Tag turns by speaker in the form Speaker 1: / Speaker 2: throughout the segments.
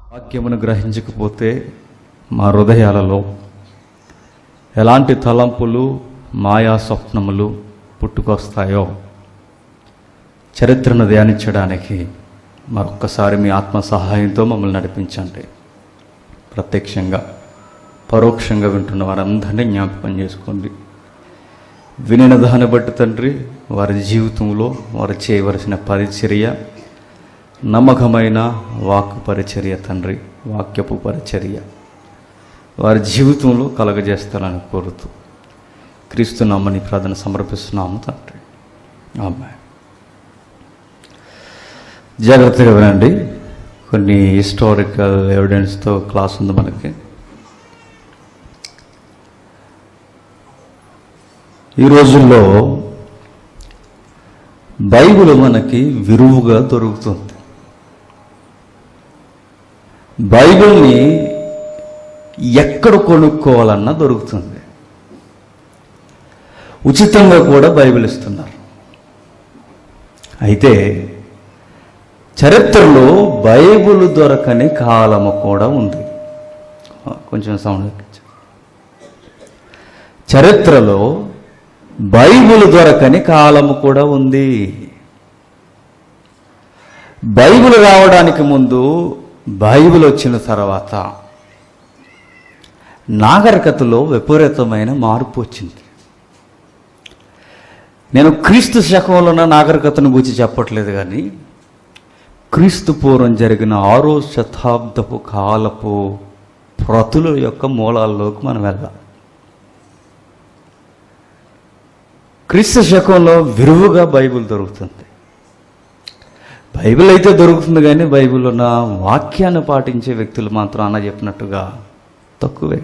Speaker 1: వాక్యమును గ్రహించకపోతే మా హృదయాలలో ఎలాంటి తలంపులు మాయా స్వప్నములు పుట్టుకొస్తాయో చరిత్రను ధ్యానించడానికి మరొక్కసారి మీ ఆత్మ సహాయంతో మమ్మల్ని నడిపించండి ప్రత్యక్షంగా పరోక్షంగా వింటున్న వారందరినీ జ్ఞాపకం చేసుకోండి వినిన దాన్ని బట్టి తండ్రి వారి జీవితంలో వారు చేయవలసిన పరిచర్య నమ్మకమైన వాక్ పరిచర్య తండ్రి వాక్యపు పరిచర్య వారి జీవితంలో కలగజేస్తానని కోరుతూ క్రీస్తు నమ్మని ప్రార్థన సమర్పిస్తున్నాము తండ్రి ఆమె జాగ్రత్తగా వినండి కొన్ని హిస్టారికల్ ఎవిడెన్స్తో క్లాస్ ఉంది మనకి ఈ రోజుల్లో బైబిల్ మనకి విరువుగా దొరుకుతుంది బైబిల్ని ఎక్కడ కొనుక్కోవాలన్నా దొరుకుతుంది ఉచితంగా కూడా బైబిల్ ఇస్తున్నారు అయితే చరిత్రలో బైబిల్ దొరకని కాలము కూడా ఉంది కొంచెం సౌండ్ ఎక్కించు. చరిత్రలో బైబిల్ దొరకని కాలము కూడా ఉంది బైబిల్ రావడానికి ముందు బైబిల్ వచ్చిన తర్వాత నాగరికతలో విపరీతమైన మార్పు వచ్చింది నేను క్రీస్తు శకంలో ఉన్న నాగరికతను గురించి చెప్పట్లేదు కానీ క్రీస్తు పూర్వం జరిగిన ఆరో శతాబ్దపు కాలపు ప్రతుల యొక్క మూలాల్లోకి మనం వెళ్దాం క్రీస్తు శకంలో విరువుగా బైబిల్ దొరుకుతుంది బైబిల్ అయితే దొరుకుతుంది కానీ బైబిల్ ఉన్న వాక్యాన్ని పాటించే వ్యక్తులు మాత్రం అన్న చెప్పినట్టుగా తక్కువే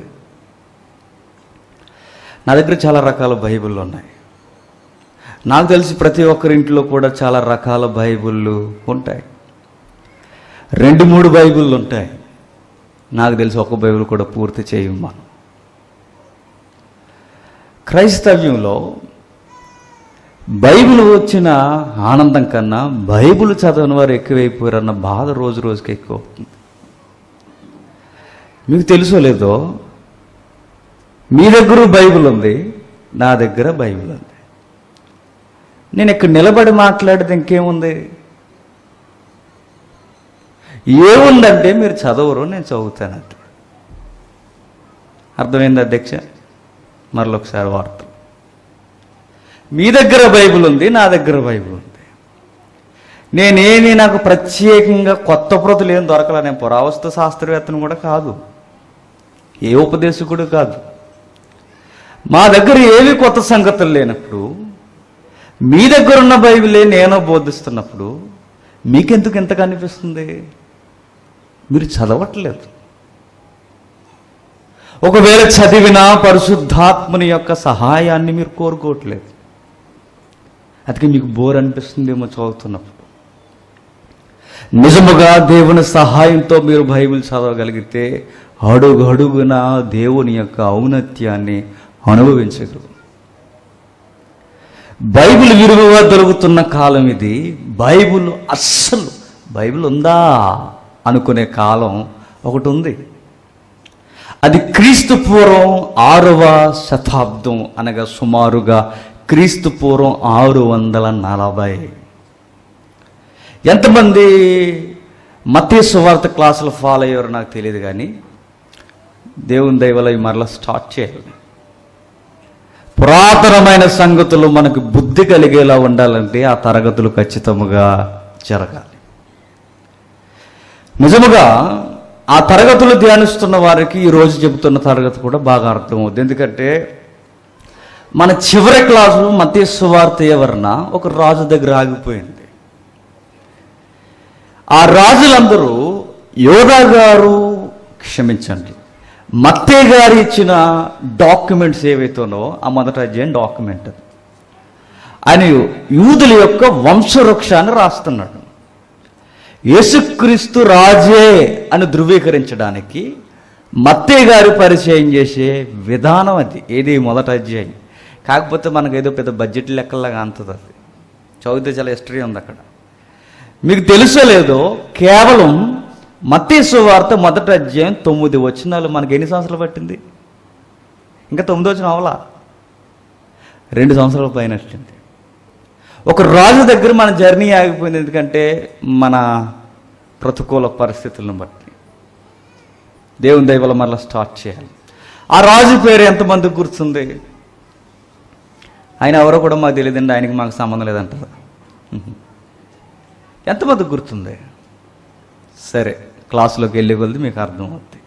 Speaker 1: నా దగ్గర చాలా రకాల బైబిళ్ళు ఉన్నాయి నాకు తెలిసి ప్రతి ఒక్కరింట్లో కూడా చాలా రకాల బైబిళ్ళు ఉంటాయి రెండు మూడు బైబిళ్ళు ఉంటాయి నాకు తెలిసి ఒక బైబిల్ కూడా పూర్తి చేయం మనం క్రైస్తవ్యంలో బైబిల్ వచ్చిన ఆనందం కన్నా బైబిల్ చదవని వారు ఎక్కువైపోయారన్న బాధ రోజు రోజుకి ఎక్కువ అవుతుంది మీకు తెలుసో లేదో మీ దగ్గర బైబిల్ ఉంది నా దగ్గర బైబిల్ ఉంది నేను ఇక్కడ నిలబడి మాట్లాడితే ఇంకేముంది ఏముందంటే మీరు చదవరు నేను చదువుతానంట అర్థమైంది అధ్యక్ష మరొకసారి వార్త మీ దగ్గర బైబిల్ ఉంది నా దగ్గర బైబిల్ ఉంది నేనేమి నాకు ప్రత్యేకంగా కొత్త ప్రతులు ఏం దొరకలే నేను పురావస్తు శాస్త్రవేత్తను కూడా కాదు ఏ ఉపదేశకుడు కాదు మా దగ్గర ఏవి కొత్త సంగతులు లేనప్పుడు మీ దగ్గర ఉన్న బైబిలే నేను బోధిస్తున్నప్పుడు మీకెందుకు ఎంత కనిపిస్తుంది మీరు చదవట్లేదు ఒకవేళ చదివినా పరిశుద్ధాత్మని యొక్క సహాయాన్ని మీరు కోరుకోవట్లేదు అందుకే మీకు బోర్ అనిపిస్తుందేమో చదువుతున్నప్పుడు నిజముగా దేవుని సహాయంతో మీరు బైబిల్ చదవగలిగితే అడుగు అడుగున దేవుని యొక్క ఔన్నత్యాన్ని అనుభవించగలరు బైబిల్ విలువగా దొరుకుతున్న కాలం ఇది బైబిల్ అస్సలు బైబిల్ ఉందా అనుకునే కాలం ఒకటి ఉంది అది క్రీస్తు పూర్వం ఆరవ శతాబ్దం అనగా సుమారుగా క్రీస్తు పూర్వం ఆరు వందల నలభై ఎంతమంది మతీ సువార్త క్లాసులు ఫాలో అయ్యారో నాకు తెలియదు కానీ దేవుని దయవల్ల ఈ మరలా స్టార్ట్ చేయాలి పురాతనమైన సంగతులు మనకు బుద్ధి కలిగేలా ఉండాలంటే ఆ తరగతులు ఖచ్చితముగా జరగాలి నిజముగా ఆ తరగతులు ధ్యానిస్తున్న వారికి ఈ రోజు చెబుతున్న తరగతి కూడా బాగా అర్థమవుతుంది ఎందుకంటే మన చివరి క్లాసు మతేశ్వ వార్త ఎవరన్నా ఒక రాజు దగ్గర ఆగిపోయింది ఆ రాజులందరూ యోధా గారు క్షమించండి మత్తే గారు ఇచ్చిన డాక్యుమెంట్స్ ఏవైతేనో ఆ మొదట అధ్యాయం డాక్యుమెంట్ అది ఆయన యూదుల యొక్క వంశవృక్షాన్ని రాస్తున్నాడు యేసుక్రీస్తు రాజే అని ధృవీకరించడానికి మత్తే గారు పరిచయం చేసే విధానం అది ఏది మొదట అధ్యాయం కాకపోతే మనకు ఏదో పెద్ద బడ్జెట్ లెక్కలాగా అంతది అది చదివితే చాలా హిస్టరీ ఉంది అక్కడ మీకు తెలుసో లేదో కేవలం మత్తేసు వార్త మొదటి అధ్యాయం తొమ్మిది వచనాలు మనకి ఎన్ని సంవత్సరాలు పట్టింది ఇంకా తొమ్మిది వచ్చిన అవలా రెండు సంవత్సరాల పైన వచ్చింది ఒక రాజు దగ్గర మన జర్నీ ఆగిపోయింది ఎందుకంటే మన ప్రతికూల పరిస్థితులను బట్టి దేవుని దయ వల్ల మరలా స్టార్ట్ చేయాలి ఆ రాజు పేరు ఎంతమందికి గుర్తుంది ఆయన ఎవరో కూడా మాకు తెలియదండి ఆయనకి మాకు సంబంధం లేదంటారు ఎంతమందికి గుర్తుంది సరే క్లాసులోకి వెళ్ళే కొద్ది మీకు అర్థమవుద్ది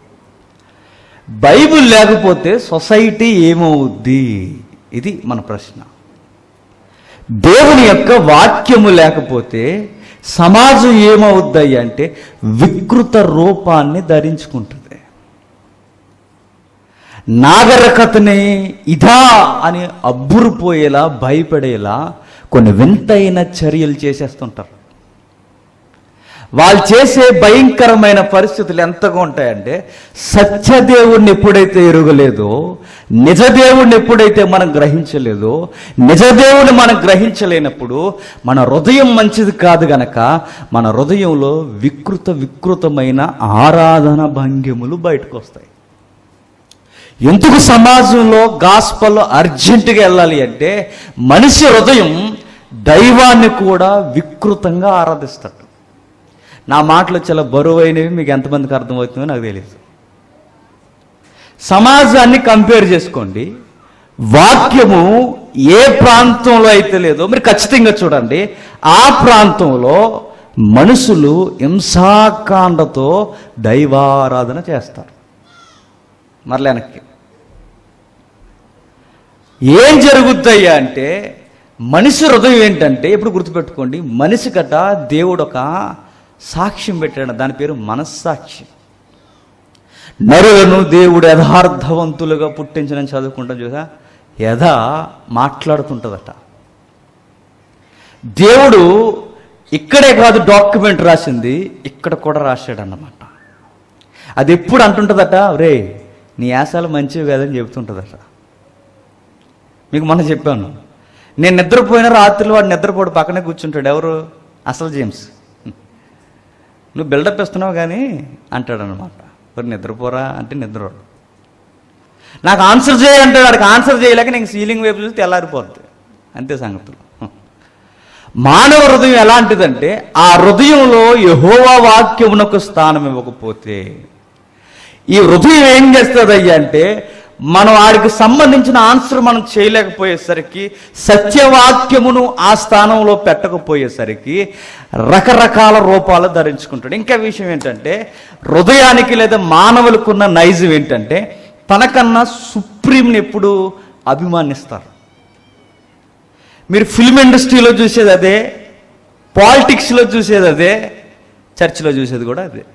Speaker 1: బైబిల్ లేకపోతే సొసైటీ ఏమవుద్ది ఇది మన ప్రశ్న దేవుని యొక్క వాక్యము లేకపోతే సమాజం ఏమవుద్ది అంటే వికృత రూపాన్ని ధరించుకుంటుంది నాగరికతని ఇదా అని అబ్బురుపోయేలా భయపడేలా కొన్ని వింతైన చర్యలు చేసేస్తుంటారు వాళ్ళు చేసే భయంకరమైన పరిస్థితులు ఎంతగా ఉంటాయంటే సత్యదేవుణ్ణి ఎప్పుడైతే ఎరుగలేదో నిజదేవుణ్ణి ఎప్పుడైతే మనం గ్రహించలేదో నిజదేవుని మనం గ్రహించలేనప్పుడు మన హృదయం మంచిది కాదు గనక మన హృదయంలో వికృత వికృతమైన ఆరాధన భంగిములు బయటకు వస్తాయి ఎందుకు సమాజంలో గాస్పల్ అర్జెంటుగా వెళ్ళాలి అంటే మనిషి హృదయం దైవాన్ని కూడా వికృతంగా ఆరాధిస్తాడు నా మాటలు చాలా బరువైనవి మీకు ఎంతమందికి అర్థమవుతుందో నాకు తెలియదు సమాజాన్ని కంపేర్ చేసుకోండి వాక్యము ఏ ప్రాంతంలో అయితే లేదో మీరు ఖచ్చితంగా చూడండి ఆ ప్రాంతంలో మనుషులు హింసాకాండతో దైవారాధన చేస్తారు మరల వెనక్కి ఏం జరుగుద్దయ్యా అంటే మనిషి హృదయం ఏంటంటే ఇప్పుడు గుర్తుపెట్టుకోండి మనిషి గట దేవుడు ఒక సాక్ష్యం పెట్టాడు దాని పేరు మనస్సాక్షి నరులను దేవుడు యథార్థవంతులుగా పుట్టించనని చదువుకుంటాం చూసా యథ మాట్లాడుతుంటుందట దేవుడు ఇక్కడే కాదు డాక్యుమెంట్ రాసింది ఇక్కడ కూడా రాశాడు అన్నమాట అది ఎప్పుడు అంటుంటుందట రే నీ యాసాలు మంచివి కాదని చెబుతుంటుందట మీకు మొన్న చెప్పాను నేను నిద్రపోయిన రాత్రులు వాడు నిద్రపోడు పక్కనే కూర్చుంటాడు ఎవరు అసలు జేమ్స్ నువ్వు బిల్డప్ ఇస్తున్నావు కానీ అంటాడు అనమాట మరి నిద్రపోరా అంటే నిద్రపోడు నాకు ఆన్సర్ చేయ అంటాడు వాడికి ఆన్సర్ చేయలేక నేను సీలింగ్ వైపు చూసి తెల్లారిపోద్ది అంతే సంగతులు మానవ హృదయం ఎలాంటిదంటే ఆ హృదయంలో యహోవా వాక్యమునకు స్థానం ఇవ్వకపోతే ఈ హృదయం ఏం చేస్తుంది అయ్యా అంటే మనం వాడికి సంబంధించిన ఆన్సర్ మనం చేయలేకపోయేసరికి సత్యవాక్యమును ఆ స్థానంలో పెట్టకపోయేసరికి రకరకాల రూపాలు ధరించుకుంటాడు ఇంకా విషయం ఏంటంటే హృదయానికి లేదా మానవులకున్న నైజం ఏంటంటే తనకన్నా సుప్రీంని ఎప్పుడు అభిమానిస్తారు మీరు ఫిల్మ్ ఇండస్ట్రీలో చూసేది అదే పాలిటిక్స్లో చూసేది అదే చర్చిలో చూసేది కూడా అదే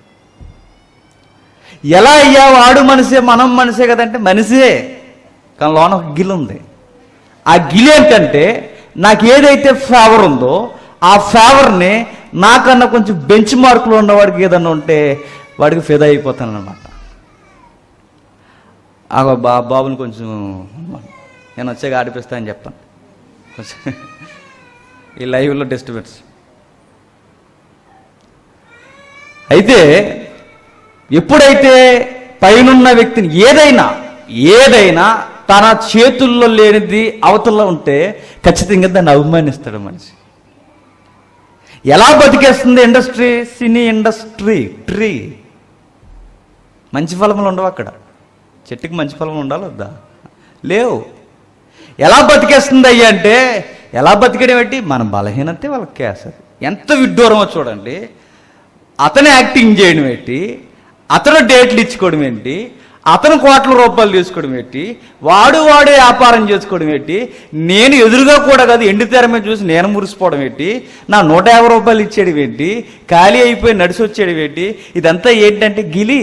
Speaker 1: ఎలా అయ్యా వాడు మనిషే మనం మనిషే కదంటే మనిషే కానీ లోన ఒక గిల్ ఉంది ఆ గిల్ ఏంటంటే నాకు ఏదైతే ఫేవర్ ఉందో ఆ ఫేవర్ని నాకన్నా కొంచెం బెంచ్ మార్కులు ఉన్నవాడికి ఏదన్నా ఉంటే వాడికి ఫిదా అయిపోతాను అనమాట ఆ బా బాబుని కొంచెం నేను వచ్చాక ఆడిపిస్తా అని చెప్తాను కొంచెం ఈ లైవ్లో డిస్టర్బెన్స్ అయితే ఎప్పుడైతే పైనున్న వ్యక్తిని ఏదైనా ఏదైనా తన చేతుల్లో లేనిది అవతల ఉంటే ఖచ్చితంగా దాన్ని అభిమానిస్తాడు మనిషి ఎలా బతికేస్తుంది ఇండస్ట్రీ సినీ ఇండస్ట్రీ ట్రీ మంచి ఫలములు ఉండవు అక్కడ చెట్టుకి మంచి ఫలములు ఉండాలి వద్దా లేవు ఎలా బతికేస్తుంది అయ్యా అంటే ఎలా బతికడం ఏంటి మన బలహీనతే వాళ్ళకి కేసరి ఎంత విడ్డూరమో చూడండి అతను యాక్టింగ్ చేయడం ఏంటి అతను డేట్లు ఇచ్చుకోవడం ఏంటి అతను కోట్ల రూపాయలు తీసుకోవడం ఏంటి వాడు వాడే వ్యాపారం చేసుకోవడం ఏంటి నేను ఎదురుగా కూడా కాదు ఎండు తెర మీద చూసి నేను మురిసిపోవడం ఏంటి నా నూట యాభై రూపాయలు ఇచ్చేయడం ఏంటి ఖాళీ అయిపోయి నడిచి వచ్చేయడం ఏంటి ఇదంతా ఏంటంటే గిలి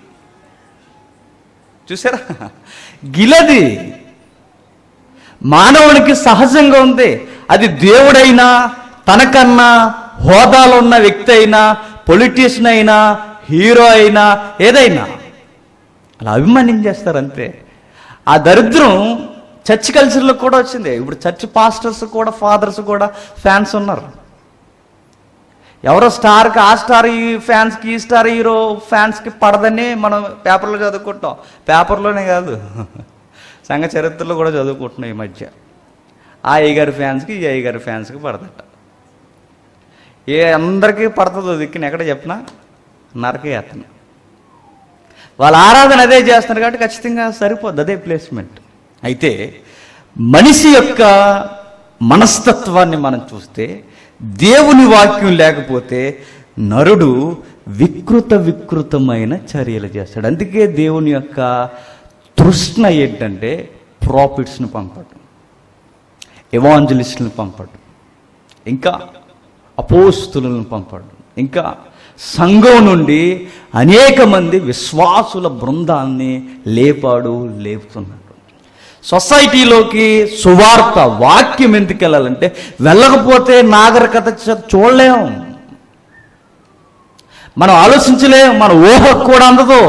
Speaker 1: చూసారా గిలది మానవునికి సహజంగా ఉంది అది దేవుడైనా తనకన్నా హోదాలో ఉన్న వ్యక్తి అయినా పొలిటీషియన్ అయినా హీరో అయినా ఏదైనా అలా అభిమానించేస్తారు అంతే ఆ దరిద్రం చర్చ్ కల్చర్లో కూడా వచ్చింది ఇప్పుడు చర్చ్ పాస్టర్స్ కూడా ఫాదర్స్ కూడా ఫ్యాన్స్ ఉన్నారు ఎవరో స్టార్కి ఆ స్టార్ ఈ ఫ్యాన్స్కి ఈ స్టార్ హీరో ఫ్యాన్స్కి పడదని మనం పేపర్లో చదువుకుంటాం పేపర్లోనే కాదు సంఘ చరిత్రలో కూడా చదువుకుంటున్నాం ఈ మధ్య ఆ అయ్యగారి ఫ్యాన్స్కి ఈ అయ్యగారి ఫ్యాన్స్కి పడదట ఏ అందరికీ పడుతుందో దిక్కుని ఎక్కడ చెప్పినా నరకే అతను వాళ్ళ ఆరాధన అదే చేస్తున్నారు కాబట్టి ఖచ్చితంగా సరిపోద్ది అదే ప్లేస్మెంట్ అయితే మనిషి యొక్క మనస్తత్వాన్ని మనం చూస్తే దేవుని వాక్యం లేకపోతే నరుడు వికృత వికృతమైన చర్యలు చేస్తాడు అందుకే దేవుని యొక్క తృష్ణ ఏంటంటే ప్రాఫిట్స్ని పంపడం ఎవాంజలిస్టులను పంపడం ఇంకా అపోస్తులను పంపడం ఇంకా సంఘం నుండి అనేక మంది విశ్వాసుల బృందాన్ని లేపాడు లేపుతున్నాడు సొసైటీలోకి సువార్త వాక్యం ఎందుకు వెళ్ళాలంటే వెళ్ళకపోతే నాగరికత చ- చూడలేం మనం ఆలోచించలేం మన ఊహకు కూడా అందదు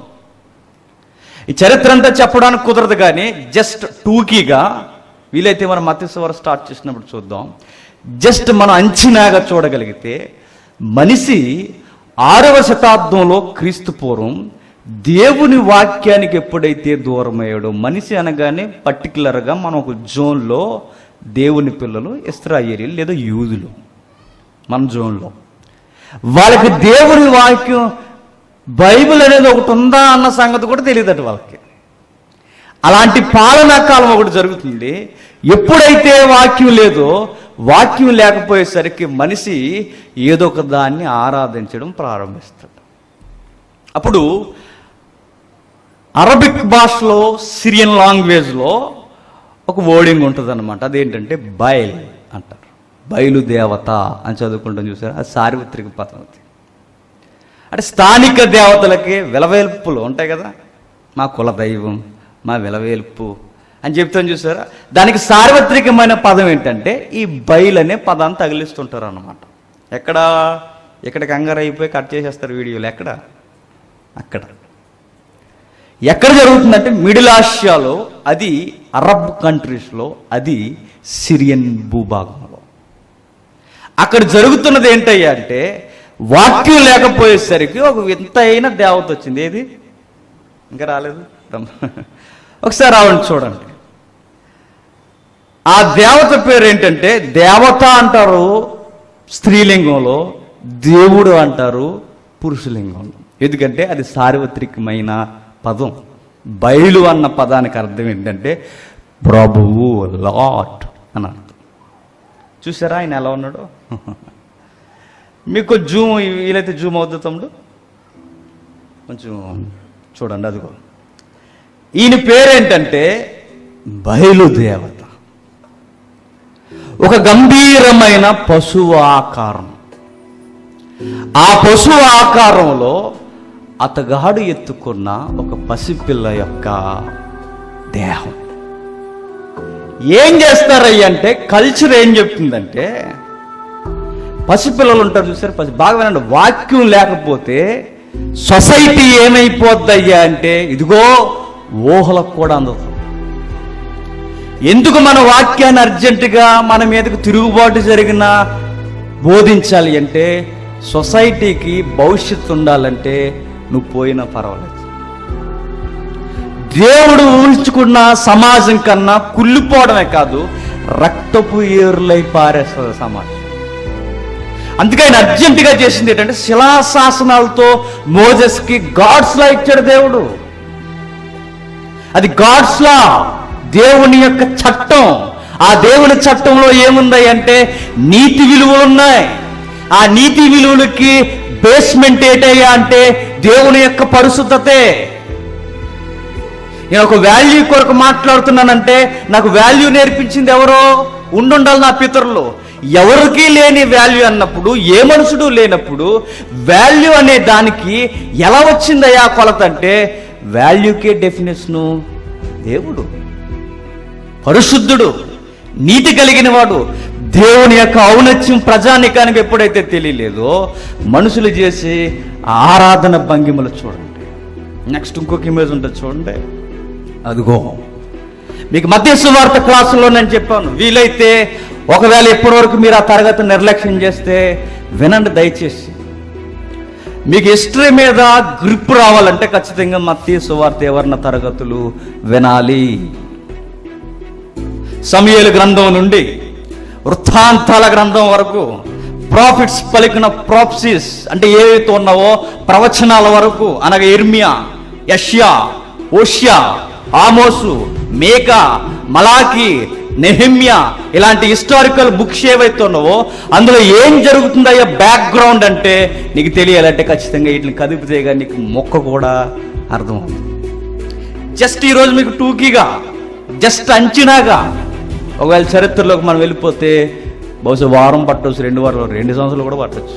Speaker 1: ఈ చరిత్ర అంతా చెప్పడానికి కుదరదు కానీ జస్ట్ టూకీగా వీలైతే మనం మత్స్యవర స్టార్ట్ చేసినప్పుడు చూద్దాం జస్ట్ మనం అంచనాగా చూడగలిగితే మనిషి ఆరవ శతాబ్దంలో క్రీస్తు పూర్వం దేవుని వాక్యానికి ఎప్పుడైతే దూరమయ్యాడో మనిషి అనగానే పర్టికులర్గా మనం ఒక జోన్లో దేవుని పిల్లలు ఇస్రాయేలీలు లేదా యూదులు మన జోన్లో వాళ్ళకి దేవుని వాక్యం బైబిల్ అనేది ఒకటి ఉందా అన్న సంగతి కూడా తెలియదట వాళ్ళకి అలాంటి పాలనా కాలం ఒకటి జరుగుతుంది ఎప్పుడైతే వాక్యం లేదో వాక్యం లేకపోయేసరికి మనిషి ఏదో ఒక దాన్ని ఆరాధించడం ప్రారంభిస్తాడు అప్పుడు అరబిక్ భాషలో సిరియన్ లాంగ్వేజ్లో ఒక వర్డింగ్ ఉంటుంది అనమాట అదేంటంటే బయల్ అంటారు బయలు దేవత అని చదువుకుంటాం చూసారా అది సార్వత్రిక పదం అది అంటే స్థానిక దేవతలకి విలవేల్పులు ఉంటాయి కదా మా కుల దైవం మా విలవేల్పు అని చెప్తాను చూసారా దానికి సార్వత్రికమైన పదం ఏంటంటే ఈ బయలు అనే పదాన్ని తగిలిస్తుంటారు అన్నమాట ఎక్కడ ఇక్కడ కంగారు అయిపోయి కట్ చేసేస్తారు వీడియోలు ఎక్కడ అక్కడ ఎక్కడ జరుగుతుందంటే మిడిల్ ఆసియాలో అది అరబ్ కంట్రీస్లో అది సిరియన్ భూభాగంలో అక్కడ జరుగుతున్నది ఏంటయ్యా అంటే వాక్యం లేకపోయేసరికి ఒక వింతైన దేవత వచ్చింది ఏది ఇంకా రాలేదు రమ్మ. ఒకసారి రావండి చూడండి ఆ దేవత పేరు ఏంటంటే దేవత అంటారు స్త్రీలింగంలో దేవుడు అంటారు పురుషలింగంలో ఎందుకంటే అది సార్వత్రికమైన పదం బయలు అన్న పదానికి అర్థం ఏంటంటే ప్రభువు లాట్ అని అర్థం చూసారా ఆయన ఎలా ఉన్నాడు మీకు జూమ్ వీలైతే జూమ్ అవుతుంది తమ్ముడు కొంచెం చూడండి అదిగో ఈయన పేరేంటంటే బయలుదేవత ఒక గంభీరమైన పశువు ఆకారం ఆ పశువు ఆకారంలో అతగాడు ఎత్తుకున్న ఒక పసిపిల్ల యొక్క దేహం ఏం చేస్తారయ్య అంటే కల్చర్ ఏం చెప్తుందంటే పసిపిల్లలు ఉంటారు చూసారు పసి బాగా వినండి వాక్యం లేకపోతే సొసైటీ ఏమైపోద్దయ్యా అంటే ఇదిగో ఊహలకు కూడా అందదు ఎందుకు మన వాక్యాన్ని అర్జెంటుగా మన మీదకు తిరుగుబాటు జరిగిన బోధించాలి అంటే సొసైటీకి భవిష్యత్తు ఉండాలంటే నువ్వు పోయినా పర్వాలేదు దేవుడు ఊహించుకున్న సమాజం కన్నా కుళ్ళిపోవడమే కాదు రక్తపు ఏరులై పారేస్తుంది సమాజం అందుకే ఆయన అర్జెంటుగా చేసింది ఏంటంటే శిలాశాసనాలతో మోజస్కి గాడ్స్ లా ఇచ్చాడు దేవుడు అది గాడ్స్ లా దేవుని యొక్క చట్టం ఆ దేవుని చట్టంలో ఏముంది అంటే నీతి విలువలు ఉన్నాయి ఆ నీతి విలువలకి బేస్మెంట్ ఏంటయ్యా అంటే దేవుని యొక్క పరిశుద్ధతే నేను ఒక వాల్యూ కొరకు మాట్లాడుతున్నానంటే నాకు వాల్యూ నేర్పించింది ఎవరో ఉండుండాలి నా పితరులు ఎవరికి లేని వాల్యూ అన్నప్పుడు ఏ మనుషుడు లేనప్పుడు వాల్యూ అనే దానికి ఎలా వచ్చిందయ్యా కొలత అంటే వాల్యూకే డెఫినేషను దేవుడు పరిశుద్ధుడు నీతి కలిగిన వాడు దేవుని యొక్క ఔన్నత్యం ప్రజానికానికి ఎప్పుడైతే తెలియలేదో మనుషులు చేసి ఆరాధన భంగిమలు చూడండి నెక్స్ట్ ఇంకొక ఇమేజ్ ఉంటుంది చూడండి అదిగో మీకు మధ్య సువార్త క్లాసులో నేను చెప్పాను వీలైతే ఒకవేళ ఇప్పటి వరకు మీరు ఆ తరగతి నిర్లక్ష్యం చేస్తే వినండి దయచేసి మీకు హిస్టరీ మీద గ్రిప్ రావాలంటే ఖచ్చితంగా మత్తి సువార్త ఎవరిన తరగతులు వినాలి సమయలు గ్రంథం నుండి వృత్తాంతాల గ్రంథం వరకు ప్రాఫిట్స్ పలికిన ప్రాప్సిస్ అంటే ఏవైతే ఉన్నావో ప్రవచనాల వరకు అనగా ఇర్మియా యష్యా ఓష్యా ఆమోసు మేక మలాకి నెహిమ్యా ఇలాంటి హిస్టారికల్ బుక్స్ ఏవైతే ఉన్నావో అందులో ఏం జరుగుతుందయ్యా బ్యాక్గ్రౌండ్ అంటే నీకు తెలియాలంటే ఖచ్చితంగా వీటిని కదిపితే కానీ నీకు మొక్క కూడా అర్థమవుతుంది జస్ట్ ఈరోజు మీకు టూకీగా జస్ట్ అంచనాగా ఒకవేళ చరిత్రలోకి మనం వెళ్ళిపోతే బహుశా వారం పట్టవచ్చు రెండు వారాలు రెండు సంవత్సరాలు కూడా పట్టవచ్చు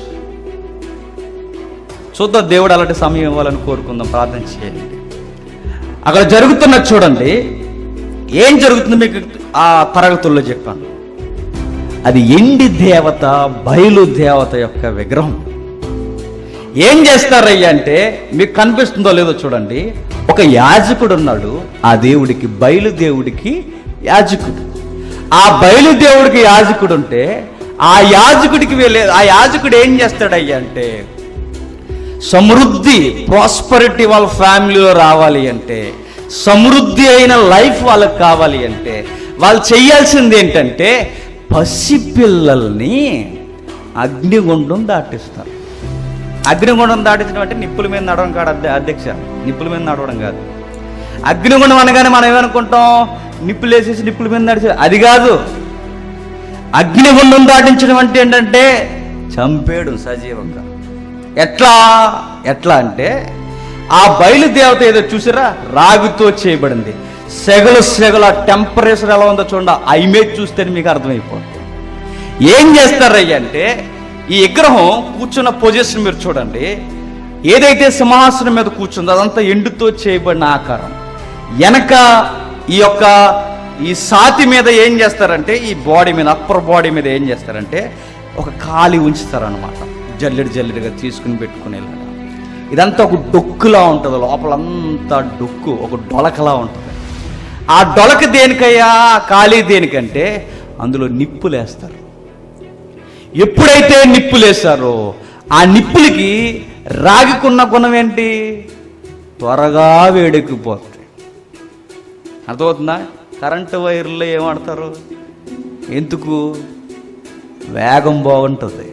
Speaker 1: చూద్దాం దేవుడు అలాంటి సమయం ఇవ్వాలని కోరుకుందాం ప్రార్థన చేయండి అక్కడ జరుగుతున్నది చూడండి ఏం జరుగుతుంది మీకు ఆ తరగతుల్లో చెప్పాను అది ఎండి దేవత బయలు దేవత యొక్క విగ్రహం ఏం చేస్తారయ్యా అంటే మీకు కనిపిస్తుందో లేదో చూడండి ఒక యాజకుడు ఉన్నాడు ఆ దేవుడికి బయలు దేవుడికి యాజకుడు ఆ బయలు దేవుడికి యాజకుడు ఉంటే ఆ యాజకుడికి వెళ్ళే ఆ యాజకుడు ఏం చేస్తాడయ్యా అంటే సమృద్ధి ప్రాస్పరిటీ వాళ్ళ ఫ్యామిలీలో రావాలి అంటే సమృద్ధి అయిన లైఫ్ వాళ్ళకి కావాలి అంటే వాళ్ళు చేయాల్సింది ఏంటంటే పసిపిల్లల్ని అగ్నిగుండం దాటిస్తారు అగ్నిగుండం దాటించడం అంటే నిప్పుల మీద నడవడం కాదు అధ్య- అధ్యక్ష నిప్పుల మీద నడవడం కాదు అగ్నిగుండం అనగానే మనం ఏమనుకుంటాం నిప్పులు వేసేసి నిప్పుల మీద నడిచే అది కాదు అగ్నిగుండం దాటించడం అంటే ఏంటంటే చంపేయడం సజీవంగా ఎట్లా ఎట్లా అంటే ఆ బయలుదేవత ఏదో చూసారా రాగితో చేయబడింది సెగలు సెగల టెంపరేచర్ ఎలా ఉందో చూడండి ఆ ఇమేజ్ చూస్తే మీకు అర్థమైపోతుంది ఏం చేస్తారయ్య అంటే ఈ విగ్రహం కూర్చున్న పొజిషన్ మీరు చూడండి ఏదైతే సింహాసనం మీద కూర్చుందో అదంతా ఎండుతో చేయబడిన ఆకారం వెనక ఈ యొక్క ఈ సాతి మీద ఏం చేస్తారంటే ఈ బాడీ మీద అప్పర్ బాడీ మీద ఏం చేస్తారంటే ఒక ఖాళీ ఉంచుతారనమాట జల్లెడు జల్లెడుగా తీసుకుని పెట్టుకునేలాగా ఇదంతా ఒక డొక్కులా ఉంటుంది లోపలంతా డొక్కు ఒక డొలకలా ఉంటుంది ఆ డొలక దేనికయ్యా ఆ ఖాళీ దేనికంటే అందులో నిప్పులేస్తారు ఎప్పుడైతే నిప్పులేస్తారో ఆ నిప్పులకి రాగికున్న గుణం ఏంటి త్వరగా వేడెక్కిపోతుంది అర్థమవుతుందా కరెంటు వైర్లో ఏమాడతారు ఎందుకు వేగం బాగుంటుంది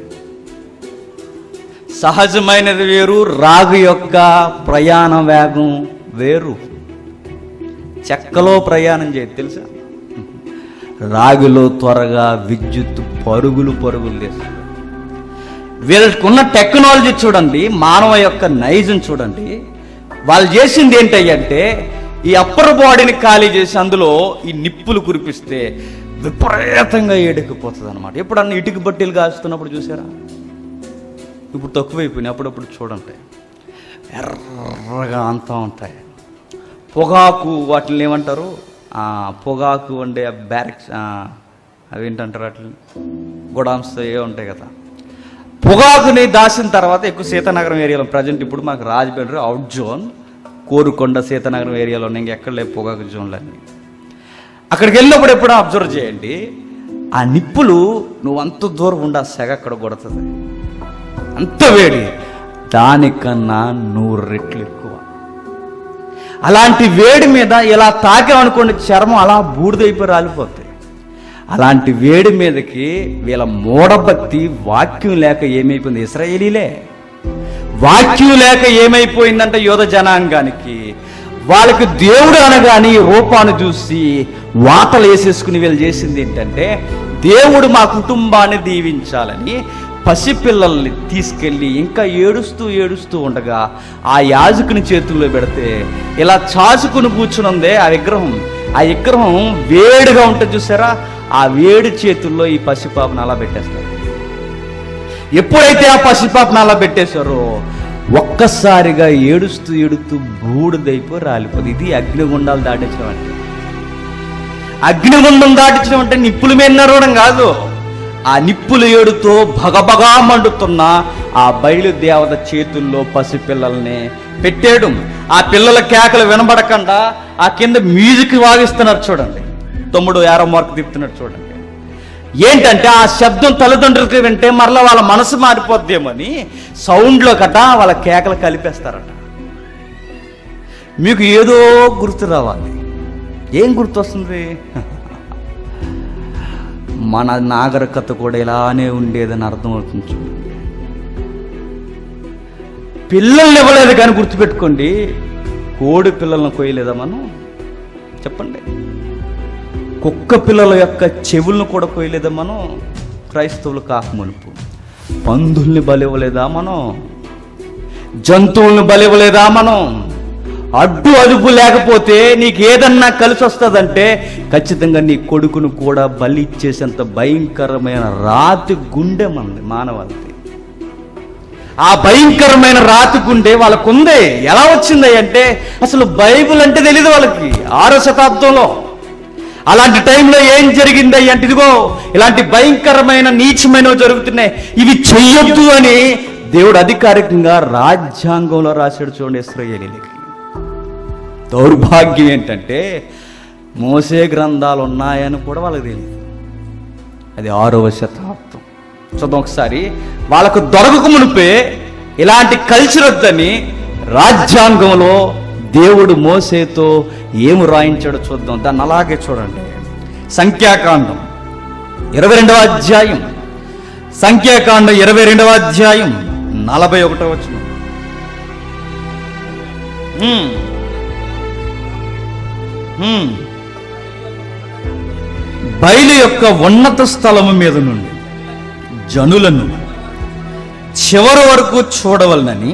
Speaker 1: సహజమైనది వేరు రాగు యొక్క ప్రయాణ వేగం వేరు చెక్కలో ప్రయాణం చేయదు తెలుసా రాగిలో త్వరగా విద్యుత్ పరుగులు పరుగులు చేస్తుంది వీళ్ళకున్న టెక్నాలజీ చూడండి మానవ యొక్క నైజం చూడండి వాళ్ళు చేసింది ఏంటంటే ఈ అప్పర్ బాడీని ఖాళీ చేసి అందులో ఈ నిప్పులు కురిపిస్తే విపరీతంగా ఏడెక్కిపోతుంది అనమాట ఎప్పుడన్నా ఇటుక బట్టీలు కాస్తున్నప్పుడు చూసారా ఇప్పుడు తక్కువైపోయినాయి అప్పుడప్పుడు చూడండి ఎర్రగా అంతా ఉంటాయి పొగాకు వాటిని ఏమంటారు ఆ, పొగాకు వండే బ్యారెక్స్ అవేంటంటారు వాటిని గొడామ్స్ ఏ ఉంటాయి కదా పొగాకుని దాచిన తర్వాత ఎక్కువ సీతానగరం ఏరియాలో ప్రజెంట్ ఇప్పుడు మాకు రాజమండ్రి అవుట్ జోన్ కోరుకొండ సీతానగరం ఏరియాలో ఉన్నాయి ఇంకెక్కడ లేవు పొగాకు జోన్లన్నీ అక్కడికి వెళ్ళినప్పుడు ఎప్పుడో అబ్జర్వ్ చేయండి ఆ నిప్పులు నువ్వు అంత దూరం ఉండి ఆ సెగ అక్కడ కొడుతుంది అంత వేడి దానికన్నా నూరు రెట్లు ఎక్కువ అలాంటి వేడి మీద ఇలా తాకామనుకోండి చర్మం అలా బూడిదైపోయి రాలిపోతాయి అలాంటి వేడి మీదకి వీళ్ళ మూఢభక్తి వాక్యం లేక ఏమైపోయింది ఇస్రాయేలీలే వాక్యం లేక ఏమైపోయిందంటే యోధ జనాంగానికి వాళ్ళకి దేవుడు అనగానే ఈ రూపాన్ని చూసి వాతలు వేసేసుకుని వీళ్ళు చేసింది ఏంటంటే దేవుడు మా కుటుంబాన్ని దీవించాలని పసిపిల్లల్ని తీసుకెళ్ళి ఇంకా ఏడుస్తూ ఏడుస్తూ ఉండగా ఆ యాజకుని చేతుల్లో పెడితే ఇలా చాచుకుని కూర్చునుందే ఆ విగ్రహం ఆ విగ్రహం వేడిగా ఉంటుంది చూసారా ఆ వేడి చేతుల్లో ఈ పసిపాపను అలా పెట్టేస్తారు ఎప్పుడైతే ఆ పసిపాపను అలా పెట్టేశారో ఒక్కసారిగా ఏడుస్తూ ఏడుస్తూ బూడిదైపోయి రాలిపోతుంది ఇది అగ్నిగుండాలు దాటించడం అంటే అగ్నిగుండం దాటించడం అంటే నిప్పుల మీద నడవడం కాదు ఆ నిప్పుల ఏడుతో భగభగా మండుతున్న ఆ బయలు దేవత చేతుల్లో పసిపిల్లల్ని పెట్టాడు ఆ పిల్లల కేకలు వినబడకుండా ఆ కింద మ్యూజిక్ వాగిస్తున్నారు చూడండి తమ్ముడు యారో మార్క్ తిప్పుతున్నాడు చూడండి ఏంటంటే ఆ శబ్దం తల్లిదండ్రులకి వింటే మరలా వాళ్ళ మనసు మారిపోద్దేమని సౌండ్లో కట వాళ్ళ కేకలు కలిపేస్తారట మీకు ఏదో గుర్తు రావాలి ఏం గుర్తు వస్తుంది మన నాగరికత కూడా ఇలానే ఉండేదని అర్థమవుతుంది చూడండి పిల్లల్ని ఇవ్వలేదు కానీ గుర్తుపెట్టుకోండి కోడి పిల్లలను కోయలేదా మనం చెప్పండి కుక్క పిల్లల యొక్క చెవులను కూడా కోయలేదా మనం క్రైస్తవులు కాకమునుపు పందుల్ని బలివ్వలేదా మనం జంతువులను బలివ్వలేదా మనం అడ్డు అదుపు లేకపోతే నీకు ఏదన్నా కలిసి వస్తుందంటే ఖచ్చితంగా నీ కొడుకును కూడా బలి ఇచ్చేసేంత భయంకరమైన రాతి గుండె మనది మానవాళిది ఆ భయంకరమైన రాతి గుండె వాళ్ళకుందే ఎలా వచ్చింది అంటే అసలు బైబిల్ అంటే తెలియదు వాళ్ళకి ఆరో శతాబ్దంలో అలాంటి టైంలో ఏం జరిగింది అంటే ఇదిగో ఇలాంటి భయంకరమైన నీచమైనవి జరుగుతున్నాయి ఇవి చెయ్యొద్దు అని దేవుడు అధికారికంగా రాజ్యాంగంలో రాశాడు చూడండి ఇస్రాయేలీలకి దౌర్భాగ్యం ఏంటంటే మోసే గ్రంథాలు ఉన్నాయని కూడా వాళ్ళకి తెలియదు అది ఆరవ శతాబ్దం చూద్దాం ఒకసారి వాళ్ళకు దొరకక మునిపే ఇలాంటి కల్చర్ వద్దని రాజ్యాంగంలో దేవుడు మోసేతో ఏమి రాయించాడో చూద్దాం దాన్ని అలాగే చూడండి సంఖ్యాకాండం ఇరవై రెండవ అధ్యాయం సంఖ్యాకాండం ఇరవై రెండవ అధ్యాయం నలభై ఒకటో వచ్చిన బయలు యొక్క ఉన్నత స్థలము మీద నుండి జనులను చివరి వరకు చూడవలనని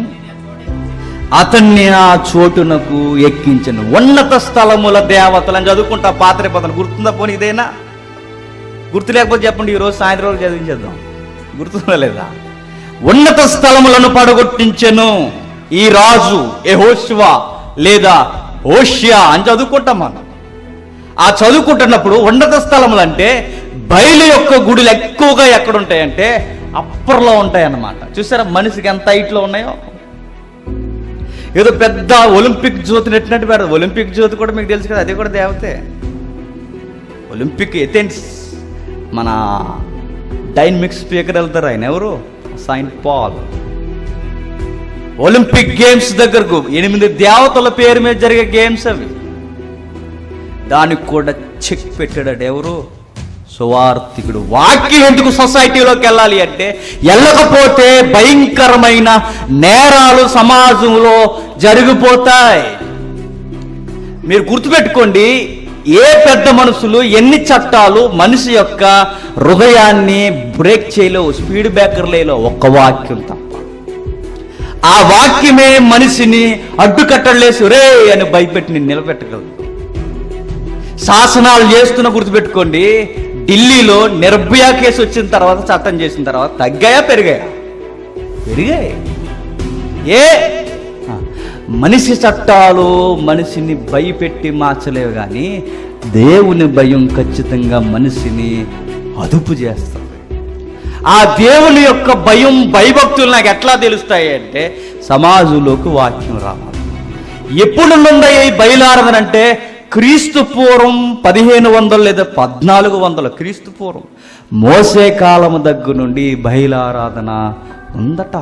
Speaker 1: అతన్ని ఆ చోటునకు ఎక్కించను ఉన్నత స్థలముల దేవతలను చదువుకుంటా పాత్ర పదం గుర్తుందా పోనీ ఇదేనా గుర్తు లేకపోతే చెప్పండి ఈరోజు సాయంత్రం వరకు చదివించేద్దాం గుర్తుందా లేదా ఉన్నత స్థలములను పడగొట్టించెను ఈ రాజు ఎహోశివ లేదా ఓష్యా అని చదువుకుంటాం మనం ఆ చదువుకుంటున్నప్పుడు ఉన్నత స్థలములు అంటే బయలు యొక్క గుడులు ఎక్కువగా ఎక్కడ ఉంటాయంటే అప్పర్లో ఉంటాయి అన్నమాట చూసారా మనిషికి ఎంత హైట్లో ఉన్నాయో ఏదో పెద్ద ఒలింపిక్ జ్యోతి నెట్టినట్టు పెడదు ఒలింపిక్ జ్యోతి కూడా మీకు తెలుసు కదా అది కూడా దేవతే ఒలింపిక్ ఎథెన్స్ మన డైనమిక్ స్పీకర్ వెళ్తారు ఆయన ఎవరు సైంట్ పాల్ ఒలింపిక్ గేమ్స్ దగ్గరకు ఎనిమిది దేవతల పేరు మీద జరిగే గేమ్స్ అవి దానికి కూడా చెక్ పెట్టాడు ఎవరు సువార్థికుడు వాక్యం ఎందుకు సొసైటీలోకి వెళ్ళాలి అంటే వెళ్ళకపోతే భయంకరమైన నేరాలు సమాజంలో జరిగిపోతాయి మీరు గుర్తుపెట్టుకోండి ఏ పెద్ద మనుషులు ఎన్ని చట్టాలు మనిషి యొక్క హృదయాన్ని బ్రేక్ చేయలేవు స్పీడ్ బ్రేకర్ లేలో ఒక్క వాక్యం తప్ప ఆ వాక్యమే మనిషిని అడ్డుకట్టలేసి రే అని భయపెట్టి నేను నిలబెట్టగలదు శాసనాలు చేస్తున్న గుర్తుపెట్టుకోండి ఢిల్లీలో నిర్భయ కేసు వచ్చిన తర్వాత చట్టం చేసిన తర్వాత తగ్గాయా పెరిగాయా పెరిగాయి ఏ ఆ, మనిషి చట్టాలు మనిషిని భయపెట్టి మార్చలేవు కానీ దేవుని భయం ఖచ్చితంగా మనిషిని అదుపు చేస్తుంది ఆ దేవుని యొక్క భయం భయభక్తులు నాకు ఎట్లా తెలుస్తాయి అంటే సమాజంలోకి వాక్యం రావాలి ఎప్పుడు నుండయి ఈ బయలారాధన అంటే క్రీస్తు పూర్వం పదిహేను వందలు లేదా పద్నాలుగు వందలు క్రీస్తు పూర్వం మోసే కాలము దగ్గర నుండి ఈ బయలారాధన ఉందట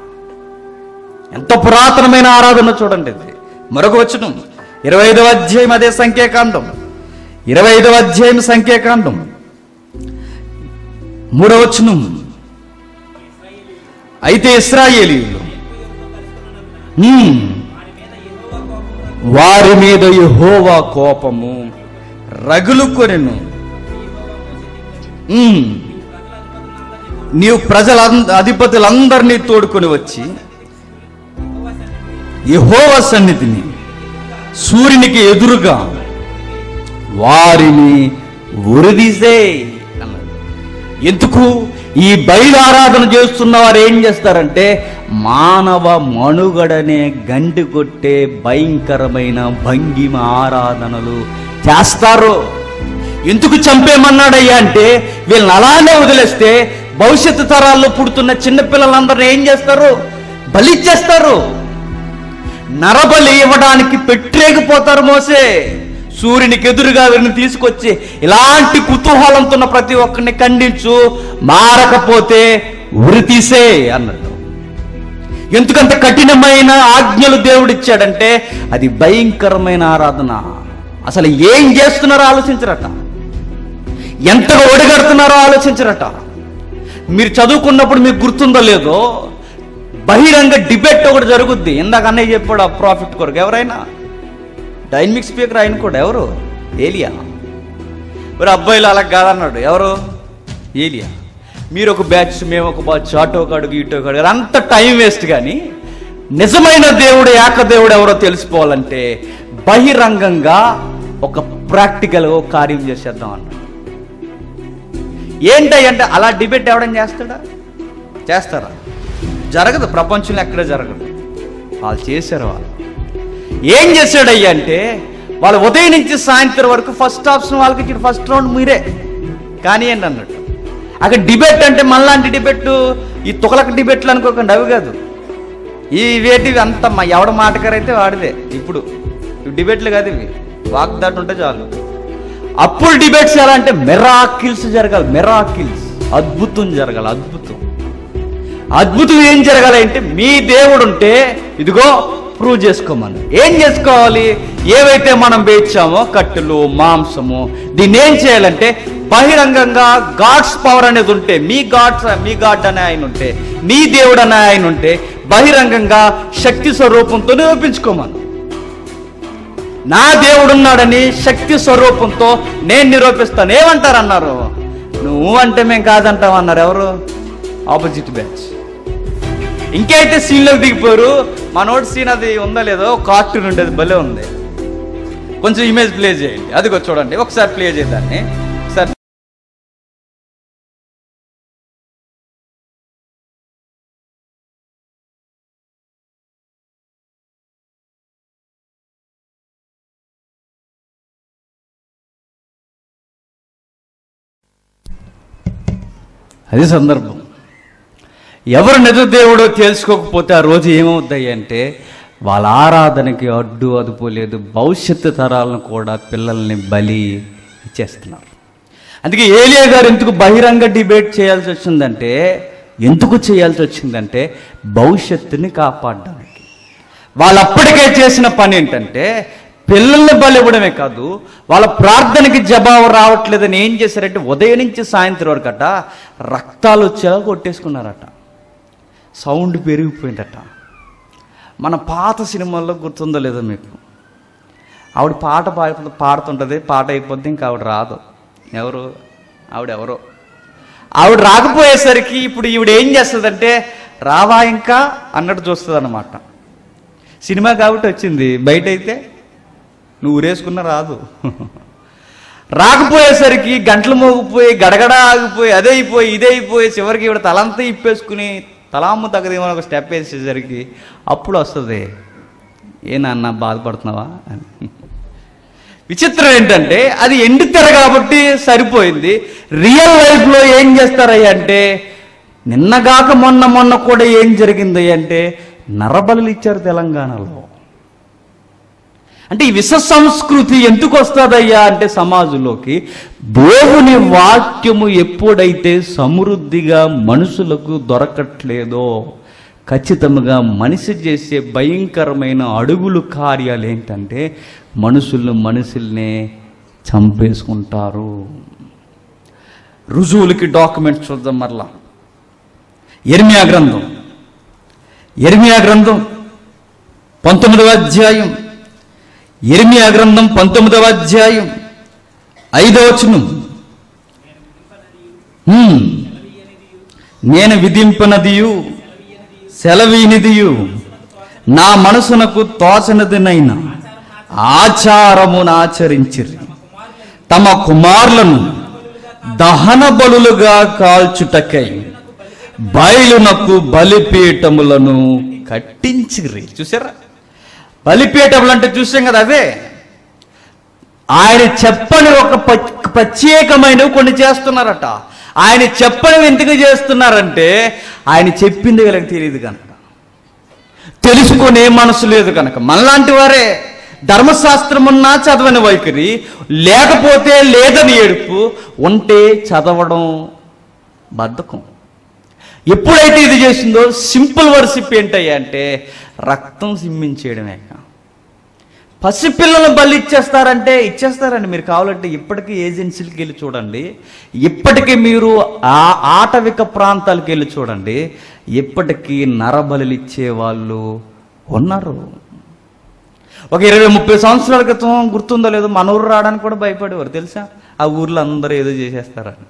Speaker 1: ఎంత పురాతనమైన ఆరాధన చూడండి ఇది మరొక వచనం ఇరవై ఐదవ అధ్యాయం అదే సంఖ్యాకాండం ఇరవై ఐదవ అధ్యాయం సంఖ్యాకాండం మూడవ వచనం అయితే ఇస్రాయేలీలు హ్మ్, వారి మీద యెహోవా కోపము రగులు కొనెను హ్మ్, నీవు ప్రజల అధిపతులందరినీ తోడుకొని వచ్చి యెహోవ సన్నిధిని సూర్యునికి ఎదురుగా వారిని ఉరిదీసే అన్నాడు ఎందుకు ఈ బయలు ఆరాధన చేస్తున్న వారు ఏం చేస్తారంటే మానవ మనుగడనే గంటి కొట్టే భయంకరమైన భంగిమ ఆరాధనలు చేస్తారు ఎందుకు చంపేమన్నాడయ్యా అంటే వీళ్ళని అలానే వదిలేస్తే భవిష్యత్తు తరాల్లో పుడుతున్న చిన్నపిల్లలందరినీ ఏం చేస్తారు బలిచ్చేస్తారు నరబలి ఇవ్వడానికి పెట్టలేకపోతారు మోసే సూర్యునికి ఎదురుగా వీరిని తీసుకొచ్చి ఇలాంటి కుతూహలంతో ఉన్న ప్రతి ఒక్కరిని ఖండించు మారకపోతే ఉరి తీసే అన్నట్టు ఎందుకంత కఠినమైన ఆజ్ఞలు దేవుడు ఇచ్చాడంటే అది భయంకరమైన ఆరాధన అసలు ఏం చేస్తున్నారో ఆలోచించరట ఎంతగా ఒడిగడుతున్నారో ఆలోచించరట మీరు చదువుకున్నప్పుడు మీకు గుర్తుందో లేదో బహిరంగ డిబేట్ ఒకటి జరుగుద్ది ఇందాక అన్నయ్య చెప్పాడు ఆ ప్రాఫిట్ కొరకు ఎవరైనా డైనమిక్ స్పీకర్ ఆయన కూడా ఎవరు ఏలియా మరి అబ్బాయిలు అలా కాదన్నాడు ఎవరు ఏలియా మీరు ఒక బ్యాచ్ మేము ఒక బ్యాచ్ అటో ఒక అడుగు ఇటో ఒక అడుగు అంత టైం వేస్ట్ కానీ నిజమైన దేవుడు ఏకదేవుడు ఎవరో తెలుసుకోవాలంటే బహిరంగంగా ఒక ప్రాక్టికల్గా ఒక కార్యం చేసేద్దాం అన్నాడు ఏంటంటే అలా డిబేట్ ఎవడని చేస్తాడా చేస్తారా జరగదు ప్రపంచంలో ఎక్కడ జరగదు వాళ్ళు చేశారు వాళ్ళు ఏం చేశాడయ్యా అంటే వాళ్ళు ఉదయం నుంచి సాయంత్రం వరకు ఫస్ట్ ఆప్షన్ వాళ్ళకి ఇచ్చిన ఫస్ట్ రౌండ్ మీరే కానీ ఏంటి అన్నట్టు అక్కడ డిబేట్ అంటే మళ్ళాంటి డిబేట్ ఈ తుకలక డిబేట్లు అనుకోకండి అవి కాదు ఈ వేటివి అంత మా ఎవడ మాటకారైతే వాడిదే ఇప్పుడు ఇవి డిబేట్లు కాదు ఇవి వాగ్దాటి ఉంటే చాలు అప్పుడు డిబేట్స్ ఎలా అంటే మెరాకిల్స్ జరగాలి మెరాకిల్స్ అద్భుతం జరగాలి అద్భుతం అద్భుతం ఏం జరగాలి అంటే మీ దేవుడు ఉంటే ఇదిగో ప్రూవ్ చేసుకోమని ఏం చేసుకోవాలి ఏవైతే మనం వేయించామో కట్టెలు మాంసము దీన్ని ఏం చేయాలంటే బహిరంగంగా గాడ్స్ పవర్ అనేది ఉంటే మీ గాడ్స్ మీ గాడ్ అనే ఆయన ఉంటే నీ దేవుడు అనే ఆయన ఉంటే బహిరంగంగా శక్తి స్వరూపంతో నిరూపించుకోమని నా దేవుడున్నాడని శక్తి స్వరూపంతో నేను నిరూపిస్తాను ఏమంటారు అన్నారు నువ్వు అంటే మేము కాదంటాం అన్నారు ఎవరు ఆపోజిట్ బ్యాచ్ ఇంకైతే సీన్లోకి దిగిపోయారు మనోడు సీన్ అది ఉందా లేదో కార్టూన్ ఉండేది భలే ఉంది కొంచెం ఇమేజ్ ప్లే చేయండి అది కూడా చూడండి ఒకసారి ప్లే చేద్దాన్ని ఒకసారి అది సందర్భం ఎవరు నిజ దేవుడో తెలుసుకోకపోతే ఆ రోజు ఏమవుతాయి అంటే వాళ్ళ ఆరాధనకి అడ్డు అదుపు లేదు భవిష్యత్తు తరాలను కూడా పిల్లల్ని బలి ఇచ్చేస్తున్నారు అందుకే ఏలియా గారు ఎందుకు బహిరంగ డిబేట్ చేయాల్సి వచ్చిందంటే ఎందుకు చేయాల్సి వచ్చిందంటే భవిష్యత్తుని కాపాడడానికి వాళ్ళు అప్పటికే చేసిన పని ఏంటంటే పిల్లల్ని బలి ఇవ్వడమే కాదు వాళ్ళ ప్రార్థనకి జవాబు రావట్లేదని ఏం చేశారంటే ఉదయం నుంచి సాయంత్రం వరకు అట రక్తాలు వచ్చేలా కొట్టేసుకున్నారట సౌండ్ పెరిగిపోయిందట మన పాత సినిమాల్లో గుర్తుందో లేదో మీకు ఆవిడ పాట పాడు పాడుతుంటుంది పాట అయిపోద్ది ఇంకా ఆవిడ రాదు ఎవరు ఆవిడ ఎవరో ఆవిడ రాకపోయేసరికి ఇప్పుడు ఈవిడ ఏం చేస్తుందంటే రావా ఇంకా అన్నట్టు చూస్తుంది అనమాట సినిమా కాబట్టి వచ్చింది బయట అయితే నువ్వు ఊరేసుకున్నా రాదు రాకపోయేసరికి గంటలు మోగిపోయి గడగడ ఆగిపోయి అదే అయిపోయి ఇదే అయిపోయి చివరికి ఇవిడ తలంతా ఇప్పేసుకుని తలామ్ము తగ్గదేమో ఒక స్టెప్ వేసేసరికి అప్పుడు వస్తుంది ఏ నాన్న బాధపడుతున్నావా అని విచిత్రం ఏంటంటే అది ఎండి తెర కాబట్టి సరిపోయింది రియల్ లైఫ్లో ఏం చేస్తారయ్య అంటే నిన్నగాక మొన్న మొన్న కూడా ఏం జరిగింది అంటే నరబలులు ఇచ్చారు తెలంగాణలో అంటే ఈ విష సంస్కృతి ఎందుకు వస్తుందయ్యా అంటే సమాజంలోకి దేవుని వాక్యము ఎప్పుడైతే సమృద్ధిగా మనుషులకు దొరకట్లేదో ఖచ్చితంగా మనిషి చేసే భయంకరమైన అడుగులు కార్యాలు ఏంటంటే మనుషులు మనుషుల్నే చంపేసుకుంటారు రుజువులకి డాక్యుమెంట్స్ చూద్దాం మరలా ఎర్మియా గ్రంథం ఎర్మియా గ్రంథం పంతొమ్మిదవ అధ్యాయం ఎర్మియా గ్రంథం పంతొమ్మిదవ అధ్యాయం ఐదవ వచనం హ్మ్. నేను విధింపనదియు సెలవీనిదియు నా మనసునకు తోచనదినైన ఆచారమును ఆచరించిరి తమ కుమారులను దహన బలులుగా కాల్చుటకై బయలునకు బలిపీఠములను కట్టించిరి చూసారా బలిపీఠములు అంటే చూసాం కదా అవే ఆయన చెప్పని ఒక ప- ప్రత్యేకమైనవి కొన్ని చేస్తున్నారట ఆయన చెప్పనివి ఎందుకు చేస్తున్నారంటే ఆయన చెప్పింది వీళ్ళకి తెలియదు కనుక తెలుసుకునే మనసు లేదు కనుక మనలాంటి వారే ధర్మశాస్త్రం ఉన్నా చదవని వైఖరి లేకపోతే లేదని ఏడుపు ఉంటే చదవడం బద్ధకం ఎప్పుడైతే ఇది చేసిందో సింపుల్ వర్షిప్ ఏంటయ్యా అంటే రక్తం సిమ్మించేయడమే పసిపిల్లలు బలి ఇచ్చేస్తారంటే ఇచ్చేస్తారండి మీరు కావాలంటే ఇప్పటికీ ఏజెన్సీలకు వెళ్ళి చూడండి ఇప్పటికీ మీరు ఆ ఆటవిక ప్రాంతాలకు వెళ్ళి చూడండి ఇప్పటికీ నరబలులు ఇచ్చే వాళ్ళు ఉన్నారు ఒక ఇరవై ముప్పై సంవత్సరాల క్రితం గుర్తుందో లేదో మన ఊరు రావడానికి కూడా భయపడేవారు తెలుసా ఆ ఊర్లో అందరూ ఏదో చేసేస్తారని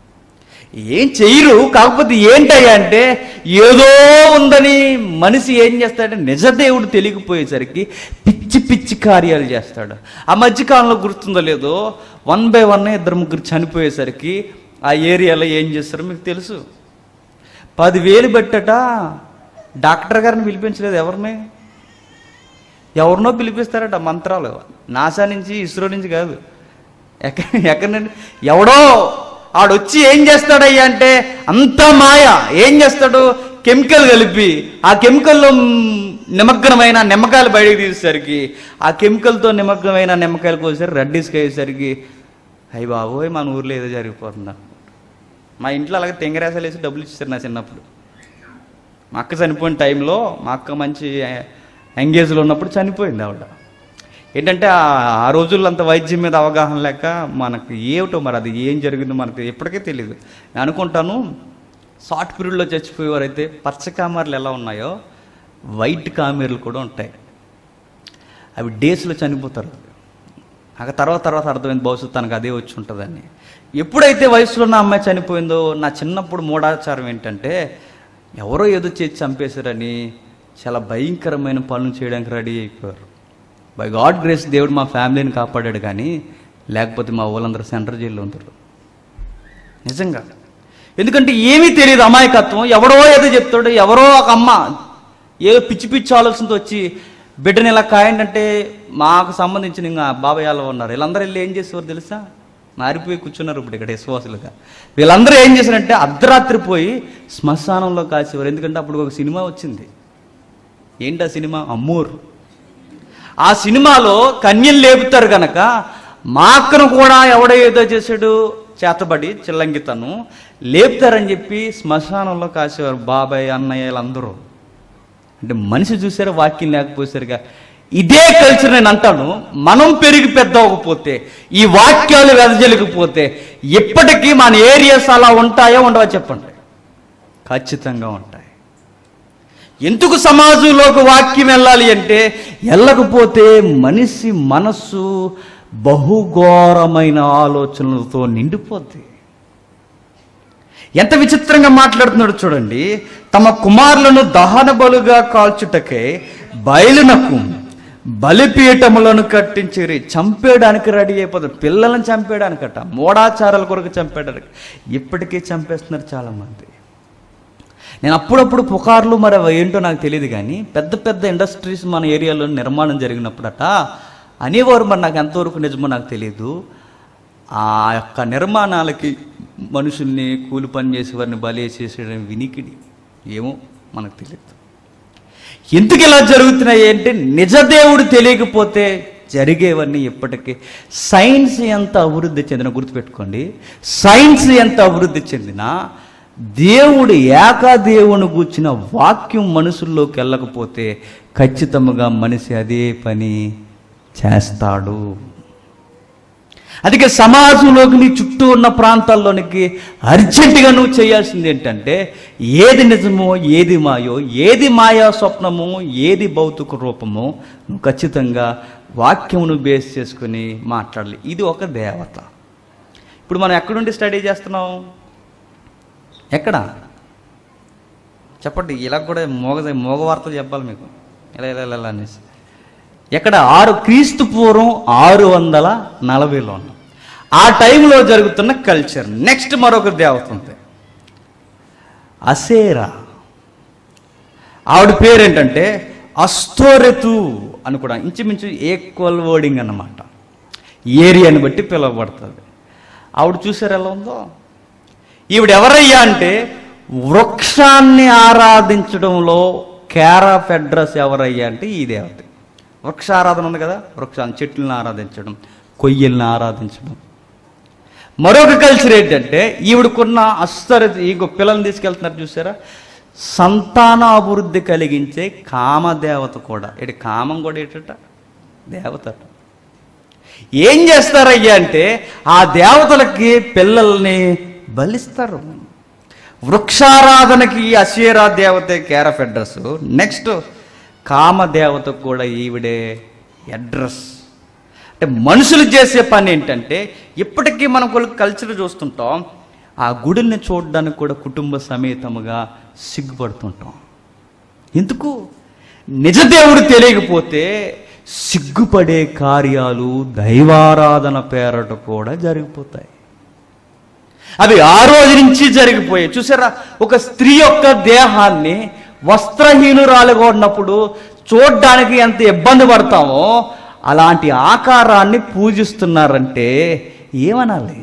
Speaker 1: ఏం చెయ్యరు కాకపోతే ఏంటయ్యా అంటే ఏదో ఉందని మనిషి ఏం చేస్తాడంటే నిజదేవుడు తెలియకపోయేసరికి పిచ్చి పిచ్చి కార్యాలు చేస్తాడు ఆ మధ్యకాలంలో గుర్తుందో లేదో వన్ బై వన్ ఇద్దరు ముగ్గురు చనిపోయేసరికి ఆ ఏరియాలో ఏం చేస్తారో మీకు తెలుసు పదివేలు పెట్టట డాక్టర్ గారిని పిలిపించలేదు ఎవరిని ఎవరినో పిలిపిస్తారట మంత్రాలు నాసా నుంచి ఇస్రో నుంచి కాదు ఎక్కడ ఎక్కడి నుండి ఎవడో ఆడొచ్చి ఏం చేస్తాడయ్యా అంటే అంతా మాయ ఏం చేస్తాడు కెమికల్ కలిపి ఆ కెమికల్లో మ్, నిమగ్నమైన నిమ్మకాయలు బయటకు తీసేసరికి ఆ కెమికల్తో నిమగ్నమైన నిమ్మకాయలు కోసేసరికి రెడ్డిస్కి అయ్యేసరికి అయ్యి బాబోయ్ మన ఊర్లో ఏదో జరిగిపోతుందా మా ఇంట్లో అలాగే తెంగరేసాలు వేసి డబ్బులు ఇచ్చారు నా చిన్నప్పుడు మా అక్క చనిపోయిన టైంలో మా అక్క మంచి ఎంగేజ్లో ఉన్నప్పుడు చనిపోయింది ఆవిడ ఏంటంటే ఆ- ఆ రోజుల్లో అంత వైద్యం మీద అవగాహన లేక మనకి ఏమిటో మరి అది ఏం జరిగిందో మనకు ఎప్పటికీ తెలియదు నేను అనుకుంటాను షార్ట్ పీరియడ్లో చచ్చిపోయేవారైతే పచ్చ కామెర్లు ఎలా ఉన్నాయో వైట్ కామెర్లు కూడా ఉంటాయి అవి డేస్లో చనిపోతారు ఆ తర్వాత తర్వాత అర్థమైంది భవిష్యత్తు తనకు అదే వచ్చి ఉంటుందని ఎప్పుడైతే వయసులో నా అమ్మాయి చనిపోయిందో నా చిన్నప్పుడు మూఢాచారం ఏంటంటే ఎవరో ఏదో చేసి చంపేశారని చాలా భయంకరమైన పనులు చేయడానికి రెడీ అయిపోయారు బై గాడ్ గ్రేస్ దేవుడు మా ఫ్యామిలీని కాపాడాడు కానీ లేకపోతే మా వాళ్ళందరూ సెంటర్ జైల్లో ఉంటారు నిజంగా ఎందుకంటే ఏమీ తెలియదు అమాయకత్వం ఎవడో ఏదో చెప్తాడు ఎవరో ఒక అమ్మ ఏదో పిచ్చి పిచ్చి ఆలోచనతో వచ్చి బిడ్డని ఇలా కాయండి అంటే మాకు సంబంధించిన ఇంకా బాబాయ్ వాళ్ళు ఉన్నారు వీళ్ళందరూ వెళ్ళి ఏం చేసేవారు తెలుసా మారిపోయి కూర్చున్నారు ఇప్పుడు ఇక్కడ విశ్వాసులుగా వీళ్ళందరూ ఏం చేశారంటే అర్ధరాత్రి పోయి శ్మశానంలో కాసేవారు ఎందుకంటే అప్పుడు ఒక సినిమా వచ్చింది ఏంటి ఆ సినిమా అమ్మూర్ ఆ సినిమాలో కన్యలు లేపుతారు గనక మా అక్కను కూడా ఎవడో ఏదో చేశాడు చేతబడి చిల్లంగితను లేపుతారని చెప్పి శ్మశానంలో కాసేవారు బాబాయ్ అన్నయ్య వీళ్ళందరూ అంటే మనిషి చూసారా వాక్యం లేకపోసారుగా ఇదే కల్చర్ నేను అంటాను మనం పెరిగి పెద్ద అవ్వకపోతే ఈ వాక్యాలు వెదజలికపోతే ఇప్పటికీ మన ఏరియాస్ అలా ఉంటాయో ఉండవా చెప్పండి ఖచ్చితంగా ఉంటాయి ఎందుకు సమాజంలోకి వాక్యం వెళ్ళాలి అంటే వెళ్ళకపోతే మనిషి మనస్సు బహుఘోరమైన ఆలోచనలతో నిండిపోద్ది ఎంత విచిత్రంగా మాట్లాడుతున్నాడు చూడండి తమ కుమారులను దహన బలుగా కాల్చుటకే బయలునకు బలిపీఠములను కట్టించిరి చంపేయడానికి రెడీ అయిపోతారు పిల్లలను చంపేయడానికట మూఢాచారాల కొరకు చంపేయడానికి ఇప్పటికీ చంపేస్తున్నారు చాలామంది నేను అప్పుడప్పుడు పుకార్లు మరి అవి ఏంటో నాకు తెలియదు కానీ పెద్ద పెద్ద ఇండస్ట్రీస్ మన ఏరియాలో నిర్మాణం జరిగినప్పుడట అనేవారు మరి నాకు ఎంతవరకు నిజమో నాకు తెలియదు ఆ యొక్క నిర్మాణాలకి మనుషుల్ని కూలి పని చేసే వారిని బలి చేసేయడం వినికిడి ఏమో మనకు తెలియదు ఎందుకు ఇలా జరుగుతున్నాయి అంటే నిజదేవుడు తెలియకపోతే జరిగేవన్నీ ఇప్పటికీ సైన్స్ ఎంత అభివృద్ధి చెందిన గుర్తుపెట్టుకోండి సైన్స్ ఎంత అభివృద్ధి చెందినా దేవుడు ఏకాదేవుని కూర్చిన వాక్యం మనుషుల్లోకి వెళ్ళకపోతే ఖచ్చితంగా మనిషి అదే పని చేస్తాడు అందుకే సమాజంలోకి నీ చుట్టూ ఉన్న ప్రాంతాల్లోనికి అర్జెంటుగా నువ్వు చేయాల్సింది ఏంటంటే ఏది నిజమో ఏది మాయో ఏది మాయా స్వప్నమో ఏది భౌతిక రూపమో నువ్వు ఖచ్చితంగా వాక్యమును బేస్ చేసుకుని మాట్లాడాలి ఇది ఒక దేవత ఇప్పుడు మనం ఎక్కడుండి స్టడీ చేస్తున్నాం ఎక్కడ చెప్పండి ఇలా కూడా మోగ మోగ వార్తలు చెప్పాలి మీకు ఇలా ఇలా ఇలా ఇలా అనేసి ఎక్కడ ఆరు క్రీస్తు పూర్వం ఆరు వందల నలభైలో ఉన్నాం ఆ టైంలో జరుగుతున్న కల్చర్ నెక్స్ట్ మరొక దేవత ఉంది అసేరా ఆవిడ పేరేంటంటే అస్తోరెతు అని కూడా ఇంచుమించు ఈక్వల్ వర్డింగ్ అన్నమాట ఏరియాని బట్టి పిలువబడుతుంది ఆవిడ చూసారు ఎలా ఉందో ఈవిడ ఎవరయ్యా అంటే వృక్షాన్ని ఆరాధించడంలో కేర్ ఆఫ్ అడ్రస్ ఎవరయ్యా అంటే ఈ దేవత వృక్షారాధన ఉంది కదా వృక్షాన్ని చెట్లను ఆరాధించడం కొయ్యల్ని ఆరాధించడం మరొక కల్చర్ ఏంటంటే ఈవిడకున్న అస్తర ఈ పిల్లల్ని తీసుకెళ్తున్నారు చూసారా సంతానాభివృద్ధి కలిగించే కామదేవత కూడా ఇటు కామం కూడా ఏంటట దేవత అట. ఏం చేస్తారయ్యా అంటే ఆ దేవతలకి పిల్లల్ని బలిస్తారు వృక్షారాధనకి అశేరా దేవతే కేర్ ఆఫ్ అడ్రస్ నెక్స్ట్ కామదేవతకు కూడా ఈవిడే అడ్రస్ అంటే మనుషులు చేసే పని ఏంటంటే ఇప్పటికీ మనం కొన్ని కల్చర్ చూస్తుంటాం ఆ గుడిని చూడడానికి కూడా కుటుంబ సమేతముగా సిగ్గుపడుతుంటాం ఎందుకు నిజదేవుడు తెలియకపోతే సిగ్గుపడే కార్యాలు దైవారాధన పేరట కూడా జరిగిపోతాయి అవి ఆ రోజు నుంచి జరిగిపోయాయి చూసారా ఒక స్త్రీ యొక్క దేహాన్ని వస్త్రహీనురాలుగా ఉన్నప్పుడు చూడ్డానికి ఎంత ఇబ్బంది పడతామో అలాంటి ఆకారాన్ని పూజిస్తున్నారంటే ఏమనాలి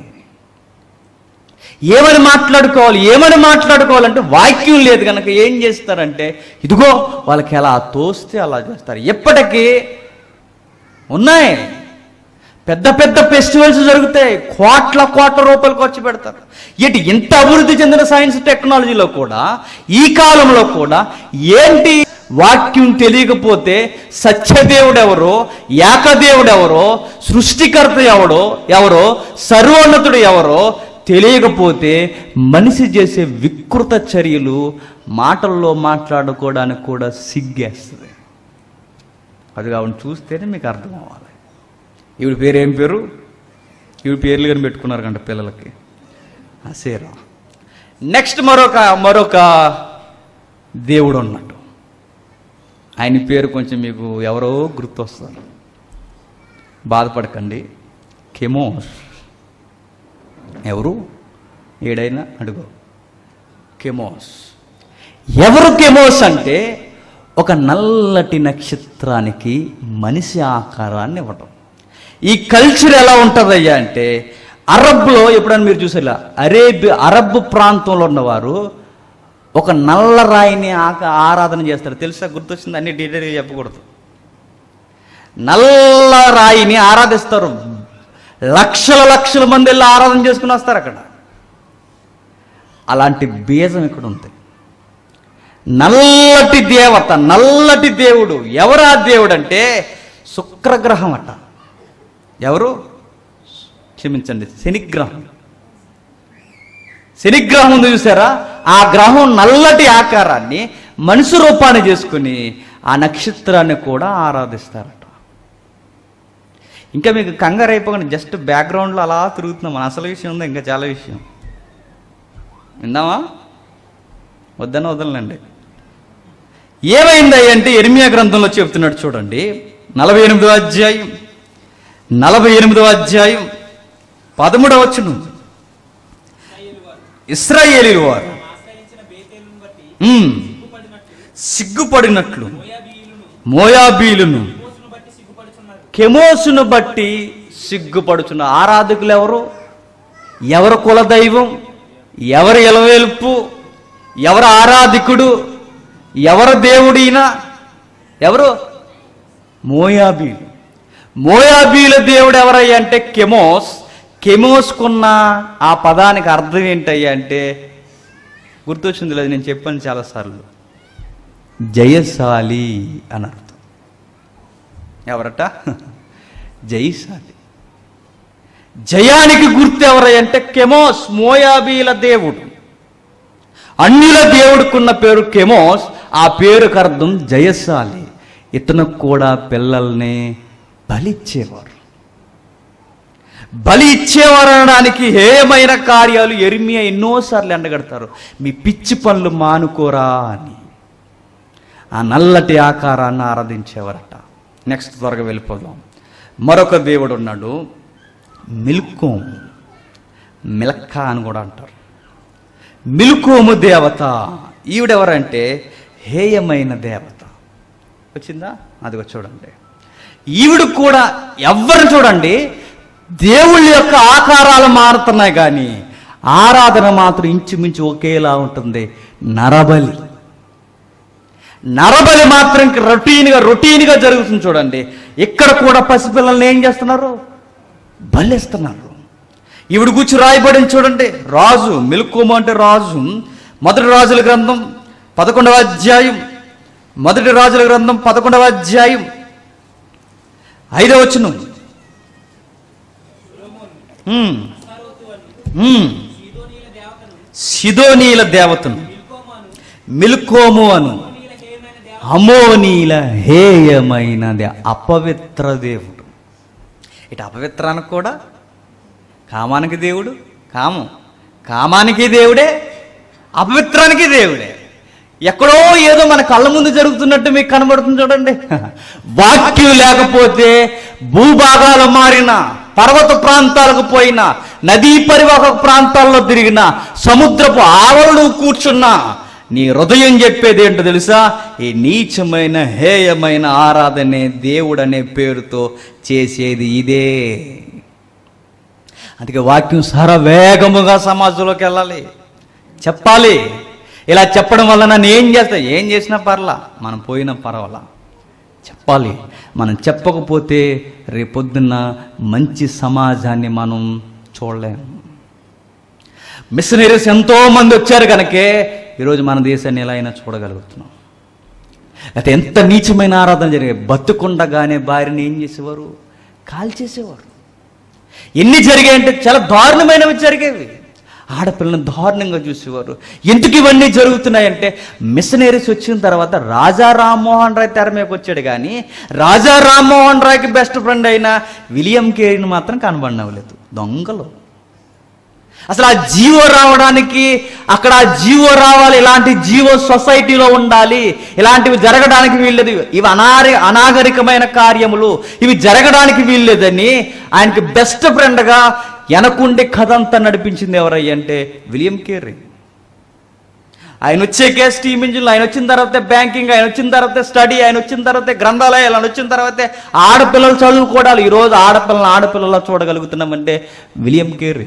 Speaker 1: ఏమని మాట్లాడుకోవాలి ఏమని మాట్లాడుకోవాలంటే వాక్యం లేదు కనుక ఏం చేస్తారంటే ఇదిగో వాళ్ళకి ఎలా తోస్తే అలా చేస్తారు ఎప్పటికీ ఉన్నాయి పెద్ద పెద్ద ఫెస్టివల్స్ జరుగుతాయి కోట్ల కోట్ల రూపాయలు ఖర్చు పెడతారు ఇటు ఇంత అభివృద్ధి చెందిన సైన్స్ టెక్నాలజీలో కూడా ఈ కాలంలో కూడా ఏంటి వాక్యం తెలియకపోతే సత్యదేవుడు ఎవరో ఏకదేవుడు ఎవరో సృష్టికర్త ఎవడో ఎవరో సర్వోన్నతుడు ఎవరో తెలియకపోతే మనిషి చేసే వికృత చర్యలు మాటల్లో మాట్లాడుకోవడానికి కూడా సిగ్గేస్తుంది అది కావున చూస్తేనే మీకు అర్థం అవ్వాలి ఈవిడ పేరు ఏం పేరు ఈవిడ పేర్లు కానీ పెట్టుకున్నారు కంట పిల్లలకి అసేరా నెక్స్ట్ మరొక మరొక దేవుడు ఉన్నట్టు ఆయన పేరు కొంచెం మీకు ఎవరో గుర్తొస్తారు బాధపడకండి కెమోస్ ఎవరు ఏడైనా అడుగు కెమోస్ ఎవరు కెమోస్ అంటే ఒక నల్లటి నక్షత్రానికి మనిషి ఆకారాన్ని ఇవ్వటం ఈ కల్చర్ ఎలా ఉంటుందయ్యా అంటే అరబ్లో ఎప్పుడైనా మీరు చూసేలా అరేబి అరబ్ ప్రాంతంలో ఉన్నవారు ఒక నల్ల రాయిని ఆక ఆరాధన చేస్తారు తెలుసా గుర్తొచ్చింది అన్ని డీటెయిల్గా చెప్పకూడదు నల్ల రాయిని ఆరాధిస్తారు లక్షల లక్షల మంది వెళ్ళి ఆరాధన చేసుకుని వస్తారు అక్కడ అలాంటి బీజం ఇక్కడ ఉంది నల్లటి దేవత నల్లటి దేవుడు ఎవరు ఆ దేవుడు అంటే శుక్రగ్రహం అట ఎవరు క్షమించండి శనిగ్రహం శనిగ్రహం ఉంది చూసారా ఆ గ్రహం నల్లటి ఆకారాన్ని మనిషి రూపాన్ని చేసుకుని ఆ నక్షత్రాన్ని కూడా ఆరాధిస్తారట ఇంకా మీకు కంగారు అయిపోకుండా జస్ట్ బ్యాక్గ్రౌండ్లో అలా తిరుగుతున్నాం మన అసలు విషయం ఉంది ఇంకా చాలా విషయం విందామా వద్దన వదలండి ఏమైంది అంటే ఎనిమియా గ్రంథంలో చెప్తున్నాడు చూడండి నలభై ఎనిమిదో అధ్యాయం నలభై ఎనిమిదో అధ్యాయం పదమూడవ వచనం ఇస్రాయేలీ వారు ఉమ్, సిగ్గుపడినట్లు మోయాబీలును కెమోసును బట్టి సిగ్గుపడుచున్న ఆరాధకులు ఎవరు ఎవరు కులదైవం ఎవరు ఎలవేల్పు ఎవరు ఆరాధికుడు ఎవరు దేవుడినా ఎవరు మోయాబీలు మోయాబీల దేవుడు ఎవరయ్యా అంటే కెమోస్ కెమోస్కున్న ఆ పదానికి అర్థం ఏంటయ్యా అంటే గుర్తొచ్చింది లేదు నేను చెప్పాను చాలాసార్లు జయశాలి అని అర్థం ఎవరట జయశాలి జయానికి గుర్తు ఎవరయ్యంటే కెమోస్ మోయాబీల దేవుడు అన్యుల దేవుడికున్న పేరు కెమోస్ ఆ పేరుకు అర్థం జయశాలి ఇతనికి కూడా పిల్లల్ని బలిచ్చేవారు బలి ఇచ్చేవారు అనడానికి హేయమైన కార్యాలు ఎరిమియా ఎన్నోసార్లు ఎండగడతారు మీ పిచ్చి పనులు మానుకోరా అని ఆ నల్లటి ఆకారాన్ని ఆరాధించేవారట నెక్స్ట్ త్వరగా వెళ్ళిపోదాం మరొక దేవుడు ఉన్నాడు మిల్కోం మిల్కా అని కూడా అంటారు మిల్కోము దేవత ఈవిడెవరంటే హేయమైన దేవత వచ్చిందా అదిగో చూడండి ఈవిడ కూడా ఎవ్వరు చూడండి దేవుళ్ళ యొక్క ఆకారాలు మారుతున్నాయి కానీ ఆరాధన మాత్రం ఇంచుమించు ఒకేలా ఉంటుంది నరబలి నరబలి మాత్రం ఇంక రొటీన్గా రొటీన్గా జరుగుతుంది చూడండి ఇక్కడ కూడా పసిపిల్లల్ని ఏం చేస్తున్నారు బలిస్తున్నారు ఈవిడ కూర్చి రాయబడింది చూడండి రాజు మిల్కోము అంటే రాజు మొదటి రాజుల గ్రంథం పదకొండవ అధ్యాయం మొదటి రాజుల గ్రంథం పదకొండవ అధ్యాయం ఐదవ వచనం ఉమ్. ఉమ్. సిదోనీల దేవతను మిల్కోము అను అమోనీల హేయమైన దే- అపవిత్ర దేవుడు ఇటు అపవిత్రానికి కూడా కామానికి దేవుడు కామం కామానికి దేవుడే అపవిత్రానికి దేవుడే ఎక్కడో ఏదో మన కళ్ళ ముందు జరుగుతున్నట్టు మీకు కనబడుతుంది చూడండి వాక్యం లేకపోతే భూభాగాలు మారిన పర్వత ప్రాంతాలకు పోయిన నదీ పరివాహక ప్రాంతాల్లో తిరిగిన సముద్రపు ఆవరణ కూర్చున్నా నీ హృదయం చెప్పేది ఏంటో తెలుసా ఈ నీచమైన హేయమైన ఆరాధనే దేవుడనే పేరుతో చేసేది ఇదే అందుకే వాక్యం సారా వేగముగా సమాజంలోకి వెళ్ళాలి చెప్పాలి ఇలా చెప్పడం వల్ల నన్ను ఏం చేస్తా ఏం చేసినా పర్లా మనం పోయినా పర్వాలా చెప్పాలి మనం చెప్పకపోతే రేపొద్దున్న మంచి సమాజాన్ని మనం చూడలేము మిషనరీస్ ఎంతో మంది వచ్చారు కనుకే ఈరోజు మన దేశాన్ని ఎలా అయినా చూడగలుగుతున్నాం అయితే ఎంత నీచమైన ఆరాధన జరిగే బతుకుండగానే భార్యని ఏం చేసేవారు కాల్ చేసేవారు ఎన్ని జరిగాయంటే చాలా దారుణమైనవి జరిగేవి ఆడపిల్లని దారుణంగా చూసేవారు ఎందుకు ఇవన్నీ జరుగుతున్నాయంటే మిషనరీస్ వచ్చిన తర్వాత రాజా రామ్మోహన్ రాయ్ తెర మీదకి వచ్చాడు కానీ రాజా రామ్మోహన్ రాయ్కి బెస్ట్ ఫ్రెండ్ అయిన విలియం కేరీని మాత్రం కనబడినవ్వలేదు దొంగలు అసలు ఆ జీవో రావడానికి అక్కడ ఆ జీవో రావాలి ఇలాంటి జీవో సొసైటీలో ఉండాలి ఇలాంటివి జరగడానికి వీల్లేదు ఇవి అనారి అనాగరికమైన కార్యములు ఇవి జరగడానికి వీల్లేదని ఆయనకి బెస్ట్ ఫ్రెండ్గా వెనకుండి కథ అంతా నడిపించింది ఎవరయ్య అంటే విలియం కేరీ ఆయన వచ్చాకే స్టీమ్ ఇంజిన్లు ఆయన వచ్చిన తర్వాత బ్యాంకింగ్ ఆయన వచ్చిన తర్వాత స్టడీ ఆయన వచ్చిన తర్వాత గ్రంథాలయాలు ఆయన వచ్చిన తర్వాత ఆడపిల్లలు చదువుకోవడాలు ఈరోజు ఆడపిల్లలు ఆడపిల్లలా చూడగలుగుతున్నామంటే విలియం కేరీ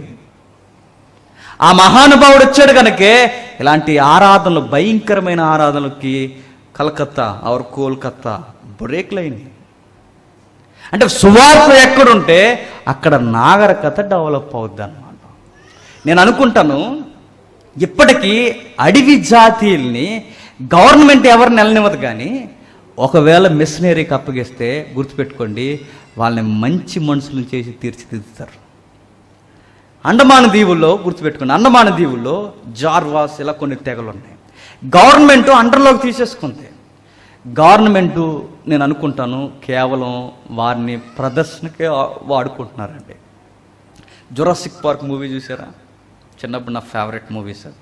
Speaker 1: ఆ మహానుభావుడు వచ్చాడు కనుకే ఇలాంటి ఆరాధనలు భయంకరమైన ఆరాధనలకి కలకత్తా ఆర్ కోల్కత్తా బ్రేక్లైంది అంటే సువార్త ఎక్కడుంటే అక్కడ నాగరికత డెవలప్ అవుద్ది అనమాట నేను అనుకుంటాను ఇప్పటికీ అడవి జాతీయుల్ని గవర్నమెంట్ ఎవరిని నెలనివ్వదు కానీ ఒకవేళ మిషనరీకి అప్పగిస్తే గుర్తుపెట్టుకోండి వాళ్ళని మంచి మనుషులను చేసి తీర్చిదిద్దుతారు అండమాన దీవుల్లో గుర్తుపెట్టుకోండి అండమాన దీవుల్లో జార్వాస్ ఇలా కొన్ని తెగలు ఉన్నాయి గవర్నమెంట్ అండర్లోకి తీసేసుకుంది గవర్నమెంట్ నేను అనుకుంటాను కేవలం వారిని ప్రదర్శనకే వాడుకుంటున్నారండి జురాసిక్ పార్క్ మూవీ చూసారా చిన్నప్పుడు నా ఫేవరెట్ మూవీ సార్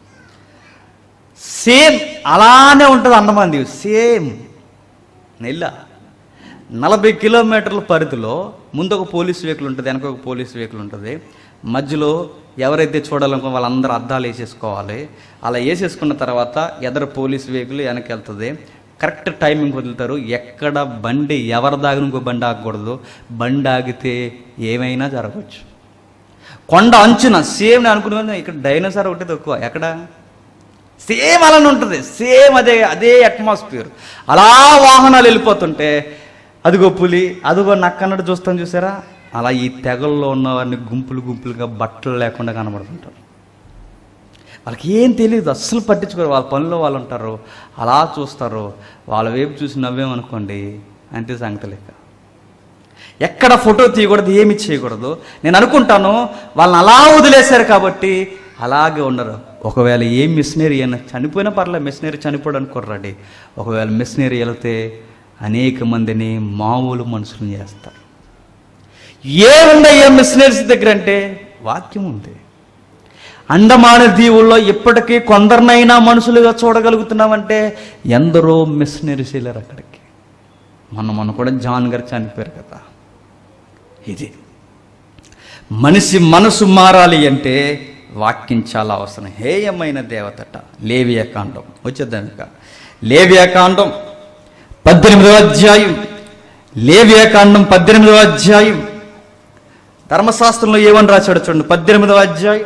Speaker 1: సేమ్ అలానే ఉంటుంది అండమాన్ దీవు సేమ్ నెల్ల నలభై కిలోమీటర్ల పరిధిలో ముందు ఒక పోలీస్ వెహికల్ ఉంటుంది వెనక ఒక పోలీస్ వెహికల్ ఉంటుంది మధ్యలో ఎవరైతే చూడాలనుకో వాళ్ళందరూ అద్దాలు వేసేసుకోవాలి అలా వేసేసుకున్న తర్వాత ఎదర పోలీస్ వెహికల్ వెనక్కి వెళ్తుంది కరెక్ట్ టైమింగ్ వదులుతారు ఎక్కడ బండి ఎవరి దాగిన ఇంకో బండి ఆగకూడదు బండి ఆగితే ఏమైనా జరగవచ్చు కొండ అంచున సేమ్ నేను అనుకున్నాను ఇక్కడ డైనోసార్ ఒకటి తక్కువ ఎక్కడ సేమ్ అలానే ఉంటుంది సేమ్ అదే అదే అట్మాస్ఫియర్ అలా వాహనాలు వెళ్ళిపోతుంటే అదిగో పులి అదిగో నక్కన్నట్టు చూస్తాం చూసారా అలా ఈ తెగల్లో ఉన్న వారిని గుంపులు గుంపులుగా బట్టలు లేకుండా కనబడుతుంటారు వాళ్ళకి ఏం తెలియదు అస్సలు పట్టించుకోరు వాళ్ళ పనిలో వాళ్ళు ఉంటారు అలా చూస్తారు వాళ్ళ వైపు చూసి నవ్వేమనుకోండి అంటే సంగతి లెక్క ఎక్కడ ఫోటో తీయకూడదు ఏమి చేయకూడదు నేను అనుకుంటాను వాళ్ళని అలా వదిలేశారు కాబట్టి అలాగే ఉండరు ఒకవేళ ఏ మిషనరీ అయినా చనిపోయినా పర్లేదు మిషనరీ చనిపోవడానికి కుర్రాడి ఒకవేళ మిషనరీ వెళితే అనేక మందిని మామూలు మనుషులను చేస్తారు ఏముందయ్యా మిషనరీస్ దగ్గర అంటే వాక్యం ఉంది అండమాన దీవుల్లో ఇప్పటికీ కొందరినైనా మనుషులుగా చూడగలుగుతున్నామంటే ఎందరో మిషనరీస్ వెళ్ళారు అక్కడికి మొన్న మొన్న కూడా జాన్ గారు చనిపోయారు కదా ఇది మనిషి మనసు మారాలి అంటే వాక్యం చాలా అవసరం హేయమైన దేవతట లేవియా కాండం వచ్చేద్దాం ఇక లేవియా కాండం పద్దెనిమిదవ అధ్యాయం లేవియా కాండం పద్దెనిమిదవ అధ్యాయం ధర్మశాస్త్రంలో ఏమని రాశాడు చూడండి పద్దెనిమిదవ అధ్యాయం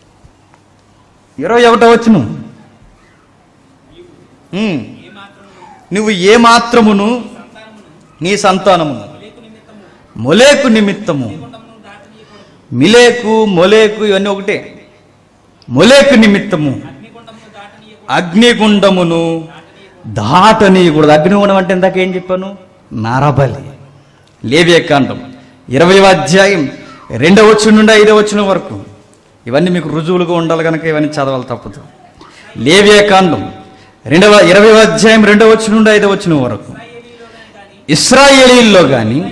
Speaker 1: ఇరవై ఒకటో వచ్చును నువ్వు ఏ మాత్రమును నీ సంతానమును మొలేకు నిమిత్తము మిలేకు మొలేకు ఇవన్నీ ఒకటే మొలేకు నిమిత్తము అగ్నిగుండమును దాటనీయకూడదు అగ్నిగుండం అంటే ఇందాక ఏం చెప్పాను నరబలి లేవ్యకాండం ఇరవై అధ్యాయం రెండవ వచ్చిన నుండి ఐదవ వచ్చిన వరకు ఇవన్నీ మీకు రుజువులుగా ఉండాలి కనుక ఇవన్నీ చదవాలి తప్పదు లేవ్యకాండం రెండవ ఇరవై అధ్యాయం రెండవ వచ్చిన నుండి ఐదవ వచ్చిన వరకు ఇస్రాయేలీల్లో కానీ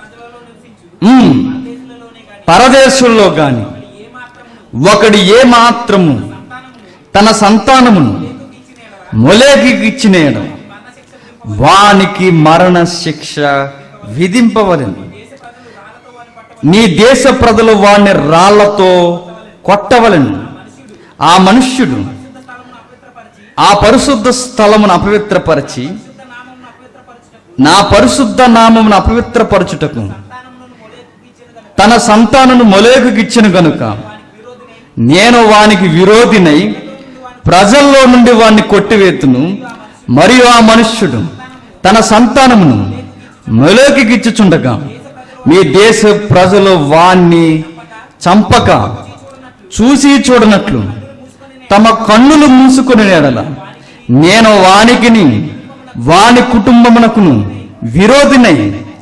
Speaker 1: పరదేశంలో కానీ ఒకడు ఏ మాత్రము తన సంతానమును మొలేకి ఇచ్చినేయడం వానికి మరణ శిక్ష విధింపవలను నీ దేశ ప్రజలు వాణ్ణి రాళ్లతో కొట్టవలను ఆ మనుష్యుడు ఆ పరిశుద్ధ స్థలమును అపవిత్రపరిచి నా పరిశుద్ధ నామమును అపవిత్రపరచుటకు తన సంతానను మొలేకుకిచ్చిన గనుక నేను వానికి విరోధినై ప్రజల్లో నుండి వాణ్ణి కొట్టివేతును మరియు ఆ మనుష్యుడు తన సంతానమును మొలేకిచ్చుచుండగా మీ దేశ ప్రజలు వాణ్ణి చంపక చూసి చూడనట్లు తమ కన్నులు మూసుకుని ఎడల నేను వానికిని వాని కుటుంబమునకును విరోధినై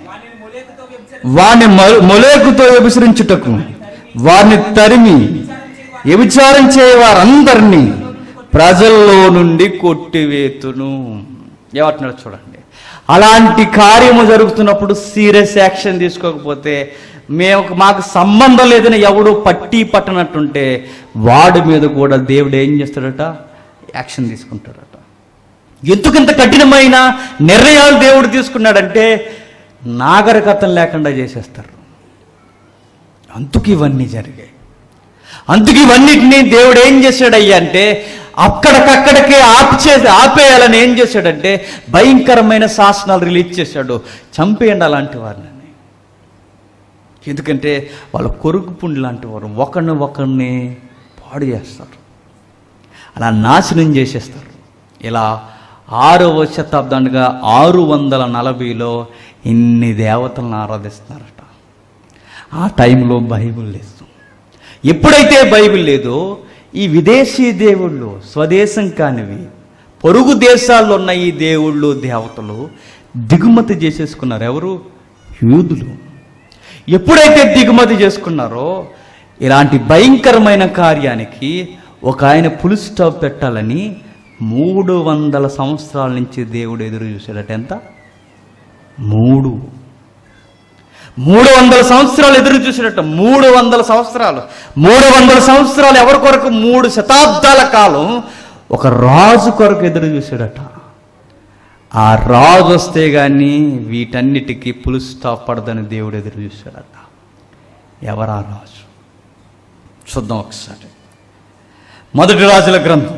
Speaker 1: వాని మొలేకుతో వ్యభిసరించుటకు వారిని తరిమి వ్యభిచారం చేయ వారందరినీ ప్రజల్లో నుండి కొట్టివేతును ఏమంటున్నాడు చూడండి అలాంటి కార్యము జరుగుతున్నప్పుడు సీరియస్ యాక్షన్ తీసుకోకపోతే మేము మాకు సంబంధం లేదని ఎవడు పట్టి పట్టనట్టుంటే వాడి మీద కూడా దేవుడు ఏం చేస్తాడట యాక్షన్ తీసుకుంటాడట ఎందుకు ఇంత కఠినమైన నిర్ణయాలు దేవుడు తీసుకున్నాడంటే నాగరికతం లేకుండా చేసేస్తారు అందుకు ఇవన్నీ జరిగాయి అందుకు ఇవన్నిటినీ దేవుడు ఏం చేశాడయ్యా అంటే అక్కడికక్కడికే ఆపు చేసి ఆపేయాలని ఏం చేశాడంటే భయంకరమైన శాసనాలు రిలీజ్ చేశాడు చంపేయండి అలాంటి వారిని ఎందుకంటే వాళ్ళ కొరుకు పుండి లాంటి వారు ఒకరిని ఒకరిని పాడు చేస్తారు అలా నాశనం చేసేస్తారు ఇలా ఆరవ శతాబ్దానిగా ఆరు వందల నలభైలో ఇన్ని దేవతలను ఆరాధిస్తున్నారట ఆ టైంలో బైబిల్ లేదు ఎప్పుడైతే బైబిల్ లేదో ఈ విదేశీ దేవుళ్ళు స్వదేశం కానివి పొరుగు దేశాల్లో ఉన్న ఈ దేవుళ్ళు దేవతలు దిగుమతి చేసేసుకున్నారు ఎవరు యూదులు ఎప్పుడైతే దిగుమతి చేసుకున్నారో ఇలాంటి భయంకరమైన కార్యానికి ఒక ఆయన పులి స్టాప్ పెట్టాలని మూడు వందల సంవత్సరాల నుంచి దేవుడు ఎదురు చూశాడట ఎంత మూడు మూడు వందల సంవత్సరాలు ఎదురు చూసినట్టు మూడు వందల సంవత్సరాలు మూడు వందల సంవత్సరాలు ఎవరి కొరకు మూడు శతాబ్దాల కాలం ఒక రాజు కొరకు ఎదురు చూశాడట ఆ రాజు వస్తే గాని వీటన్నిటికీ పులు స్టాప్ పడదని దేవుడు ఎదురు చూశాడట ఎవరా రాజు చూద్దాం ఒకసారి మొదటి రాజుల గ్రంథం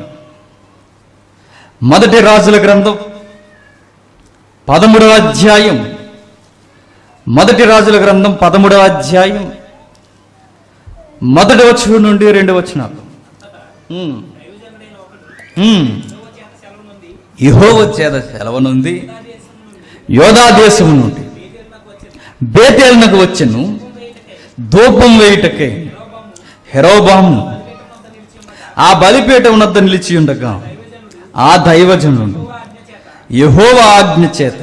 Speaker 1: మొదటి రాజుల గ్రంథం పదమూడవ అధ్యాయం మొదటి రాజుల గ్రంథం పదమూడవ అధ్యాయం మొదటి వచనం నుండి రెండు వచనాలు ఉమ్. ఉమ్. యెహోవా చేత సెలవునుంది యోధా దేశం నుండి బేతేలునకు వచ్చెను ధూపం వేయుటకే హెరోబాము ఆ బలిపీఠం వద్ద నిలిచి ఉండగా ఆ దైవజనుడు యెహోవా ఆజ్ఞ చేత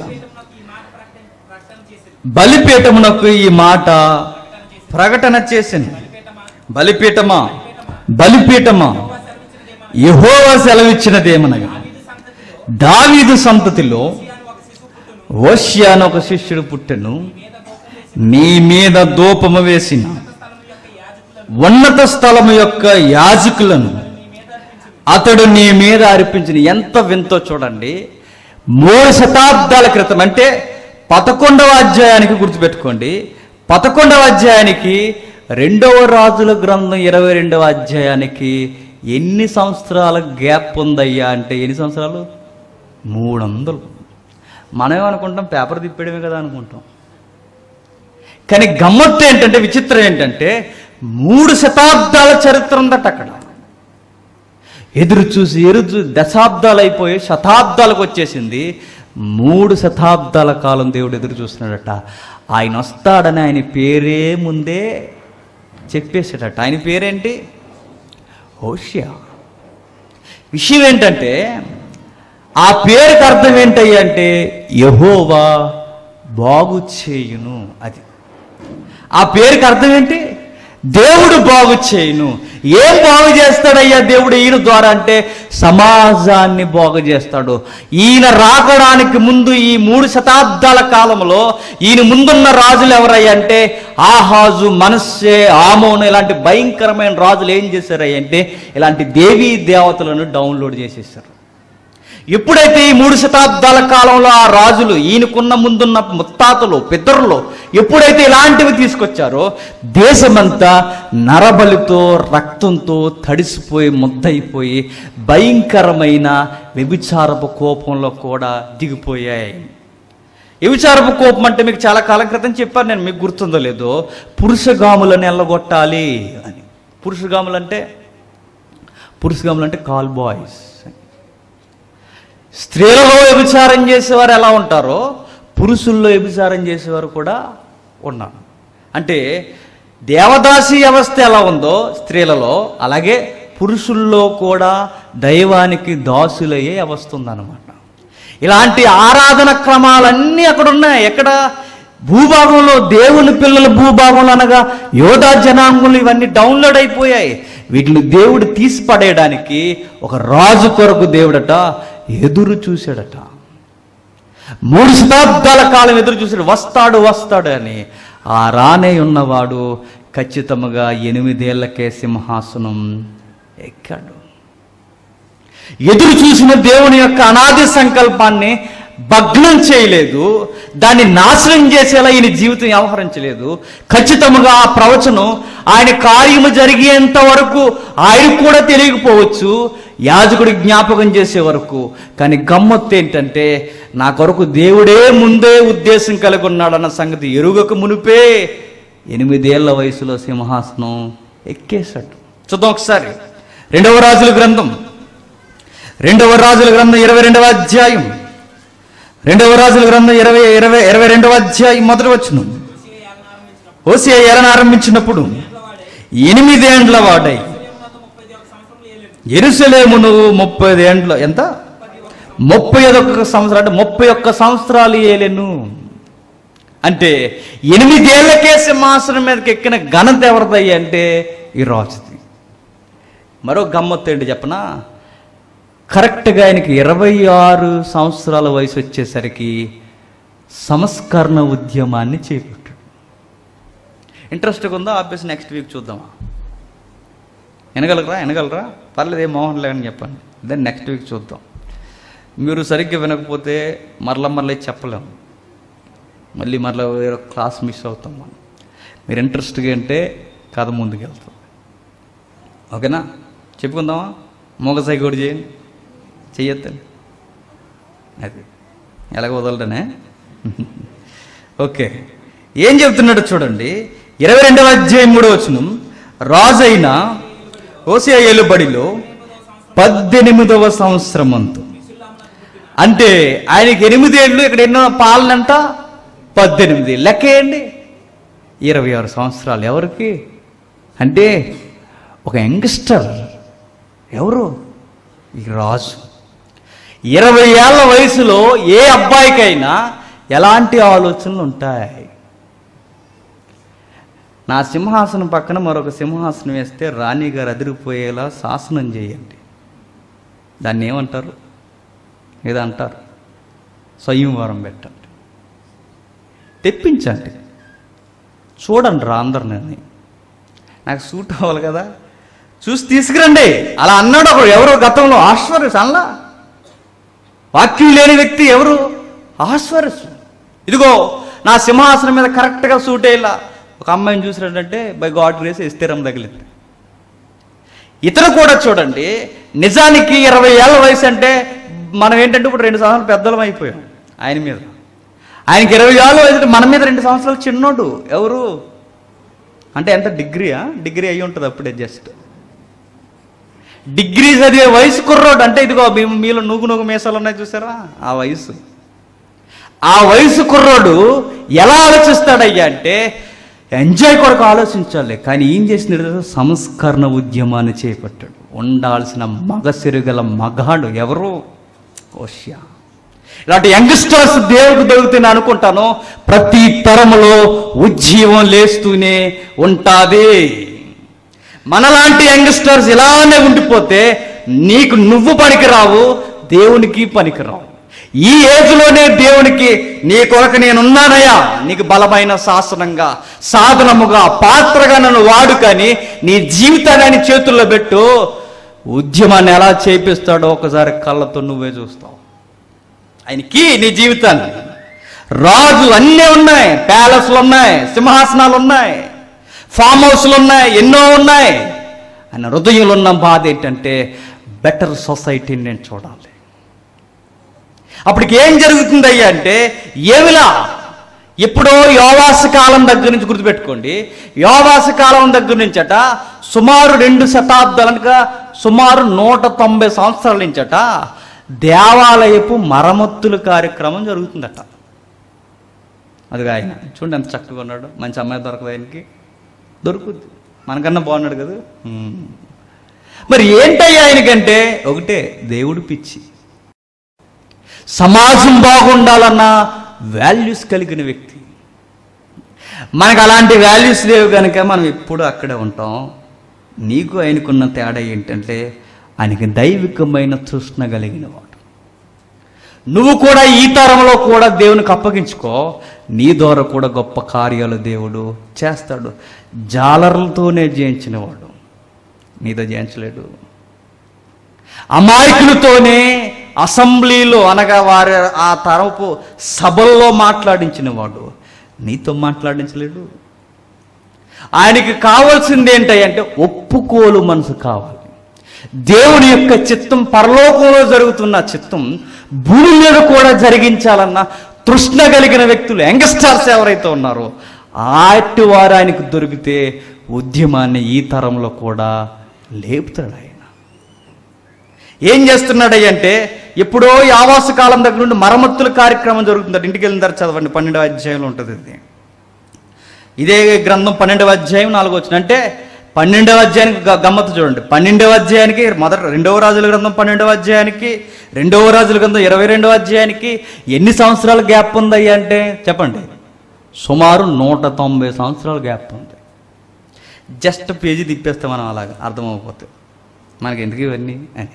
Speaker 1: బలిపీఠమునకు ఈ మాట ప్రకటన చేసింది బలిపీఠమా బలిపీఠమా యెహోవా సెలవిచ్చినదేమనగా దావీదు సంతతిలో ఓష్యా అని ఒక శిష్యుడు పుట్టెను నీ మీద దూపము వేసిన ఉన్నత స్థలము యొక్క యాజకులను అతడు నీ మీద అర్పించిన ఎంత వింతో చూడండి మూడు శతాబ్దాల క్రితం అంటే పదకొండవ అధ్యాయానికి గుర్తుపెట్టుకోండి పదకొండవ అధ్యాయానికి రెండవ రాజుల గ్రంథం ఇరవై రెండవ అధ్యాయానికి ఎన్ని సంవత్సరాల గ్యాప్ ఉందయ్యా అంటే ఎన్ని సంవత్సరాలు మూడు వందలు మనం ఏమనుకుంటాం పేపర్ తిప్పేయడమే కదా అనుకుంటాం కానీ గమ్మత్తు ఏంటంటే విచిత్రం ఏంటంటే మూడు శతాబ్దాల చరిత్ర ఉందట అక్కడ ఎదురు చూసి ఎదురు చూసి దశాబ్దాలు అయిపోయి శతాబ్దాలకు వచ్చేసింది మూడు శతాబ్దాల కాలం దేవుడు ఎదురు చూస్తున్నాడట ఆయన వస్తాడని ఆయన పేరే ముందే చెప్పేసాడట ఆయన పేరేంటి హోషియా విషయం ఏంటంటే ఆ పేరుకి అర్థం ఏంటయ్యా అంటే యహోవా బాగు చేయును అది ఆ పేరుకి అర్థం ఏంటి దేవుడు బాగు చేయును ఏం బాగు చేస్తాడయ్యా దేవుడు ఈయన ద్వారా అంటే సమాజాన్ని బాగు చేస్తాడు ఈయన రాకడానికి ముందు ఈ మూడు శతాబ్దాల కాలంలో ఈయన ముందున్న రాజులు ఎవరయ్యా అంటే ఆహాజు మనస్సే ఆమోను ఇలాంటి భయంకరమైన రాజులు ఏం చేశారయ్యా అంటే ఇలాంటి దేవీ దేవతలను డౌన్లోడ్ చేసేసారు ఎప్పుడైతే ఈ మూడు శతాబ్దాల కాలంలో ఆ రాజులు ఈయనకున్న ముందున్న ముత్తాతలు పితరులు ఎప్పుడైతే ఇలాంటివి తీసుకొచ్చారో దేశమంతా నరబలితో రక్తంతో తడిసిపోయి ముద్దయిపోయి భయంకరమైన వ్యభిచారపు కోపంలో కూడా దిగిపోయాయి వ్యభిచారపు కోపం అంటే మీకు చాలా కాలం క్రితం చెప్పాను నేను మీకు గుర్తుందో లేదో పురుషగాములను ఎల్లగొట్టాలి అని పురుషగాములు అంటే పురుషగాములు అంటే కాల్ బాయ్స్ స్త్రీలలో వ్యభిచారం చేసేవారు ఎలా ఉంటారో పురుషుల్లో వ్యభిచారం చేసేవారు కూడా ఉన్నారు అంటే దేవదాసి వ్యవస్థ ఎలా ఉందో స్త్రీలలో అలాగే పురుషుల్లో కూడా దైవానికి దాసులయ్యే వ్యవస్థ ఉందన్నమాట ఇలాంటి ఆరాధన క్రమాలన్నీ అక్కడ ఉన్నాయి ఎక్కడ భూభాగంలో దేవుని పిల్లల భూభాగంలో అనగా యోధా జనాంగులు ఇవన్నీ డౌన్లోడ్ అయిపోయాయి వీటిని దేవుడు తీసి పడేయడానికి ఒక రాజు కొరకు దేవుడట ఎదురు చూశాడట మూడు శతాబ్దాల కాలం ఎదురు చూశాడు వస్తాడు వస్తాడు అని ఆ రానే ఉన్నవాడు ఖచ్చితంగా ఎనిమిదేళ్లకే సింహాసనం ఎక్కాడు ఎదురు చూసిన దేవుని యొక్క అనాది సంకల్పాన్ని భగ్నం చేయలేదు దాన్ని నాశనం చేసేలా ఈయన జీవితం వ్యవహరించలేదు ఖచ్చితంగా ఆ ప్రవచనం ఆయన కార్యము జరిగేంత వరకు ఆయన కూడా తెలియకపోవచ్చు యాజకుడి జ్ఞాపకం చేసే వరకు కానీ గమ్మత్తు ఏంటంటే నా కొరకు దేవుడే ముందే ఉద్దేశం కలిగి ఉన్నాడన్న సంగతి ఎరుగక మునిపే ఎనిమిదేళ్ల వయసులో సింహాసనం ఎక్కేశాడు చూద్దాం ఒకసారి రెండవ రాజుల గ్రంథం రెండవ రాజుల గ్రంథం ఇరవై రెండవ అధ్యాయం రెండవ రాజుల గ్రంథం ఇరవై ఇరవై ఇరవై రెండవ అధ్యాయం మొదటి వచ్చును ఓసియా ఏలన ఆరంభించినప్పుడు ఎనిమిదేండ్ల వాడై ఎరుసలేమును ముప్పై ఏండ్ల ఎంత ముప్పై ఒక్క సంవత్సరాలు అంటే ముప్పై ఒక్క సంవత్సరాలు ఏలెను అంటే ఎనిమిదేళ్లకే సింహాసనం మీదకి ఎక్కిన ఘనత ఎవరిదయ్యి అంటే ఈ రాజుది మరో గమ్మత్తు ఏంటి చెప్పనా కరెక్ట్గా ఆయనకి ఇరవై ఆరు సంవత్సరాల వయసు వచ్చేసరికి సంస్కరణ ఉద్యమాన్ని చేపట్టాడు ఇంట్రెస్ట్గా ఉందా ఆపేసి నెక్స్ట్ వీక్ చూద్దామా వినగలరా వినగలరా పర్లేదు ఏం మోహన్ లేదని చెప్పండి దెన్ నెక్స్ట్ వీక్ చూద్దాం మీరు సరిగ్గా వినకపోతే మరల మరలే చెప్పలేము మళ్ళీ మరలా వేరే క్లాస్ మిస్ అవుతాం మనం మీరు ఇంట్రెస్ట్గా అంటే కథ ముందుకు వెళ్తాం ఓకేనా చెప్పుకుందామా మూగసాయి కూడా చేయండి చెయ్యొద్దండి అది ఎలాగ వదలటనే ఓకే ఏం చెప్తున్నాడో చూడండి ఇరవై రెండవ అధ్యాయం మూడో వచనం రాజైన ఓసియా ఏలుబడిలో పద్దెనిమిదవ సంవత్సరమంతు అంటే ఆయనకి ఎనిమిది ఏళ్ళు ఇక్కడ ఎన్నో పాలనంట పద్దెనిమిది లెక్కేయండి ఇరవై ఆరు సంవత్సరాలు ఎవరికి అంటే ఒక యంగ్స్టర్ ఎవరు ఈ రాజు ఇరవై ఏళ్ల వయసులో ఏ అబ్బాయికైనా ఎలాంటి ఆలోచనలు ఉంటాయి నా సింహాసనం పక్కన మరొక సింహాసనం వేస్తే రాణి గారు అదిరిపోయేలా శాసనం చేయండి దాన్ని ఏమంటారు ఏదో అంటారు స్వయంవరం పెట్టండి తెప్పించండి చూడండి రా అందరిని నాకు సూట్ అవ్వాలి కదా చూసి తీసుకురండి అలా అన్నాడు ఒకడు ఎవరో గతంలో ఆశ్వర్యస్ అలా వాక్యం లేని వ్యక్తి ఎవరు ఆశ్వర్యస్ ఇదిగో నా సింహాసనం మీద కరెక్ట్గా సూట్ అయ్యేలా ఒక అమ్మాయిని చూసినట్టంటే బై గాడ్ గ్రేస్ ఇస్తేరం తగిలింది ఇతను కూడా చూడండి నిజానికి ఇరవై ఏళ్ళ వయసు అంటే మనం ఏంటంటే ఇప్పుడు రెండు సంవత్సరాలు పెద్దలం అయిపోయాం ఆయన మీద ఆయనకి ఇరవై ఏళ్ళ వయసు అంటే మన మీద రెండు సంవత్సరాలు చిన్నోడు ఎవరు అంటే ఎంత డిగ్రీయా డిగ్రీ అయ్యి ఉంటుంది అప్పుడే జస్ట్ డిగ్రీ చదివే వయసు కుర్రోడు అంటే ఇదిగో మీ మీలో నూగు నూగు మీసాలు ఉన్నాయి చూసారా ఆ వయసు ఆ వయసు కుర్రోడు ఎలా ఆలోచిస్తాడయ్యా అంటే ఎంజాయ్ కొరకు ఆలోచించాలి కానీ ఏం చేసినాడు సంస్కరణ ఉద్యమాన్ని చేపట్టాడు ఉండాల్సిన మగ సిరుగల మగాడు ఎవరు ఓష్యా ఇలాంటి యంగ్స్టర్స్ దేవుడికి దొరుకుతుంది అనుకుంటాను ప్రతి తరములో ఉజ్జీవం లేస్తూనే ఉంటాది మనలాంటి యంగ్స్టర్స్ ఇలానే ఉండిపోతే నీకు నువ్వు పనికిరావు దేవునికి పనికిరావు ఈ ఏజ్లోనే దేవునికి నీ కొరకు నేనున్నానయ్యా నీకు బలమైన శాసనంగా సాధనముగా పాత్రగా నన్ను వాడు కానీ నీ జీవితాన్ని ఆయన చేతుల్లో పెట్టు ఉద్యమాన్ని ఎలా చేపిస్తాడో ఒకసారి కళ్ళతో నువ్వే చూస్తావు ఆయనకి నీ జీవితాన్ని రాజు అన్నీ ఉన్నాయి ప్యాలెస్లు ఉన్నాయి సింహాసనాలు ఉన్నాయి ఫామ్ హౌస్లు ఉన్నాయి ఎన్నో ఉన్నాయి ఆయన హృదయంలో ఉన్న బాధ ఏంటంటే బెటర్ సొసైటీని నేను చూడాలి అప్పటికి ఏం జరుగుతుంది అయ్యా అంటే ఏమిలా ఎప్పుడో యోవాస కాలం దగ్గర నుంచి గుర్తుపెట్టుకోండి యోవాస కాలం దగ్గర నుంచట సుమారు రెండు శతాబ్దాలనుక సుమారు నూట తొంభై సంవత్సరాల నుంచట దేవాలయపు మరమ్మతుల కార్యక్రమం జరుగుతుందట అదిగా ఆయన చూడండి ఎంత చక్కగా ఉన్నాడు మంచి అమ్మాయి దొరకదు ఆయనకి దొరుకుద్ది మనకన్నా బాగున్నాడు కదా ఉమ్. మరి ఏంటయ్యా ఆయనకంటే ఒకటే దేవుడు పిచ్చి సమాజం బాగుండాలన్న వాల్యూస్ కలిగిన వ్యక్తి మనకు అలాంటి వాల్యూస్ లేవు కనుక మనం ఎప్పుడు అక్కడే ఉంటాం నీకు ఆయనకున్న తేడా ఏంటంటే ఆయనకి దైవికమైన తృష్ణ కలిగిన వాడు నువ్వు కూడా ఈ తరంలో కూడా దేవునికి అప్పగించుకో నీ ద్వారా కూడా గొప్ప కార్యాలు దేవుడు చేస్తాడు జాలర్లతోనే జయించినవాడు నీతో జయించలేడు అమాయకులతోనే అసెంబ్లీలో అనగా వారి ఆ తరపు సభల్లో మాట్లాడించిన వాడు నీతో మాట్లాడించలేడు ఆయనకి కావాల్సింది ఏంటంటే ఒప్పుకోలు మనసు కావాలి దేవుని యొక్క చిత్తం పరలోకంలో జరుగుతున్న చిత్తం భూమి మీద కూడా జరిగించాలన్న తృష్ణ కలిగిన వ్యక్తులు యంగ్స్టర్స్ ఎవరైతే ఉన్నారో ఆటి వారు ఆయనకు దొరికితే ఉద్యమాన్ని ఈ తరంలో కూడా లేపుతాడు ఆయన ఏం చేస్తున్నాడు అంటే ఎప్పుడో ఈ ఆవాస కాలం దగ్గర నుండి మరమ్మతుల కార్యక్రమం జరుగుతుంది ఇంటికి వెళ్ళిన తర్వాత చదవండి పన్నెండవ అధ్యాయంలో ఉంటుంది ఇది ఇదే గ్రంథం పన్నెండవ అధ్యాయం నాలుగో వచ్చిన అంటే పన్నెండవ అధ్యాయానికి గ- గమ్మత్తు చూడండి పన్నెండవ అధ్యాయానికి మొదట రెండవ రాజుల గ్రంథం పన్నెండవ అధ్యాయానికి రెండవ రాజుల గ్రంథం ఇరవై రెండవ అధ్యాయానికి ఎన్ని సంవత్సరాల గ్యాప్ ఉందయ్యా అంటే చెప్పండి సుమారు నూట తొంభై సంవత్సరాల గ్యాప్ ఉంది జస్ట్ పేజీ తిప్పేస్తాం మనం అలాగా అర్థమైపోతే మనకి ఎందుకు ఇవన్నీ అని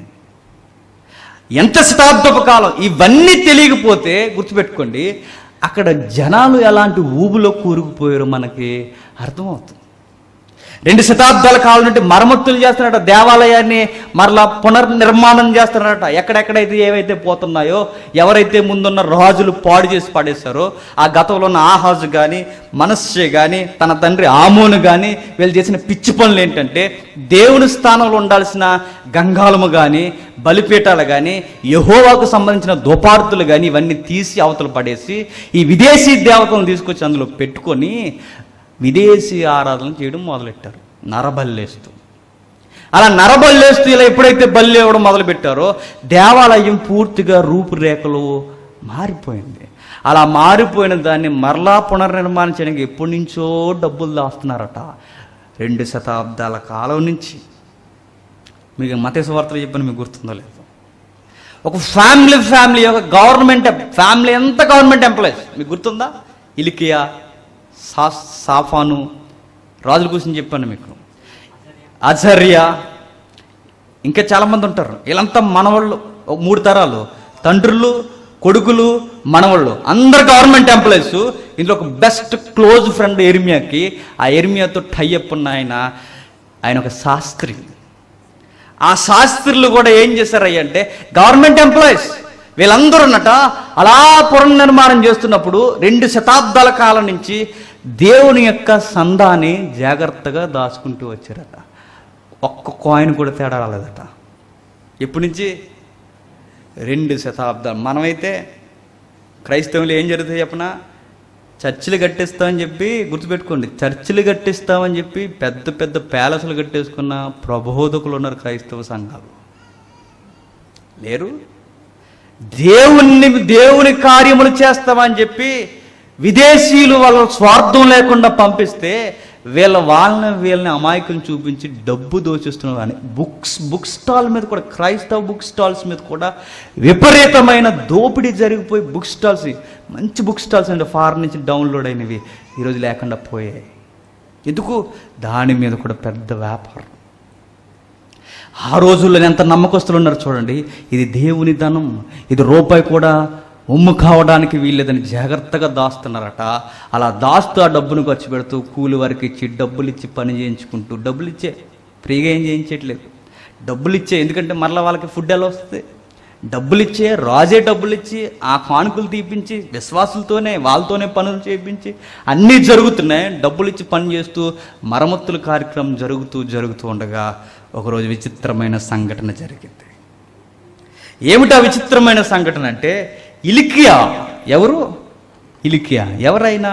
Speaker 1: ఎంత శతాబ్దపు కాలం ఇవన్నీ తెలియకపోతే గుర్తుపెట్టుకోండి అక్కడ జనాలు ఎలాంటి ఊబులో కూరుకుపోయారో మనకి అర్థమవుతుంది రెండు శతాబ్దాల కాలం నుండి మరమ్మతులు చేస్తున్నారట దేవాలయాన్ని మరలా పునర్నిర్మాణం చేస్తున్నారట ఎక్కడెక్కడైతే ఏవైతే పోతున్నాయో ఎవరైతే ముందున్న రాజులు పాడు చేసి పడేశారో ఆ గతంలో ఉన్న ఆహాజు కానీ మనస్సే కానీ తన తండ్రి ఆమోను కానీ వీళ్ళు చేసిన పిచ్చి పనులు ఏంటంటే దేవుని స్థానంలో ఉండాల్సిన గంగాలము కానీ బలిపీఠాలు కానీ యహోవాకు సంబంధించిన దోపార్తులు కానీ ఇవన్నీ తీసి అవతల పడేసి ఈ విదేశీ దేవతలను తీసుకొచ్చి అందులో పెట్టుకొని విదేశీ ఆరాధన చేయడం మొదలెట్టారు నరబల్లేస్తూ అలా నరబల్లేస్తూ ఇలా ఎప్పుడైతే బల్లి ఇవ్వడం మొదలుపెట్టారో దేవాలయం పూర్తిగా రూపురేఖలు మారిపోయింది అలా మారిపోయిన దాన్ని మరలా పునర్నిర్మాణం చేయడానికి ఎప్పటి నుంచో డబ్బులు దాస్తున్నారట రెండు శతాబ్దాల కాలం నుంచి మీకు మతేశ్వ వార్తలు చెప్పిన మీకు గుర్తుందో లేదు ఒక ఫ్యామిలీ ఫ్యామిలీ ఒక గవర్నమెంట్ ఫ్యామిలీ ఎంత గవర్నమెంట్ ఎంప్లాయీస్ మీకు గుర్తుందా ఇలికియా సా సాఫాను రాజుల గురించి చెప్పాను మీకు అజర్యా ఇంకా చాలామంది ఉంటారు వీళ్ళంతా మనవాళ్ళు ఒక మూడు తరాలు తండ్రులు కొడుకులు మనవాళ్ళు అందరు గవర్నమెంట్ ఎంప్లాయీస్ ఇందులో ఒక బెస్ట్ క్లోజ్ ఫ్రెండ్ ఎర్మియాకి ఆ ఎర్మియాతో టైఅప్ ఉన్న ఆయన ఆయన ఒక శాస్త్రి ఆ శాస్త్రులు కూడా ఏం చేశారయ్య అంటే గవర్నమెంట్ ఎంప్లాయీస్ వీళ్ళందరూ ఉన్నట అలా పునర్నిర్మాణం చేస్తున్నప్పుడు రెండు శతాబ్దాల కాలం నుంచి దేవుని యొక్క సందాన్ని జాగ్రత్తగా దాచుకుంటూ వచ్చారట ఒక్క కాయిన్ కూడా తేడా రాలేదట ఎప్పటి నుంచి రెండు శతాబ్దాలు మనమైతే క్రైస్తవులు ఏం జరుగుతాయి చెప్పనా చర్చిలు కట్టిస్తామని చెప్పి గుర్తుపెట్టుకోండి చర్చిలు కట్టిస్తామని చెప్పి పెద్ద పెద్ద ప్యాలెస్లు కట్టేసుకున్న ప్రబోధకులు ఉన్నారు క్రైస్తవ సంఘాలు లేరు దేవుణ్ణి దేవుని కార్యములు చేస్తామని చెప్పి విదేశీయులు వాళ్ళ స్వార్థం లేకుండా పంపిస్తే వీళ్ళ వాళ్ళని వీళ్ళని అమాయకులను చూపించి డబ్బు దోచిస్తున్నారు అని బుక్స్ బుక్ స్టాల్ మీద కూడా క్రైస్తవ బుక్ స్టాల్స్ మీద కూడా విపరీతమైన దోపిడీ జరిగిపోయి బుక్ స్టాల్స్ మంచి బుక్ స్టాల్స్ అంటే ఫారెన్ నుంచి డౌన్లోడ్ అయినవి ఈరోజు లేకుండా పోయాయి ఎందుకు దాని మీద కూడా పెద్ద వ్యాపారం ఆ రోజుల్లో ఎంత నమ్మకస్తులు ఉన్నారు చూడండి ఇది దేవుని ధనం ఇది రూపాయి కూడా ఉమ్ము కావడానికి వీల్లేదని జాగ్రత్తగా దాస్తున్నారట అలా దాస్తూ ఆ డబ్బును ఖర్చు పెడుతూ కూలి వారికి ఇచ్చి డబ్బులు ఇచ్చి పని చేయించుకుంటూ డబ్బులు ఇచ్చే ఫ్రీగా ఏం చేయించట్లేదు డబ్బులు ఇచ్చే ఎందుకంటే మరలా వాళ్ళకి ఫుడ్ ఎలా వస్తుంది డబ్బులు ఇచ్చే రాజే డబ్బులు ఇచ్చి ఆ కానుకలు తీపించి విశ్వాసులతోనే వాళ్ళతోనే పనులు చేయించి అన్నీ జరుగుతున్నాయి డబ్బులు ఇచ్చి పని చేస్తూ మరమ్మతుల కార్యక్రమం జరుగుతూ జరుగుతూ ఉండగా ఒకరోజు విచిత్రమైన సంఘటన జరిగింది ఏమిటా విచిత్రమైన సంఘటన అంటే ఇలికియా ఎవరు ఇలికియా ఎవరైనా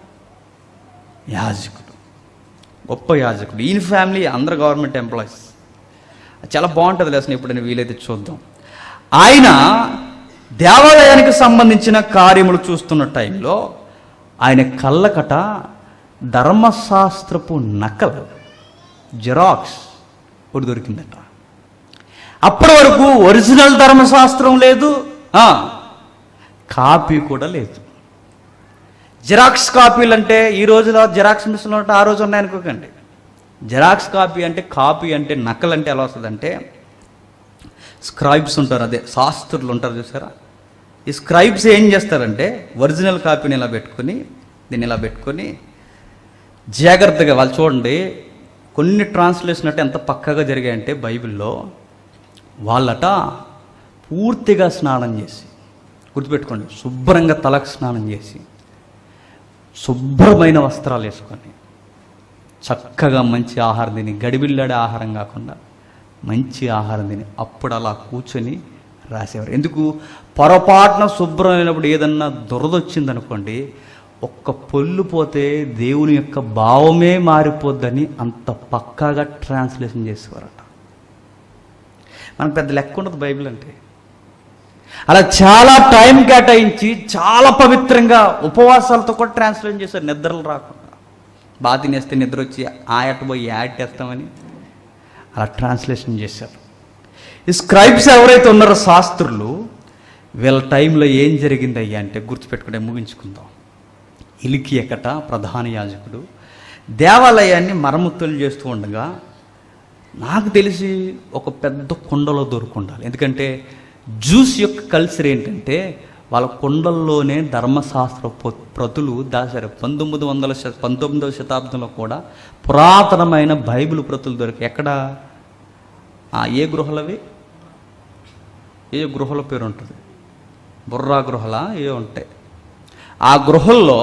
Speaker 1: యాజకుడు గొప్ప యాజకుడు ఈయన ఫ్యామిలీ అందరు గవర్నమెంట్ ఎంప్లాయీస్ చాలా బాగుంటుంది లెసన్ ఎప్పుడైనా వీలైతే చూద్దాం ఆయన దేవాలయానికి సంబంధించిన కార్యములు చూస్తున్న టైంలో ఆయన కళ్ళకట ధర్మశాస్త్రపు నకలు జిరాక్స్ ఒకటి దొరికిందట అప్పటి వరకు ఒరిజినల్ ధర్మశాస్త్రం లేదు ఆ, కాపీ కూడా లేదు జిరాక్స్ కాపీలు అంటే ఈ రోజులో జిరాక్స్ మిషన్లు ఉంటే ఆ రోజు ఉన్నాయనుకోకండి జిరాక్స్ కాపీ అంటే కాపీ అంటే నకలు అంటే ఎలా వస్తుందంటే స్క్రైబ్స్ ఉంటారు అదే శాస్త్రులు ఉంటారు చూసారా ఈ స్క్రైబ్స్ ఏం చేస్తారంటే ఒరిజినల్ కాపీని ఇలా పెట్టుకొని దీన్ని ఇలా పెట్టుకొని జాగ్రత్తగా వాళ్ళు చూడండి కొన్ని ట్రాన్స్లేషన్ అంటే ఎంత పక్కగా జరిగాయంటే బైబిల్లో వాళ్ళట పూర్తిగా స్నానం చేసి గుర్తుపెట్టుకోండి శుభ్రంగా తలకు స్నానం చేసి శుభ్రమైన వస్త్రాలు వేసుకొని చక్కగా మంచి ఆహారం తిని గడిబిల్లాడే ఆహారం కాకుండా మంచి ఆహారం తిని అప్పుడు అలా కూర్చొని రాసేవారు ఎందుకు పొరపాటున శుభ్రమైనప్పుడు ఏదన్నా దురదొచ్చిందనుకోండి ఒక్క పొల్లు పోతే దేవుని యొక్క భావమే మారిపోద్దని అంత పక్కాగా ట్రాన్స్లేషన్ చేసేవారట మనకు పెద్ద లెక్క ఉండదు బైబిల్ అంటే అలా చాలా టైం కేటాయించి చాలా పవిత్రంగా ఉపవాసాలతో కూడా ట్రాన్స్లేట్ చేశారు నిద్రలు రాకుండా బాగా తినేస్తే నిద్ర వచ్చి ఆయట పోయి యాడ్ చేస్తామని అలా ట్రాన్స్లేషన్ చేశారు ఈ స్క్రైబ్స్ ఎవరైతే ఉన్నారో శాస్త్రులు వీళ్ళ టైంలో ఏం జరిగింది అయ్యా అంటే గుర్తుపెట్టుకుంటే ముగించుకుందాం ఇలికి ఎకట ప్రధాన యాజకుడు దేవాలయాన్ని మరమ్మతులు చేస్తూ ఉండగా నాకు తెలిసి ఒక పెద్ద కుండలో దొరుకుండాలి ఎందుకంటే జ్యూస్ యొక్క కల్చర్ ఏంటంటే వాళ్ళ కుండల్లోనే ధర్మశాస్త్ర పొ- ప్రతులు దాచారు పంతొమ్మిది వందల శ- పంతొమ్మిదవ శతాబ్దంలో కూడా పురాతనమైన బైబిల్ ప్రతులు దొరికాయి ఎక్కడ ఆ ఏ గృహలవి ఏ గృహల పేరు ఉంటుంది బుర్రా గృహల ఏ ఉంటాయి ఆ గృహల్లో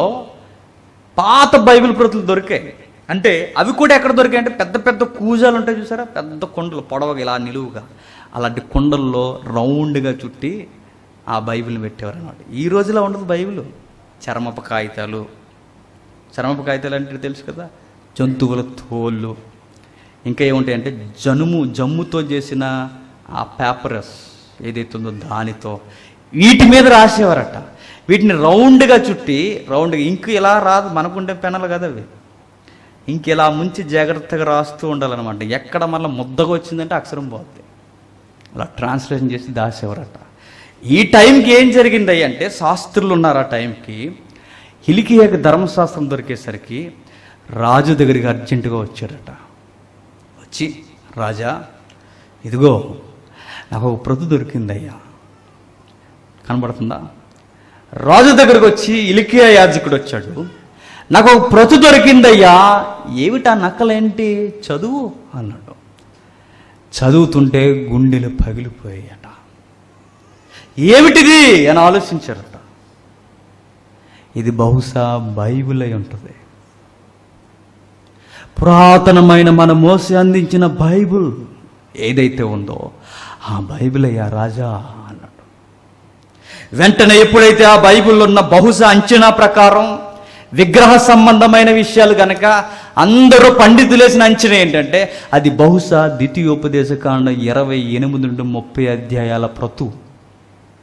Speaker 1: పాత బైబిల్ ప్రతులు దొరికాయి అంటే అవి కూడా ఎక్కడ దొరికాయి అంటే పెద్ద పెద్ద కూజాలు ఉంటాయి చూసారా పెద్ద కొండలు పొడవగా ఇలా నిలువుగా అలాంటి కొండల్లో రౌండ్గా చుట్టి ఆ బైబిల్ని పెట్టేవారు అనమాట ఈ రోజులో ఉండదు బైబిల్ చర్మపు కాగితాలు చర్మపు కాగితాలు అంటే తెలుసు కదా జంతువుల తోళ్ళు ఇంకా ఏముంటాయంటే జనుము జమ్ముతో చేసిన ఆ పేపరస్ ఏదైతే ఉందో దానితో వీటి మీద రాసేవారట వీటిని రౌండ్గా చుట్టి రౌండ్గా ఇంక ఇలా రాదు మనకుండే పెనలు కదా అవి ఇంక ఇలా ముంచి జాగ్రత్తగా రాస్తూ ఉండాలన్నమాట ఎక్కడ మళ్ళీ ముద్దగా వచ్చిందంటే అక్షరం పోద్ది అలా ట్రాన్స్లేషన్ చేసి దాసేవారట ఈ టైంకి ఏం జరిగింది అంటే శాస్త్రులు ఉన్నారు ఆ టైంకి హిలికియాకి ధర్మశాస్త్రం దొరికేసరికి రాజు దగ్గరికి అర్జెంటుగా వచ్చాడట వచ్చి రాజా ఇదిగో నాకు ఒక ప్రతి దొరికిందయ్యా కనబడుతుందా రాజు దగ్గరకు వచ్చి ఇలికియా యాజకుడు వచ్చాడు నాకు ఒక ప్రతి దొరికిందయ్యా ఏమిటా నక్కలేంటి చదువు అన్నాడు చదువుతుంటే గుండెలు పగిలిపోయాయట ఏమిటిది అని ఆలోచించారట ఇది బహుశా బైబిల్ అయి ఉంటుంది పురాతనమైన మన మోసి అందించిన బైబిల్ ఏదైతే ఉందో ఆ బైబిల్ అయ్యా రాజా అన్నాడు వెంటనే ఎప్పుడైతే ఆ బైబిల్లో ఉన్న బహుశా అంచనా ప్రకారం విగ్రహ సంబంధమైన విషయాలు కనుక అందరూ పండితులేసిన అంచనా ఏంటంటే అది బహుశా ద్వితీయోపదేశ కాండ ఇరవై ఎనిమిది నుండి ముప్పై అధ్యాయాల ప్రతు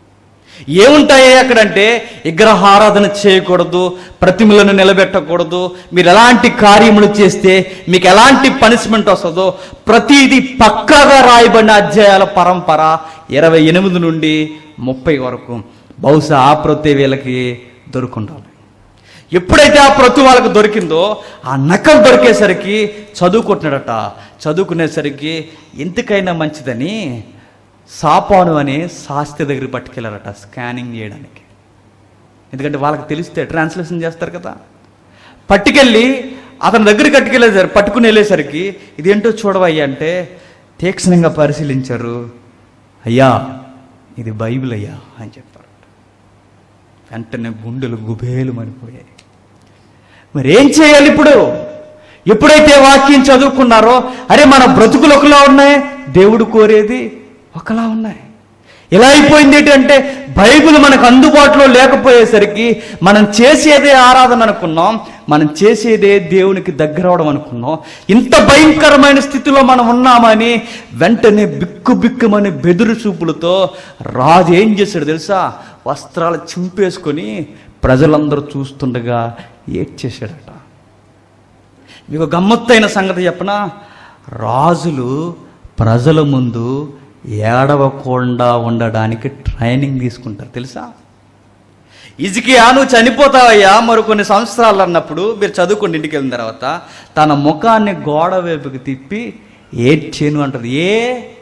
Speaker 1: ఏముంటాయి అక్కడంటే విగ్రహారాధన చేయకూడదు ప్రతిమలను నిలబెట్టకూడదు మీరు ఎలాంటి కార్యములు చేస్తే మీకు ఎలాంటి పనిష్మెంట్ వస్తుందో ప్రతిదీ పక్కాగా రాయబడిన అధ్యాయాల పరంపర ఇరవై ఎనిమిది నుండి ముప్పై వరకు బహుశా ఆ ప్రతి వీళ్ళకి దొరుకుండాలి ఎప్పుడైతే ఆ ప్రతి వాళ్ళకు దొరికిందో ఆ నకలు దొరికేసరికి చదువుకుంటున్నాడట చదువుకునేసరికి ఎందుకైనా మంచిదని సాపాను అనే శాస్త్రి దగ్గరికి పట్టుకెళ్ళారట స్కానింగ్ చేయడానికి ఎందుకంటే వాళ్ళకి తెలిస్తే ట్రాన్స్లేషన్ చేస్తారు కదా పట్టుకెళ్ళి అతని దగ్గరికి పట్టుకెళ్ళేసరికి పట్టుకుని వెళ్ళేసరికి ఇదేంటో చూడవయ్యా అంటే తీక్షణంగా పరిశీలించారు అయ్యా ఇది బైబిల్ అయ్యా అని చెప్పారు వెంటనే గుండెలు గుబేలు మరిపోయాయి మరి ఏం చేయాలి ఇప్పుడు ఎప్పుడైతే వాక్యం చదువుకున్నారో అరే మన బ్రతుకులు ఒకలా ఉన్నాయి దేవుడు కోరేది ఒకలా ఉన్నాయి ఎలా అయిపోయింది ఏంటంటే బైబిల్ మనకు అందుబాటులో లేకపోయేసరికి మనం చేసేదే ఆరాధన అనుకున్నాం మనం చేసేదే దేవునికి దగ్గర అవడం అనుకున్నాం ఇంత భయంకరమైన స్థితిలో మనం ఉన్నామని వెంటనే బిక్కు బిక్కుమని బెదురు చూపులతో రాజు ఏం చేశాడు తెలుసా వస్త్రాలు చింపేసుకొని ప్రజలందరూ చూస్తుండగా ఏడ్చేశాడట మీకు గమ్మత్తైన సంగతి చెప్పనా రాజులు ప్రజల ముందు ఏడవకుండా ఉండడానికి ట్రైనింగ్ తీసుకుంటారు తెలుసా ఇజికియా నువ్వు చనిపోతావయ్యా మరి కొన్ని సంవత్సరాలు అన్నప్పుడు మీరు చదువుకుని ఇంటికి వెళ్ళిన తర్వాత తన ముఖాన్ని గోడ వైపుకి తిప్పి ఏడ్చేను అంటది ఏ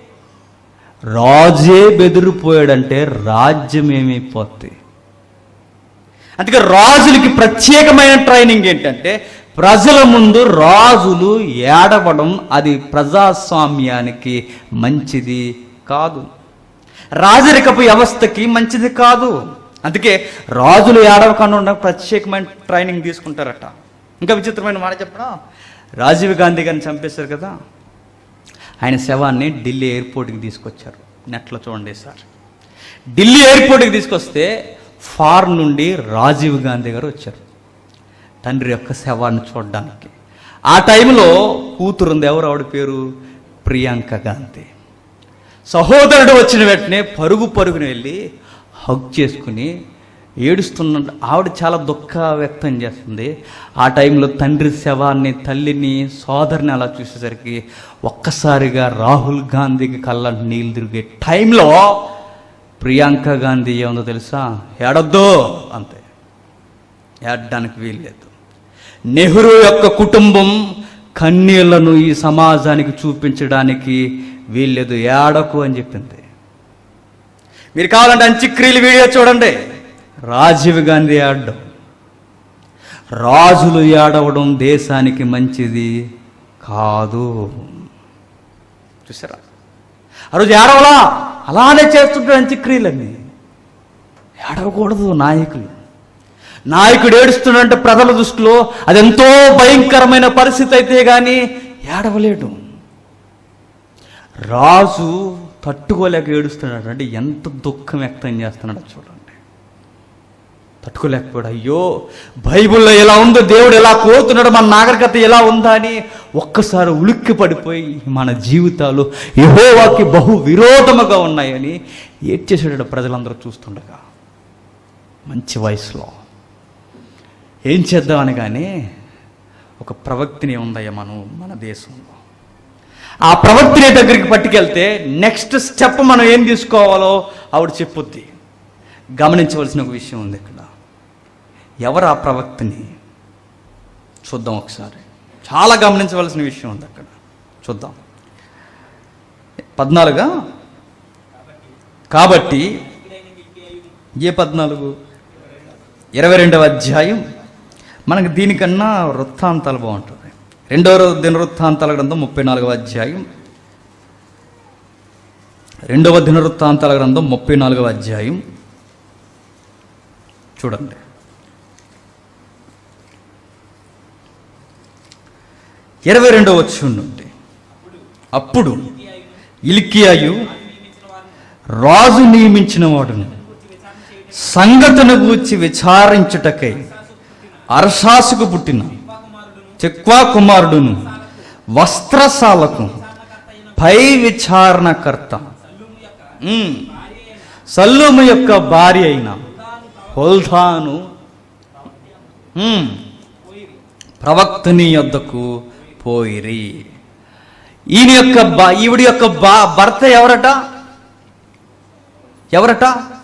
Speaker 1: రాజే బెదిరిపోయాడంటే రాజ్యం ఏమైపోద్ది అందుకే రాజులకి ప్రత్యేకమైన ట్రైనింగ్ ఏంటంటే ప్రజల ముందు రాజులు ఏడవడం అది ప్రజాస్వామ్యానికి మంచిది కాదు రాజరికపు వ్యవస్థకి మంచిది కాదు అందుకే రాజులు ఏడవకుండా ఉండడానికి ప్రత్యేకమైన ట్రైనింగ్ తీసుకుంటారట ఇంకా విచిత్రమైన మాట చెప్పడం రాజీవ్ గాంధీ గారిని చంపేశారు కదా ఆయన శవాన్ని ఢిల్లీ ఎయిర్పోర్ట్కి తీసుకొచ్చారు నెట్లో చూడండి సార్ ఢిల్లీ ఎయిర్పోర్ట్కి తీసుకొస్తే ఫార్ నుండి రాజీవ్ గాంధీ గారు వచ్చారు తండ్రి యొక్క శవాన్ని చూడడానికి ఆ టైంలో కూతురుంది ఎవరు ఆవిడ పేరు ప్రియాంక గాంధీ సహోదరుడు వచ్చిన వెంటనే పరుగు పరుగున వెళ్ళి హగ్ చేసుకుని ఏడుస్తున్న ఆవిడ చాలా దుఃఖ వ్యక్తం చేస్తుంది ఆ టైంలో తండ్రి శవాన్ని తల్లిని సోదరిని అలా చూసేసరికి ఒక్కసారిగా రాహుల్ గాంధీకి కళ్ళ నీళ్ళు తిరిగే టైంలో ప్రియాంక గాంధీ ఏముందో తెలుసా ఏడొద్దు అంతే ఏడడానికి వీల్లేదు నెహ్రూ యొక్క కుటుంబం కన్నీళ్లను ఈ సమాజానికి చూపించడానికి వీల్లేదు ఏడకు అని చెప్పింది మీరు కావాలంటే అంత్యక్రియలు వీడియో చూడండి రాజీవ్ గాంధీ ఏడడం రాజులు ఏడవడం దేశానికి మంచిది కాదు చూసారా ఆ రోజు ఏడవలా అలానే చేస్తుంటారు అంత్యక్రియలన్నీ ఏడవకూడదు నాయకులు నాయకుడు ఏడుస్తున్నాడంటే ప్రజల దృష్టిలో అది ఎంతో భయంకరమైన పరిస్థితి అయితే కానీ ఏడవలేడు రాజు తట్టుకోలేక ఏడుస్తున్నాడు అంటే ఎంత దుఃఖం వ్యక్తం చేస్తున్నాడో చూడండి తట్టుకోలేకపోయాడు అయ్యో బైబిల్లో ఎలా ఉందో దేవుడు ఎలా కోరుతున్నాడు మన నాగరికత ఎలా ఉందా అని ఒక్కసారి ఉలిక్కి పడిపోయి మన జీవితాలు యహోవాకి బహు విరోధముగా ఉన్నాయని ఏడ్చేసాడు ప్రజలందరూ చూస్తుండగా మంచి వయసులో ఏం చేద్దామని కానీ ఒక ప్రవక్తిని ఉందయ్య మనం మన దేశంలో ఆ ప్రవక్తిని దగ్గరికి పట్టుకెళ్తే నెక్స్ట్ స్టెప్ మనం ఏం తీసుకోవాలో ఆవిడ చెప్పుద్ది గమనించవలసిన ఒక విషయం ఉంది ఇక్కడ ఎవరు ఆ ప్రవక్తిని చూద్దాం ఒకసారి చాలా గమనించవలసిన విషయం ఉంది అక్కడ చూద్దాం పద్నాలుగా కాబట్టి ఏ పద్నాలుగు ఇరవై రెండవ అధ్యాయం మనకు దీనికన్నా వృత్తాంతాలు బాగుంటుంది రెండవ దినవృత్తాంతాల గ్రంథం ముప్పై నాలుగవ అధ్యాయం రెండవ దినవృత్తాంతాల గ్రంథం ముప్పై నాలుగవ అధ్యాయం చూడండి ఇరవై రెండవ వచ్చి నుండి అప్పుడు ఇలికియాయు రాజు నియమించిన వాడును సంగతును గూర్చి విచారించుటకై అర్షాసుకు పుట్టిన చెక్వా కుమారుడును వస్త్రశాలకు పై విచారణకర్త ఉమ్, సల్లూము యొక్క భార్య అయిన హోల్ధాను హ్మ్, ప్రవక్తని యొద్దకు పోయిరి ఈయన యొక్క బా ఈవిడి యొక్క బా భర్త ఎవరట ఎవరట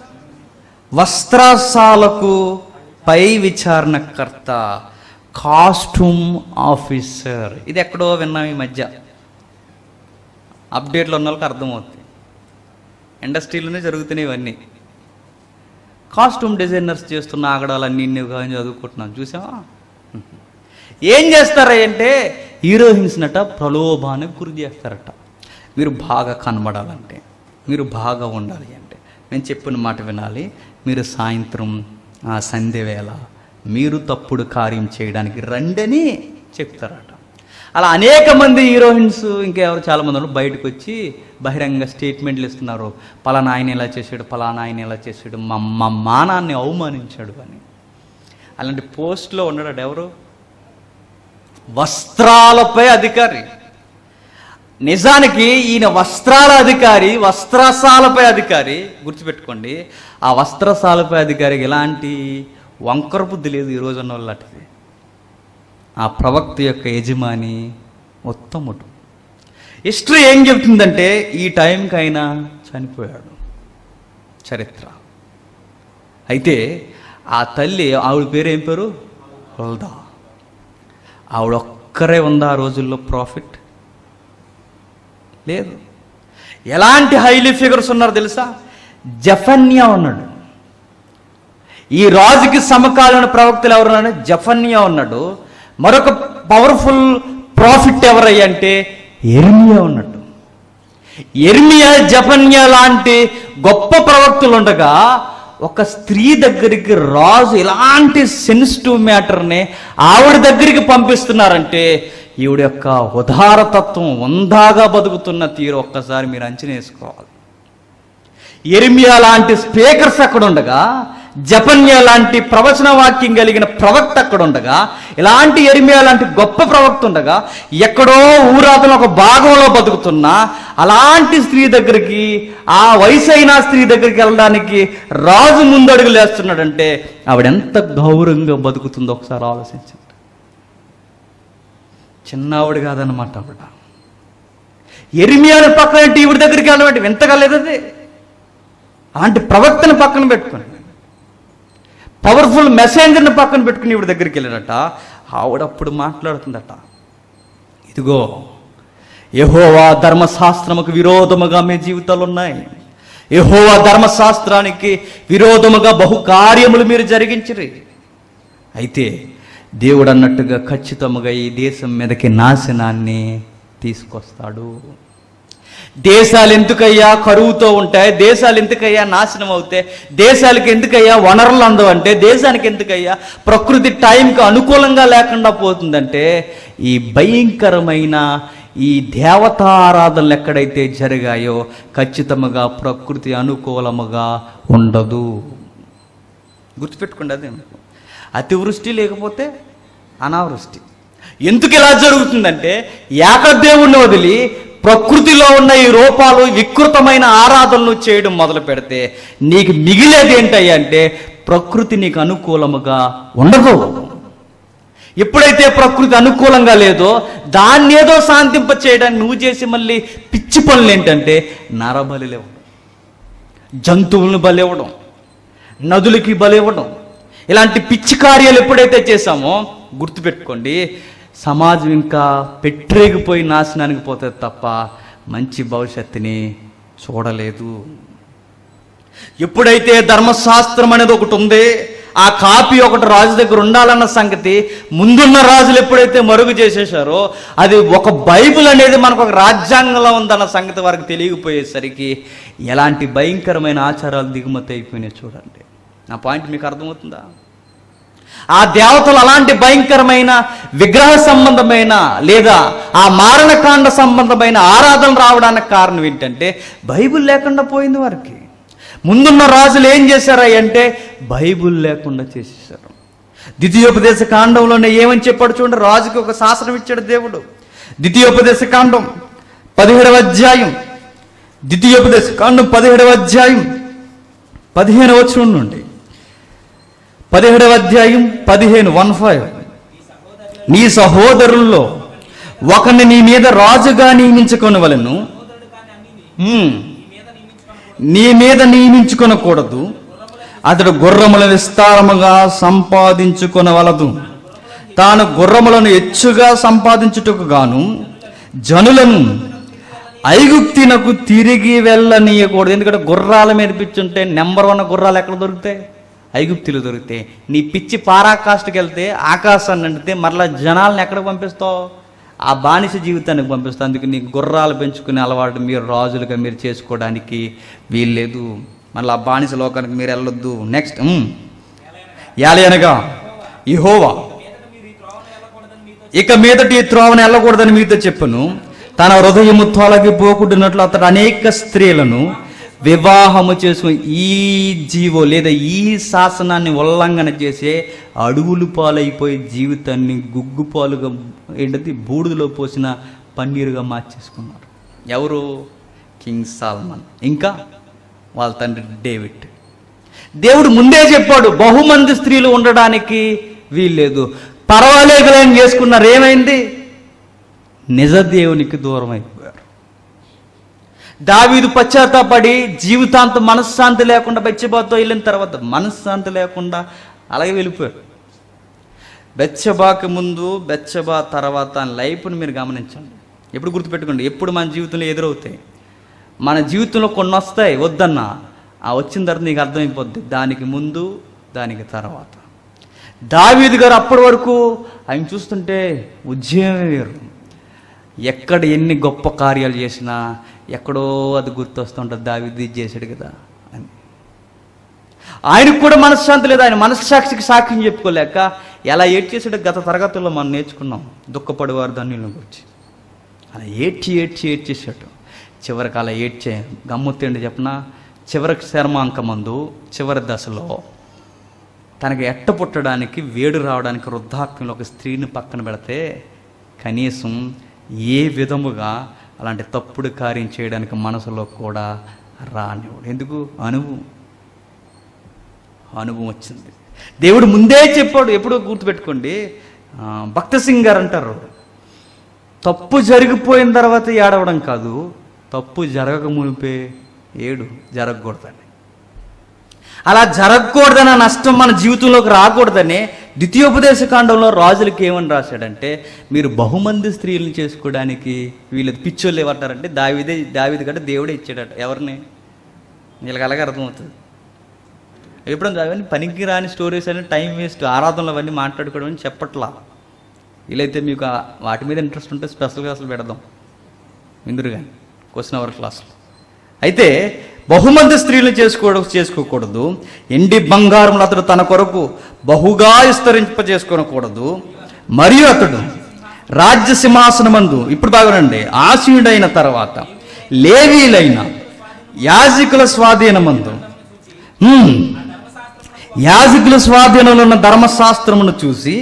Speaker 1: వస్త్రశాలకు పై విచారణకర్త కాస్ట్యూమ్ ఆఫీసర్ ఇది ఎక్కడో విన్నాం ఈ మధ్య అప్డేట్లో ఉన్న వాళ్ళకి అర్థమవుతుంది ఇండస్ట్రీలోనే జరుగుతున్నాయి ఇవన్నీ కాస్ట్యూమ్ డిజైనర్స్ చేస్తున్న ఆగడాలన్నీ నువ్వు కానీ చదువుకుంటున్నాం చూసావా ఏం చేస్తారా అంటే హీరోయిన్స్ నట ప్రలోభానికి గురి చేస్తారట మీరు బాగా కనబడాలంటే మీరు బాగా ఉండాలి అంటే నేను చెప్పిన మాట వినాలి మీరు సాయంత్రం ఆ సంధ్య వేళ మీరు తప్పుడు కార్యం చేయడానికి రండని చెప్తారట అలా అనేక మంది హీరోయిన్స్ ఇంకెవరు చాలా మంది ఉన్నారు బయటకు వచ్చి బహిరంగ స్టేట్మెంట్లు ఇస్తున్నారు పలానా ఆయన ఇలా చేశాడు పలానా ఆయన ఇలా చేశాడు మా మా మానాన్ని అవమానించాడు అని అలాంటి పోస్ట్లో ఉన్నాడు ఎవరు వస్త్రాలపై అధికారి నిజానికి ఈయన వస్త్రాల అధికారి వస్త్రశాలపై అధికారి గుర్తుపెట్టుకోండి ఆ వస్త్రశాలపై అధికారికి ఎలాంటి వంకర బుద్ధి లేదు ఈ రోజు ఉన్న వాళ్ళటిది ఆ ప్రవక్త యొక్క యజమాని ఉత్తముడు హిస్టరీ ఏం చెప్తుందంటే ఈ టైంకి ఆయన చనిపోయాడు చరిత్ర అయితే ఆ తల్లి ఆవిడ పేరు ఏం పేరు హుల్దా ఆవిడ ఒక్కరే ఉందా ఆ రోజుల్లో ప్రాఫిట్ లేదు ఎలాంటి హైలీ ఫిగర్స్ ఉన్నారు తెలుసా జఫన్యా ఉన్నాడు ఈ రాజుకి సమకాలీన ప్రవక్తలు ఎవరున్నాడు జఫన్యా ఉన్నాడు మరొక పవర్ఫుల్ ప్రాఫిట్ ఎవరయ్య అంటే ఎర్మియా ఉన్నాడు ఎర్మియా జపన్యా లాంటి గొప్ప ప్రవక్తలు ఉండగా ఒక స్త్రీ దగ్గరికి రాజు ఇలాంటి సెన్సిటివ్ మ్యాటర్ని ఆవిడ దగ్గరికి పంపిస్తున్నారంటే ఈవిడ యొక్క ఉదారతత్వం ఉందాగా బతుకుతున్న తీరు ఒక్కసారి మీరు అంచనా వేసుకోవాలి ఎరిమియా లాంటి స్పీకర్స్ అక్కడ ఉండగా జపన్యా లాంటి ప్రవచన వాక్యం కలిగిన ప్రవక్త అక్కడ ఉండగా ఇలాంటి ఎరిమియా లాంటి గొప్ప ప్రవక్త ఉండగా ఎక్కడో ఊరాతను ఒక భాగంలో బతుకుతున్నా అలాంటి స్త్రీ దగ్గరికి ఆ వయసైన స్త్రీ దగ్గరికి వెళ్ళడానికి రాజు ముందడుగు లేస్తున్నాడంటే ఆవిడ ఎంత గౌరవంగా బతుకుతుందో ఒకసారి ఆలోచించండి చిన్నవాడు కాదనమాట ఆవిడ ఎరిమియాని పక్కన పెట్టి ఈవిడ దగ్గరికి వెళ్ళబట్టి వింతగా లేదు అది అలాంటి ప్రవక్తను పక్కన పెట్టుకుని పవర్ఫుల్ మెసేంజర్ని పక్కన పెట్టుకుని ఈవిడ దగ్గరికి వెళ్ళాడట ఆవిడప్పుడు మాట్లాడుతుందట ఇదిగో యెహోవా ధర్మశాస్త్రముకు విరోధముగా మీ జీవితాలు ఉన్నాయి యెహోవా ధర్మశాస్త్రానికి విరోధముగా బహు కార్యములు మీరు జరిగించరు అయితే దేవుడు అన్నట్టుగా ఖచ్చితముగా ఈ దేశం మీదకి నాశనాన్ని తీసుకొస్తాడు దేశాలు ఎందుకయ్యా కరువుతో ఉంటాయి దేశాలు ఎందుకయ్యా నాశనం అవుతాయి దేశాలకు ఎందుకయ్యా వనరులు అందవంటే దేశానికి ఎందుకయ్యా ప్రకృతి టైంకి అనుకూలంగా లేకుండా పోతుందంటే ఈ భయంకరమైన ఈ దేవతారాధనలు ఎక్కడైతే జరిగాయో ఖచ్చితముగా ప్రకృతి అనుకూలముగా ఉండదు గుర్తుపెట్టుకోండి అదే అతివృష్టి లేకపోతే అనావృష్టి ఎందుకు ఇలా జరుగుతుందంటే ఏకదేవుణ్ణి వదిలి ప్రకృతిలో ఉన్న ఈ రూపాలు వికృతమైన ఆరాధనలు చేయడం మొదలు పెడితే నీకు మిగిలేది ఏంటయ్యా అంటే ప్రకృతి నీకు అనుకూలముగా ఉండదు ఎప్పుడైతే ప్రకృతి అనుకూలంగా లేదో దాన్ని ఏదో శాంతింప చేయడానికి నువ్వు చేసి మళ్ళీ పిచ్చి పనులు ఏంటంటే నరబలిలు ఇవ్వడం జంతువులను బలివ్వడం నదులకి బలివ్వడం ఇలాంటి పిచ్చి కార్యాలు ఎప్పుడైతే చేశామో గుర్తుపెట్టుకోండి సమాజం ఇంకా పెట్టరేగిపోయి నాశనానికి పోతుంది తప్ప మంచి భవిష్యత్తుని చూడలేదు ఎప్పుడైతే ధర్మశాస్త్రం అనేది ఒకటి ఉంది ఆ కాపీ ఒకటి రాజు దగ్గర ఉండాలన్న సంగతి ముందున్న రాజులు ఎప్పుడైతే మరుగు చేసేసారో అది ఒక బైబిల్ అనేది మనకు ఒక రాజ్యాంగంలో ఉందన్న సంగతి వారికి తెలియకపోయేసరికి ఎలాంటి భయంకరమైన ఆచారాలు దిగుమతి అయిపోయినాయి చూడండి నా పాయింట్ మీకు అర్థమవుతుందా ఆ దేవతలు అలాంటి భయంకరమైన విగ్రహ సంబంధమైన లేదా ఆ మారణకాండ సంబంధమైన ఆరాధన రావడానికి కారణం ఏంటంటే బైబిల్ లేకుండా పోయింది వారికి ముందున్న రాజులు ఏం చేశారా అంటే బైబిల్ లేకుండా చేసేసారు ద్వితీయోపదేశ కాండంలోనే ఏమని చెప్పాడు చూడండి రాజుకి ఒక శాసనం ఇచ్చాడు దేవుడు ద్వితీయోపదేశ కాండం పదిహేడవ అధ్యాయం ద్వితీయోపదేశ కాండం పదిహేడవ అధ్యాయం పదిహేను వచ్చిన నుండి పదిహేడవ అధ్యాయం పదిహేను వన్ ఫైవ్ నీ సహోదరుల్లో ఒకరిని నీ మీద రాజుగా నియమించుకొనవలను హ్మ్. నీ మీద నియమించుకొనకూడదు అతడు గుర్రములను విస్తారముగా సంపాదించుకొనవలదు తాను గుర్రములను ఎచ్చుగా సంపాదించుటకు గాను జనులను ఐగుప్తినకు తిరిగి వెళ్ళనీయకూడదు ఎందుకంటే గుర్రాల మీద పిచ్చుంటే నెంబర్ వన్ గుర్రాలు ఎక్కడ దొరుకుతాయి ఐగుప్తిలో దొరుకుతాయి నీ పిచ్చి పారాకాష్ఠకి వెళ్తే ఆకాశాన్ని అంటితే మరలా జనాలను ఎక్కడికి పంపిస్తావు ఆ బానిస జీవితానికి పంపిస్తావు అందుకు నీ గుర్రాలు పెంచుకునే అలవాటు మీరు రాజులుగా మీరు చేసుకోవడానికి వీల్లేదు మళ్ళీ ఆ బానిస లోకానికి మీరు వెళ్ళొద్దు నెక్స్ట్ యాలి అనగా ఇహోవా ఇక మీదటి ఈ త్రోవను వెళ్ళకూడదని మీతో చెప్పను తన హృదయము తొలగిపోకుండాన్నట్లు అతడు అనేక స్త్రీలను వివాహము చేసుకుని ఈ జీవో లేదా ఈ శాసనాన్ని ఉల్లంఘన చేసే అడుగులు పాలైపోయి జీవితాన్ని గుగ్గు పాలుగా ఏంటది బూడిదలో పోసిన పన్నీరుగా మార్చేసుకున్నారు ఎవరు కింగ్ సాల్మన్ ఇంకా వాళ్ళ తండ్రి డేవిడ్ దేవుడు ముందే చెప్పాడు బహుమంది స్త్రీలు ఉండడానికి వీల్లేదు పర్వాలేదులే అని చేసుకున్నారు ఏమైంది నిజ దేవునికి దూరం అయిపోయారు దావీదు పశ్చాత్తాపడి జీవితాంతం మనశ్శాంతి లేకుండా బెచ్చబాతో వెళ్ళిన తర్వాత మనశ్శాంతి లేకుండా అలాగే వెళ్ళిపోయారు బెచ్చబాకి ముందు బెచ్చబా తర్వాత లైఫ్ని మీరు గమనించండి ఎప్పుడు గుర్తుపెట్టుకోండి ఎప్పుడు మన జీవితంలో ఎదురవుతాయి మన జీవితంలో కొన్ని వస్తాయి వద్దన్నా ఆ వచ్చిన తర్వాత నీకు అర్థమైపోద్ది దానికి ముందు దానికి తర్వాత దావీదు గారు అప్పటి వరకు ఆయన చూస్తుంటే ఉద్యమమే వేరు ఎక్కడ ఎన్ని గొప్ప కార్యాలు చేసినా ఎక్కడో అది గుర్తొస్తుంటుంది దావీదు ఇది చేశాడు కదా అని ఆయనకు కూడా మనశ్శాంతి లేదు ఆయన మనస్సాక్షికి సాక్ష్యం చెప్పుకోలేక ఎలా ఏడ్చేసాడో గత తరగతుల్లో మనం నేర్చుకున్నాం దుఃఖపడేవారు ధన్యుల గురించి అలా ఏడ్చి ఏడ్చి ఏడ్చేసాడు చివరికి అలా ఏడ్చే గమ్మొత్తేండి చెప్పిన చివరికి చర్మాంకమందు చివరి దశలో తనకి ఎట్ట పుట్టడానికి వేడు రావడానికి వృద్ధాప్యంలో ఒక స్త్రీని పక్కన పెడితే కనీసం ఏ విధముగా అలాంటి తప్పుడు కార్యం చేయడానికి మనసులో కూడా రానివాడు ఎందుకు అనుభవం అనుభవం వచ్చింది దేవుడు ముందే చెప్పాడు ఎప్పుడో గుర్తుపెట్టుకోండి ఆ, భక్త సింగ్ గారు అంటారు తప్పు జరిగిపోయిన తర్వాత ఏడవడం కాదు తప్పు జరగక మునిపే ఏడు జరగకూడదని అలా జరగకూడదన్న నష్టం మన జీవితంలోకి రాకూడదని ద్వితీయోపదేశ కాండంలో రాజులకి ఏమని రాశాడంటే మీరు బహుమంది స్త్రీలను చేసుకోవడానికి వీళ్ళు పిచ్చోళ్ళు ఏమంటారంటే దావిదే దావిది కంటే దేవుడే ఇచ్చాడట ఎవరిని వీళ్ళకి అలాగే అర్థమవుతుంది ఎప్పుడైనా అవన్నీ పనికి రాని స్టోరీస్ అని టైం వేస్ట్ ఆరాధనలు అవన్నీ మాట్లాడుకోవడం అని చెప్పట్లా వీలైతే మీకు ఆ- వాటి మీద ఇంట్రెస్ట్ ఉంటే స్పెషల్ క్లాసులు పెడదాం ఇందురు కానీ క్వశ్చన్ అవర్ క్లాసులు అయితే బహుమంది స్త్రీలను చేసుకోవడం చేసుకోకూడదు ఎండి బంగారం అతడు తన కొరకు బహుగా విస్తరింప చేసుకోనకూడదు మరియు అతడు రాజ్య సింహాసనమందు ఇప్పుడు బాగానండి ఆశీయుడైన తర్వాత లేవీలైన యాజకుల స్వాధీనమందు హ్మ్, యాజకుల స్వాధీనంలో ఉన్న ధర్మశాస్త్రమును చూసి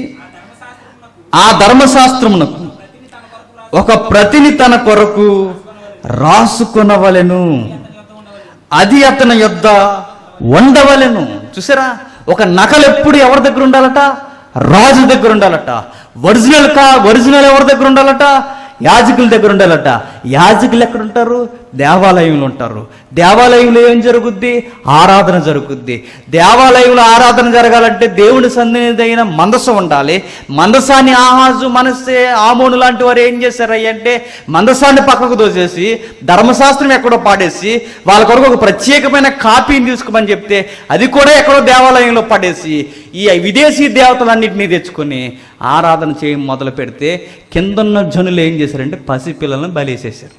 Speaker 1: ఆ ధర్మశాస్త్రమునకు ఒక ప్రతిని తన కొరకు రాసుకొనవలెను అది అతని యొద్ద ఉండవలెను చూసారా ఒక నకలు ఎప్పుడు ఎవరి దగ్గర ఉండాలట రాజు దగ్గర ఉండాలట ఒరిజినల్ కా ఒరిజినల్ ఎవరి దగ్గర ఉండాలట యాజకుల దగ్గర ఉండాలట యాజకులు ఎక్కడ ఉంటారు దేవాలయంలో ఉంటారు దేవాలయంలో ఏం జరుగుద్ది ఆరాధన జరుగుద్ది దేవాలయంలో ఆరాధన జరగాలంటే దేవుని సన్నిధి అయిన మందసం ఉండాలి మందసాన్ని ఆహాజు మనసే ఆమోను లాంటి వారు ఏం చేశారు అంటే మందసాన్ని పక్కకు దోసేసి ధర్మశాస్త్రం ఎక్కడో పాడేసి వాళ్ళ కొరకు ఒక ప్రత్యేకమైన కాపీని తీసుకోమని చెప్తే అది కూడా ఎక్కడో దేవాలయంలో పడేసి ఈ విదేశీ దేవతలన్నింటినీ తెచ్చుకొని ఆరాధన చేయడం మొదలు పెడితే కిందన్న జనులు ఏం చేశారంటే పసిపిల్లలను బలేసేశారు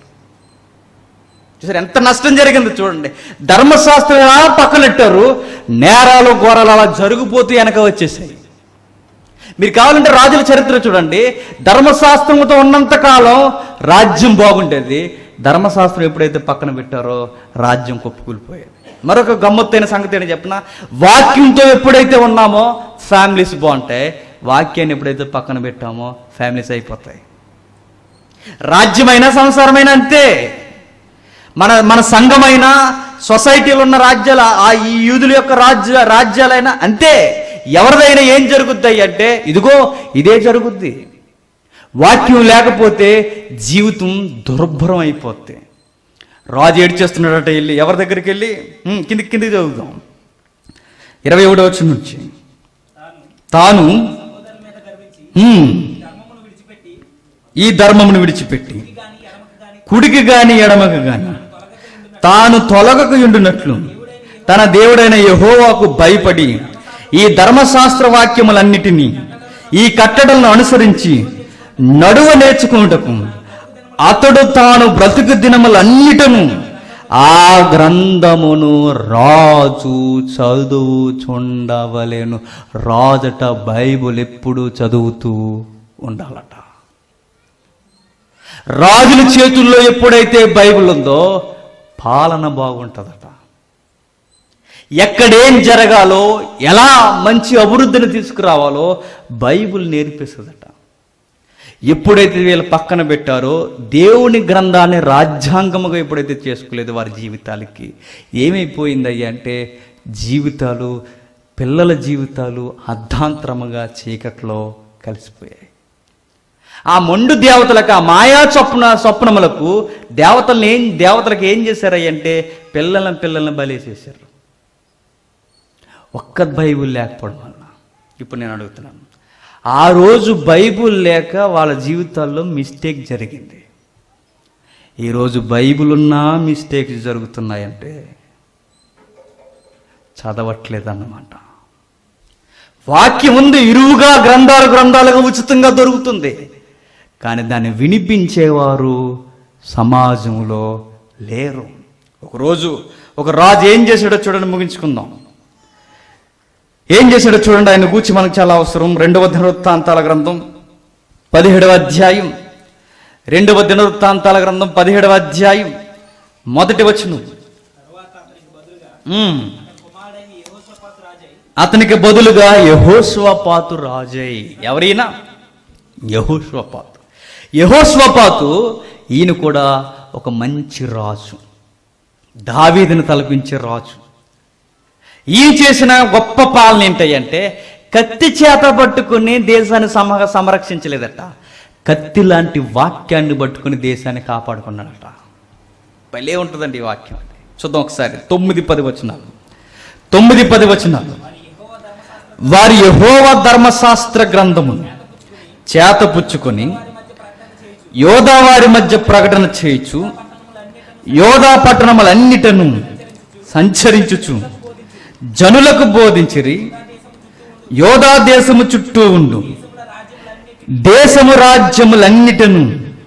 Speaker 1: చూసారు ఎంత నష్టం జరిగింది చూడండి ధర్మశాస్త్రం ఎలా పక్కనెట్టారు నేరాలు ఘోరాలు అలా జరిగిపోతూ వెనక వచ్చేసాయి మీరు కావాలంటే రాజుల చరిత్ర చూడండి ధర్మశాస్త్రంతో ఉన్నంత కాలం రాజ్యం బాగుండేది ధర్మశాస్త్రం ఎప్పుడైతే పక్కన పెట్టారో రాజ్యం కొప్పుకూలిపోయేది మరొక గమ్మత్తైన సంగతి ఏంటి చెప్పిన వాక్యంతో ఎప్పుడైతే ఉన్నామో ఫ్యామిలీస్ బాగుంటాయి వాక్యాన్ని ఎప్పుడైతే పక్కన పెట్టామో ఫ్యామిలీస్ అయిపోతాయి రాజ్యమైన సంసారమైన అంతే మన మన సంఘమైనా సొసైటీలో ఉన్న రాజ్యాల ఆ ఈ యూదుల యొక్క రాజ్య రాజ్యాలైనా అంతే ఎవరిదైనా ఏం జరుగుద్ది అంటే ఇదిగో ఇదే జరుగుద్ది వాక్యం లేకపోతే జీవితం దుర్భరం అయిపోద్ది రాజు ఏడ్చేస్తున్నాడట వెళ్ళి ఎవరి దగ్గరికి వెళ్ళి ఉమ్, కిందికి కిందికి చదువుదాం ఇరవై ఒకటో వచ్చి నుంచి తాను ఉమ్, ఈ ధర్మమును విడిచిపెట్టి కుడికి గాని ఎడమకు గాని తాను తొలగకు ఉండునట్లు తన దేవుడైన యెహోవాకు భయపడి ఈ ధర్మశాస్త్ర వాక్యములన్నిటినీ ఈ కట్టడలను అనుసరించి నడువ నేర్చుకున్నటకు అతడు తాను బ్రతుకు దినములన్నిటను ఆ గ్రంథమును రాజు చదువుచుండవలేను రాజట బైబుల్ ఎప్పుడు చదువుతూ ఉండాలట రాజుల చేతుల్లో ఎప్పుడైతే బైబిల్ ఉందో పాలన బాగుంటుందట ఎక్కడేం జరగాలో ఎలా మంచి అభివృద్ధిని తీసుకురావాలో బైబిల్ నేర్పిస్తుందట ఎప్పుడైతే వీళ్ళు పక్కన పెట్టారో దేవుని గ్రంథాన్ని రాజ్యాంగముగా ఎప్పుడైతే చేసుకోలేదు వారి జీవితాలకి ఏమైపోయిందయ్యా అంటే జీవితాలు పిల్లల జీవితాలు అర్ధాంతరముగా చీకట్లో కలిసిపోయాయి ఆ మొండు దేవతలకు ఆ మాయా స్వప్న స్వప్నములకు దేవతలను ఏం దేవతలకు ఏం చేశారంటే పిల్లలను పిల్లల్ని బలేసేసారు ఒక్క బైబుల్ లేకపోవడం వల్ల ఇప్పుడు నేను అడుగుతున్నాను ఆ రోజు బైబుల్ లేక వాళ్ళ జీవితాల్లో మిస్టేక్ జరిగింది ఈరోజు బైబుల్ ఉన్నా మిస్టేక్స్ జరుగుతున్నాయంటే చదవట్లేదన్నమాట వాక్యం ఉంది ఇరువుగా గ్రంథాలు గ్రంథాలుగా ఉచితంగా దొరుకుతుంది కానీ దాన్ని వినిపించేవారు సమాజంలో లేరు ఒకరోజు ఒక రాజు ఏం చేశాడో చూడండి ముగించుకుందాం ఏం చేశాడో చూడండి ఆయన గూర్చి మనకు చాలా అవసరం రెండవ దినవృత్తాంతాల గ్రంథం పదిహేడవ అధ్యాయం రెండవ దినవృత్తాంతాల గ్రంథం పదిహేడవ అధ్యాయం మొదటి వచనం ఉమ్. అతనికి బదులుగా యహోస్వపాతు రాజై ఎవరైనా యహోస్వపాతు యహోస్వపాతు ఈయన కూడా ఒక మంచి రాజు దావీదుని తలపించే రాజు ఈయన చేసిన గొప్ప పాలన ఏంటంటే కత్తి చేత పట్టుకుని దేశాన్ని సమ సంరక్షించలేదట కత్తి లాంటి వాక్యాన్ని పట్టుకుని దేశాన్ని కాపాడుకున్నాడట భలే ఉంటుందండి ఈ వాక్యం చూద్దాం ఒకసారి తొమ్మిది పది వచనాలు తొమ్మిది పది వచనాలు వారి యహోవ ధర్మశాస్త్ర గ్రంథమును చేతపుచ్చుకొని యోధా వారి మధ్య ప్రకటన చేయుచు యోధా పట్టణములన్నిటను సంచరించుచు జనులకు బోధించిరి యోధా దేశము చుట్టూ ఉండు దేశము రాజ్యములన్నిటను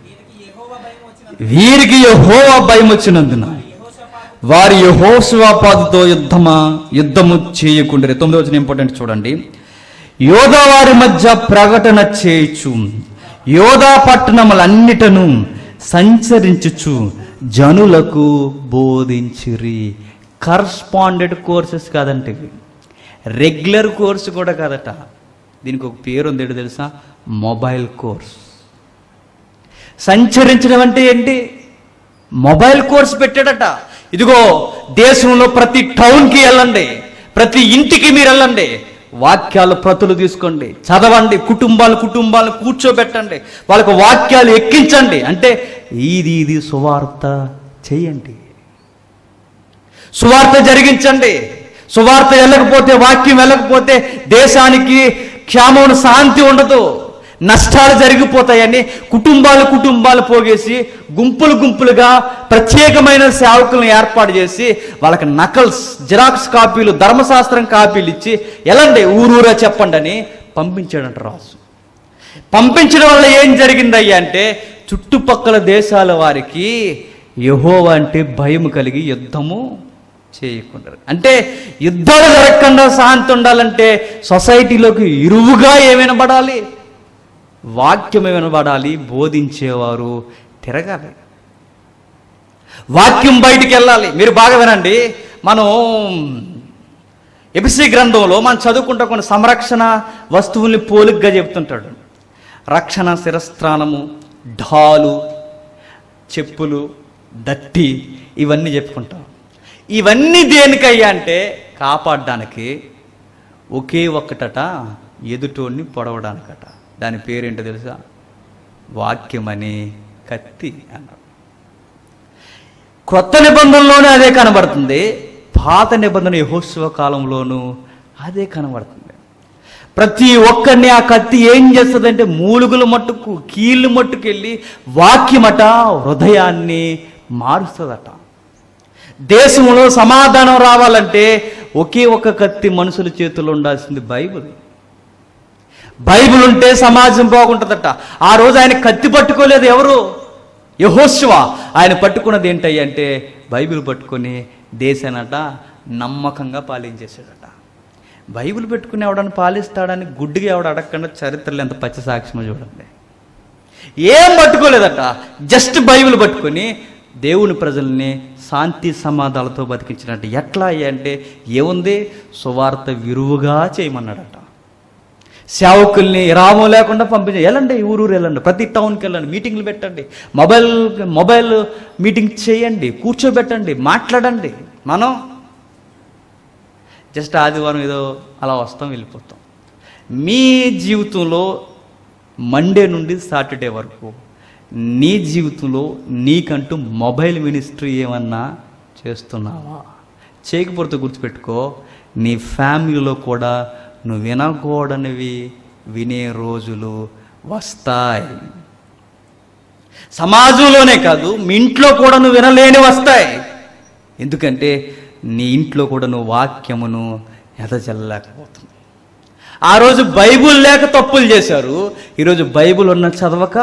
Speaker 1: వీరికి యహోవ భయం వచ్చినందున వారి యహోశివాపాదుతో యుద్ధమా యుద్ధము చేయకుండారు తొమ్మిది వచ్చిన ఇంపార్టెంట్ చూడండి యోధా వారి మధ్య ప్రకటన చేయుచు యోధా పట్టణములన్నిటను సంచరించుచు జనులకు బోధించిరి కరస్పాండెడ్ కోర్సెస్ కాదంటే ఇవి రెగ్యులర్ కోర్సు కూడా కాదట దీనికి ఒక పేరు ఉంది ఏంటో తెలుసా మొబైల్ కోర్స్ సంచరించడం అంటే ఏంటి మొబైల్ కోర్స్ పెట్టాడట ఇదిగో దేశంలో ప్రతి టౌన్కి వెళ్ళండి ప్రతి ఇంటికి మీరు వెళ్ళండి వాక్యాలు ప్రతులు తీసుకోండి చదవండి కుటుంబాలు కుటుంబాలు కూర్చోబెట్టండి వాళ్ళకు వాక్యాలు ఎక్కించండి అంటే ఇది ఇది సువార్త చేయండి సువార్త జరిగించండి సువార్త వెళ్ళకపోతే వాక్యం వెళ్ళకపోతే దేశానికి క్షేమం శాంతి ఉండదు నష్టాలు జరిగిపోతాయని కుటుంబాలు కుటుంబాలు పోగేసి గుంపులు గుంపులుగా ప్రత్యేకమైన సేవకులను ఏర్పాటు చేసి వాళ్ళకి నకల్స్ జిరాక్స్ కాపీలు ధర్మశాస్త్రం కాపీలు ఇచ్చి ఎలాంటి ఊరూరా చెప్పండి అని పంపించాడంట రాజు పంపించడం వల్ల ఏం జరిగిందయ్యా అంటే చుట్టుపక్కల దేశాల వారికి యహోవా అంటే భయం కలిగి యుద్ధము చేయకుండా అంటే యుద్ధాలు జరగకుండా శాంతి ఉండాలంటే సొసైటీలోకి ఇరువుగా ఏమైనా పడాలి వాక్యం ఏమైనా పడాలి బోధించేవారు తిరగాలి వాక్యం బయటికి వెళ్ళాలి మీరు బాగా వినండి మనం ఎపిసి గ్రంథంలో మనం చదువుకుంటే కొన్ని సంరక్షణ వస్తువుల్ని పోలికగా చెప్తుంటాడు రక్షణ శిరస్త్రాణము ఢాలు చెప్పులు దట్టి ఇవన్నీ చెప్పుకుంటాం ఇవన్నీ దేనికయ్యా అంటే కాపాడడానికి ఒకే ఒక్కటట ఎదుటోడిని పొడవడానికట దాని పేరేంటో తెలుసా వాక్యమని కత్తి అన్నాడు క్రొత్త నిబంధనలోనే అదే కనబడుతుంది పాత నిబంధన యహోత్సవ కాలంలోనూ అదే కనబడుతుంది ప్రతి ఒక్కరిని ఆ కత్తి ఏం చేస్తుందంటే మూలుగుల మట్టుకు కీళ్ళు మట్టుకెళ్ళి వాక్యమట హృదయాన్ని మారుస్తుందట దేశంలో సమాధానం రావాలంటే ఒకే ఒక కత్తి మనుషుల చేతుల్లో ఉండాల్సింది బైబిల్ బైబిల్ ఉంటే సమాజం బాగుంటుందట ఆ రోజు ఆయన కత్తి పట్టుకోలేదు ఎవరు యహోశివ ఆయన పట్టుకున్నది ఏంటయ్య అంటే బైబిల్ పట్టుకొని దేశానట నమ్మకంగా పాలించేశాడట బైబిల్ పెట్టుకుని ఎవడని పాలిస్తాడని గుడ్డిగా ఎవడు అడగకుండా చరిత్రలో ఎంత పచ్చ సాక్ష్యమో చూడండి ఏం పట్టుకోలేదట జస్ట్ బైబిల్ పట్టుకొని దేవుని ప్రజల్ని శాంతి సమాధాలతో బతికించినట్టు ఎట్లా అయ్యా అంటే ఏముంది సువార్త విరువుగా చేయమన్నాడట సేవకుల్ని రామం లేకుండా పంపించే వెళ్ళండి ఊరూరు వెళ్ళండి ప్రతి టౌన్కి వెళ్ళండి మీటింగ్లు పెట్టండి మొబైల్ మొబైల్ మీటింగ్ చేయండి కూర్చోబెట్టండి మాట్లాడండి మనం జస్ట్ ఆదివారం ఏదో అలా వస్తాం వెళ్ళిపోతాం మీ జీవితంలో మండే నుండి సాటర్డే వరకు నీ జీవితంలో నీకంటూ మొబైల్ మినిస్ట్రీ ఏమన్నా చేస్తున్నావా చేయకపోతే గుర్తుపెట్టుకో నీ ఫ్యామిలీలో కూడా నువ్వు వినకూడనివి వినే రోజులు వస్తాయి సమాజంలోనే కాదు మీ ఇంట్లో కూడా నువ్వు వినలేని వస్తాయి ఎందుకంటే నీ ఇంట్లో కూడా నువ్వు వాక్యమును ఎదజల్లలేకపోతున్నావు ఆ రోజు బైబుల్ లేక తప్పులు చేశారు ఈరోజు బైబుల్ ఉన్న చదవక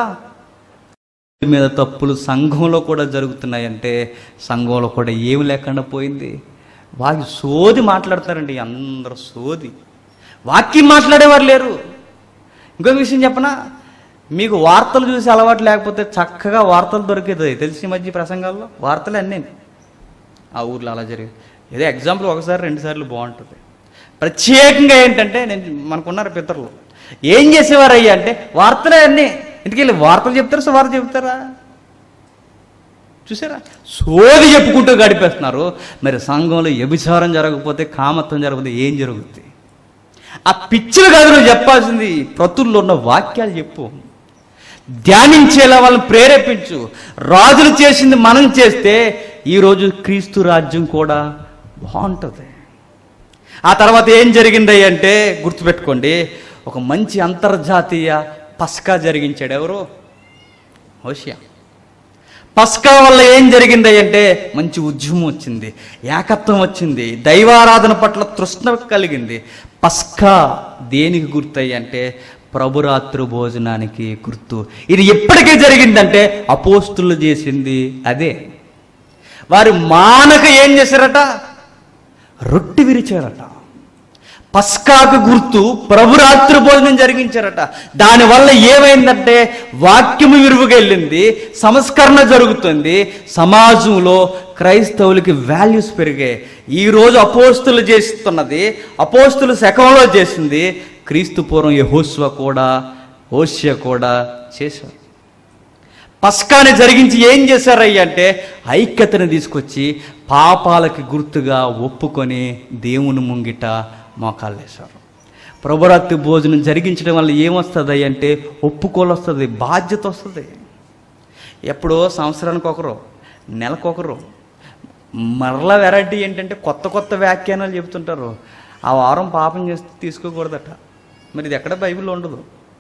Speaker 1: మీద తప్పులు సంఘంలో కూడా జరుగుతున్నాయంటే సంఘంలో కూడా ఏమి లేకుండా పోయింది వాకి సోది మాట్లాడతారండి అందరూ సోది వాక్యం మాట్లాడేవారు లేరు ఇంకొక విషయం చెప్పనా మీకు వార్తలు చూసి అలవాటు లేకపోతే చక్కగా వార్తలు దొరికేది తెలిసి ఈ మధ్య ప్రసంగాల్లో వార్తలు అన్నీ ఆ ఊర్లో అలా జరిగింది ఏదో ఎగ్జాంపుల్ ఒకసారి రెండు సార్లు బాగుంటుంది ప్రత్యేకంగా ఏంటంటే నేను మనకున్నారు పితరులు ఏం చేసేవారు అయ్యా అంటే వార్తలే అన్నీ ఇంటికెళ్ళి వార్తలు చెప్తారా సువార్త చెప్తారా చూసారా సోది చెప్పుకుంటూ గడిపేస్తున్నారు మరి సంఘంలో వ్యభిచారం జరగకపోతే కామత్వం జరగకపోతే ఏం జరుగుతుంది ఆ పిచ్చిలు కాదు నువ్వు చెప్పాల్సింది ప్రతుల్లో ఉన్న వాక్యాలు చెప్పు ధ్యానించేలా వాళ్ళని ప్రేరేపించు రాజులు చేసింది మనం చేస్తే ఈరోజు క్రీస్తు రాజ్యం కూడా బాగుంటుంది ఆ తర్వాత ఏం జరిగింది అంటే గుర్తుపెట్టుకోండి ఒక మంచి అంతర్జాతీయ పస్కా జరిగించాడు ఎవరు హోషియా పస్కా వల్ల ఏం జరిగింది అంటే మంచి ఉద్యమం వచ్చింది ఏకత్వం వచ్చింది దైవారాధన పట్ల తృష్ణ కలిగింది పస్కా దేనికి గుర్తయ్యి అంటే ప్రభురాత్రి భోజనానికి గుర్తు ఇది ఎప్పటికీ జరిగిందంటే అపోస్తులు చేసింది అదే వారు మానక ఏం చేశారట రొట్టె విరిచారట పస్కాకు గుర్తు ప్రభురాత్రి భోజనం జరిగించారట దానివల్ల ఏమైందంటే వాక్యము విరువుగా వెళ్ళింది సంస్కరణ జరుగుతుంది సమాజంలో క్రైస్తవులకి వాల్యూస్ పెరిగాయి ఈరోజు అపోస్తులు చేస్తున్నది అపోస్తులు శకంలో చేసింది క్రీస్తు పూర్వం యహోస్వ కూడా ఓష్య కూడా చేశారు పస్కాని జరిగించి ఏం చేశారయ్య అంటే ఐక్యతను తీసుకొచ్చి పాపాలకి గుర్తుగా ఒప్పుకొని దేవుని ముంగిట మోకాలు వేశారు ప్రభురాత్రి భోజనం జరిగించడం వల్ల ఏమొస్తుంది అంటే ఒప్పుకోలు వస్తుంది బాధ్యత వస్తుంది ఎప్పుడో సంవత్సరానికి ఒకరు నెలకొకరు మరలా వెరైటీ ఏంటంటే కొత్త కొత్త వ్యాఖ్యానాలు చెప్తుంటారు ఆ వారం పాపం చేస్తే తీసుకోకూడదట మరి ఇది ఎక్కడ బైబిల్లో ఉండదు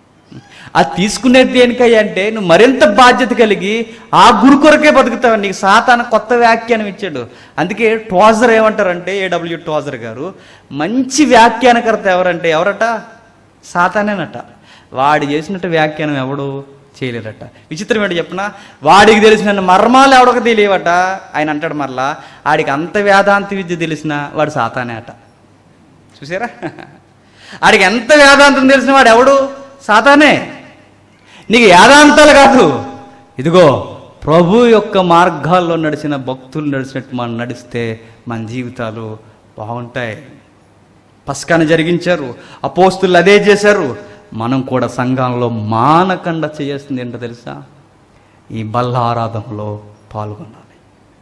Speaker 1: అది తీసుకునేది దేనికయ్యా అంటే నువ్వు మరింత బాధ్యత కలిగి ఆ గురు కొరకే బతుకుతావు నీకు సాతాన కొత్త వ్యాఖ్యానం ఇచ్చాడు అందుకే టోజర్ ఏమంటారంటే ఏడబ్ల్యూ టోజర్ గారు మంచి వ్యాఖ్యానకర్త ఎవరంటే ఎవరట సాతానేనట వాడు చేసినట్టు వ్యాఖ్యానం ఎవడు చేయలేరట విచిత్రం ఏంటో చెప్పిన వాడికి తెలిసిన మర్మాలు ఎవడొక తెలియవట ఆయన అంటాడు మరలా ఆడికి అంత వేదాంత విద్య తెలిసిన వాడు సాతానే అట చూసారా ఆడికి ఎంత వేదాంతం తెలిసిన వాడు ఎవడు సాతానే నీకు వేదాంతాలు కాదు ఇదిగో ప్రభు యొక్క మార్గాల్లో నడిచిన భక్తులు నడిచినట్టు మనం నడిస్తే మన జీవితాలు బాగుంటాయి పస్కాన్ని జరిగించారు అపోస్తులు అదే చేశారు మనం కూడా సంఘంలో మానకుండా చేయాల్సింది ఏంటో తెలుసా ఈ బల్ల ఆరాధనలో పాల్గొనాలి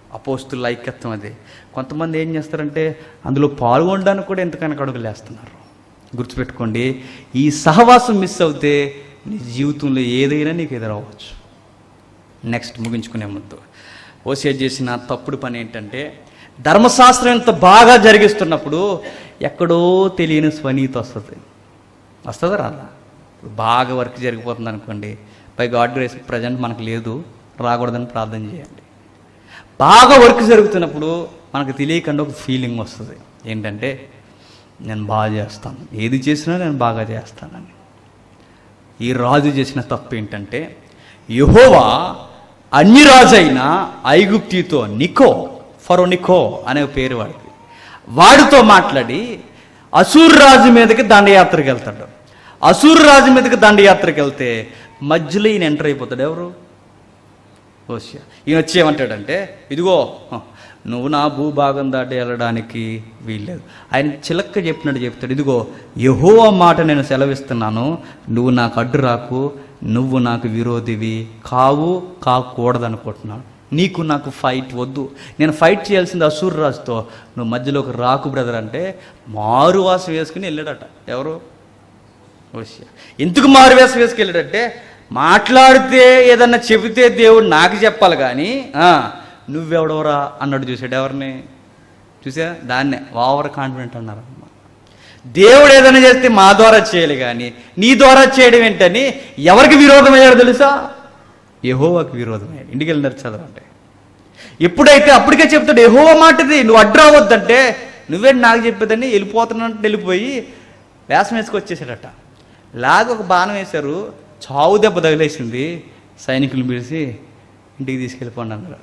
Speaker 1: అపోస్తుల ఐక్యత్వం అది కొంతమంది ఏం చేస్తారంటే అందులో పాల్గొనడానికి కూడా ఎంతకైనా కడుగులు వేస్తున్నారు గుర్తుపెట్టుకోండి ఈ సహవాసం మిస్ అవుతే నీ జీవితంలో ఏదైనా నీకు ఎదురవ్వచ్చు నెక్స్ట్ ముగించుకునే ముందు ఓసే చేసిన తప్పుడు పని ఏంటంటే ధర్మశాస్త్రం ఎంత బాగా జరిగిస్తున్నప్పుడు ఎక్కడో తెలియని స్వనీతి వస్తుంది వస్తుందా రాదా ఇప్పుడు బాగా వర్క్ జరిగిపోతుంది అనుకోండి పై గాడ్ గ్రేస్ ప్రజెంట్ మనకు లేదు రాకూడదని ప్రార్థన చేయండి బాగా వర్క్ జరుగుతున్నప్పుడు మనకు తెలియకుండా ఒక ఫీలింగ్ వస్తుంది ఏంటంటే నేను బాగా చేస్తాను ఏది చేసినా నేను బాగా చేస్తానని ఈ రాజు చేసిన తప్పు ఏంటంటే యహోవా అన్ని రాజైన ఐగుప్తితో నికో ఫరో నికో అనే పేరు వాడికి వాడితో మాట్లాడి అసూర్ రాజు మీదకి దండయాత్రకు వెళ్తాడు అసూర్ రాజు మీదకి దండయాత్రకు వెళ్తే మధ్యలో ఈయన ఎంటర్ అయిపోతాడు ఎవరు ఓషియా ఈయన వచ్చి ఏమంటాడంటే ఇదిగో హ, నువ్వు నా భూభాగం దాటి వెళ్ళడానికి వీల్లేదు ఆయన చిలక్క చెప్పినట్టు చెప్తాడు ఇదిగో యహో మాట నేను సెలవిస్తున్నాను నువ్వు నాకు అడ్డు రాకు నువ్వు నాకు విరోధివి కావు కాకూడదు అనుకుంటున్నాను నీకు నాకు ఫైట్ వద్దు నేను ఫైట్ చేయాల్సింది అసూర్ రాజుతో నువ్వు మధ్యలోకి రాకు బ్రదర్ అంటే మారువాసం వేసుకుని వెళ్ళాడట ఎవరు ఓషియా ఎందుకు మారువేషం వేసుకెళ్ళాడంటే మాట్లాడితే ఏదన్నా చెబితే దేవుడు నాకు చెప్పాలి కానీ ఆ, నువ్వెవడవరా అన్నాడు చూసాడు ఎవరిని చూసా దాన్నే ఓవర్ కాన్ఫిడెంట్ అన్నారు దేవుడు ఏదైనా చేస్తే మా ద్వారా చేయాలి కానీ నీ ద్వారా చేయడం ఏంటని ఎవరికి విరోధం అయ్యాడు తెలుసా యహోవాకి విరోధం అయ్యాడు ఇంటికి వెళ్ళినారు చదవండి ఎప్పుడైతే అప్పటికే చెప్తాడు యహోవ మాటది నువ్వు అడ్డు రావద్దంటే నువ్వేంటి నాకు చెప్పేదని వెళ్ళిపోతున్నట్టు వెళ్ళిపోయి వేసం వేసుకొచ్చేసాడట లాగ ఒక బాణం వేశారు చావు దెబ్బ తగిలేసింది సైనికులు పిలిచి ఇంటికి తీసుకెళ్ళిపోండి అన్నారట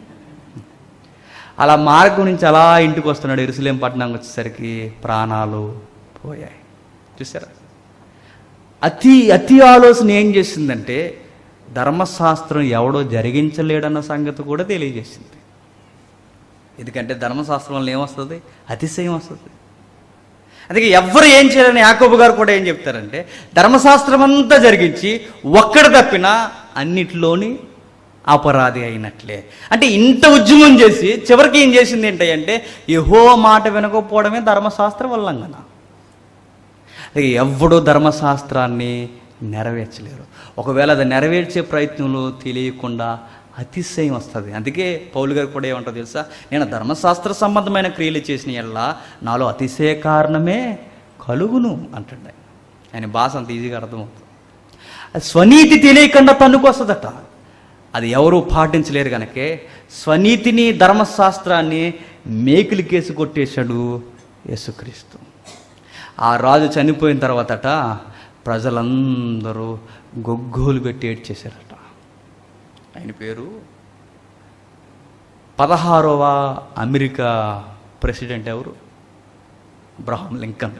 Speaker 1: అలా మార్గం నుంచి అలా ఇంటికి వస్తున్నాడు ఎరుసలేం పట్టణంకి వచ్చేసరికి ప్రాణాలు పోయాయి చూసారా అతి అతి ఆలోచన ఏం చేసిందంటే ధర్మశాస్త్రం ఎవడో జరిగించలేడన్న సంగతి కూడా తెలియజేసింది ఎందుకంటే ధర్మశాస్త్రం వల్ల ఏమొస్తుంది అతిశయం వస్తుంది అందుకే ఎవ్వరు ఏం చేయాలని యాకోబు గారు కూడా ఏం చెప్తారంటే ధర్మశాస్త్రం అంతా జరిగించి ఒక్కడ తప్పినా అన్నిటిలోని అపరాధి అయినట్లే అంటే ఇంత ఉద్యమం చేసి చివరికి ఏం చేసింది ఏంటంటే యహో మాట వినకపోవడమే ధర్మశాస్త్ర ఉల్లంఘన అది ఎవ్వడూ ధర్మశాస్త్రాన్ని నెరవేర్చలేరు ఒకవేళ అది నెరవేర్చే ప్రయత్నంలో తెలియకుండా అతిశయం వస్తుంది అందుకే పౌలు గారు కూడా ఏమంటారు తెలుసా నేను ధర్మశాస్త్ర సంబంధమైన క్రియలు చేసిన ఎల్లా నాలో అతిశయ కారణమే కలుగును అంటుండే ఆయన. ఆయన భాష అంత ఈజీగా అర్థమవుతుంది అది స్వనీతి తెలియకుండా తన్నుకు వస్తుందట అది ఎవరు పాటించలేరు కనుకే స్వనీతిని ధర్మశాస్త్రాన్ని మేకులు కేసు కొట్టేశాడు యేసుక్రీస్తు ఆ రాజు చనిపోయిన తర్వాతట ప్రజలందరూ గొగ్గోలు పెట్టి ఏడ్చేశారట ఆయన పేరు పదహారవ అమెరికా ప్రెసిడెంట్ ఎవరు అబ్రహాం లింకన్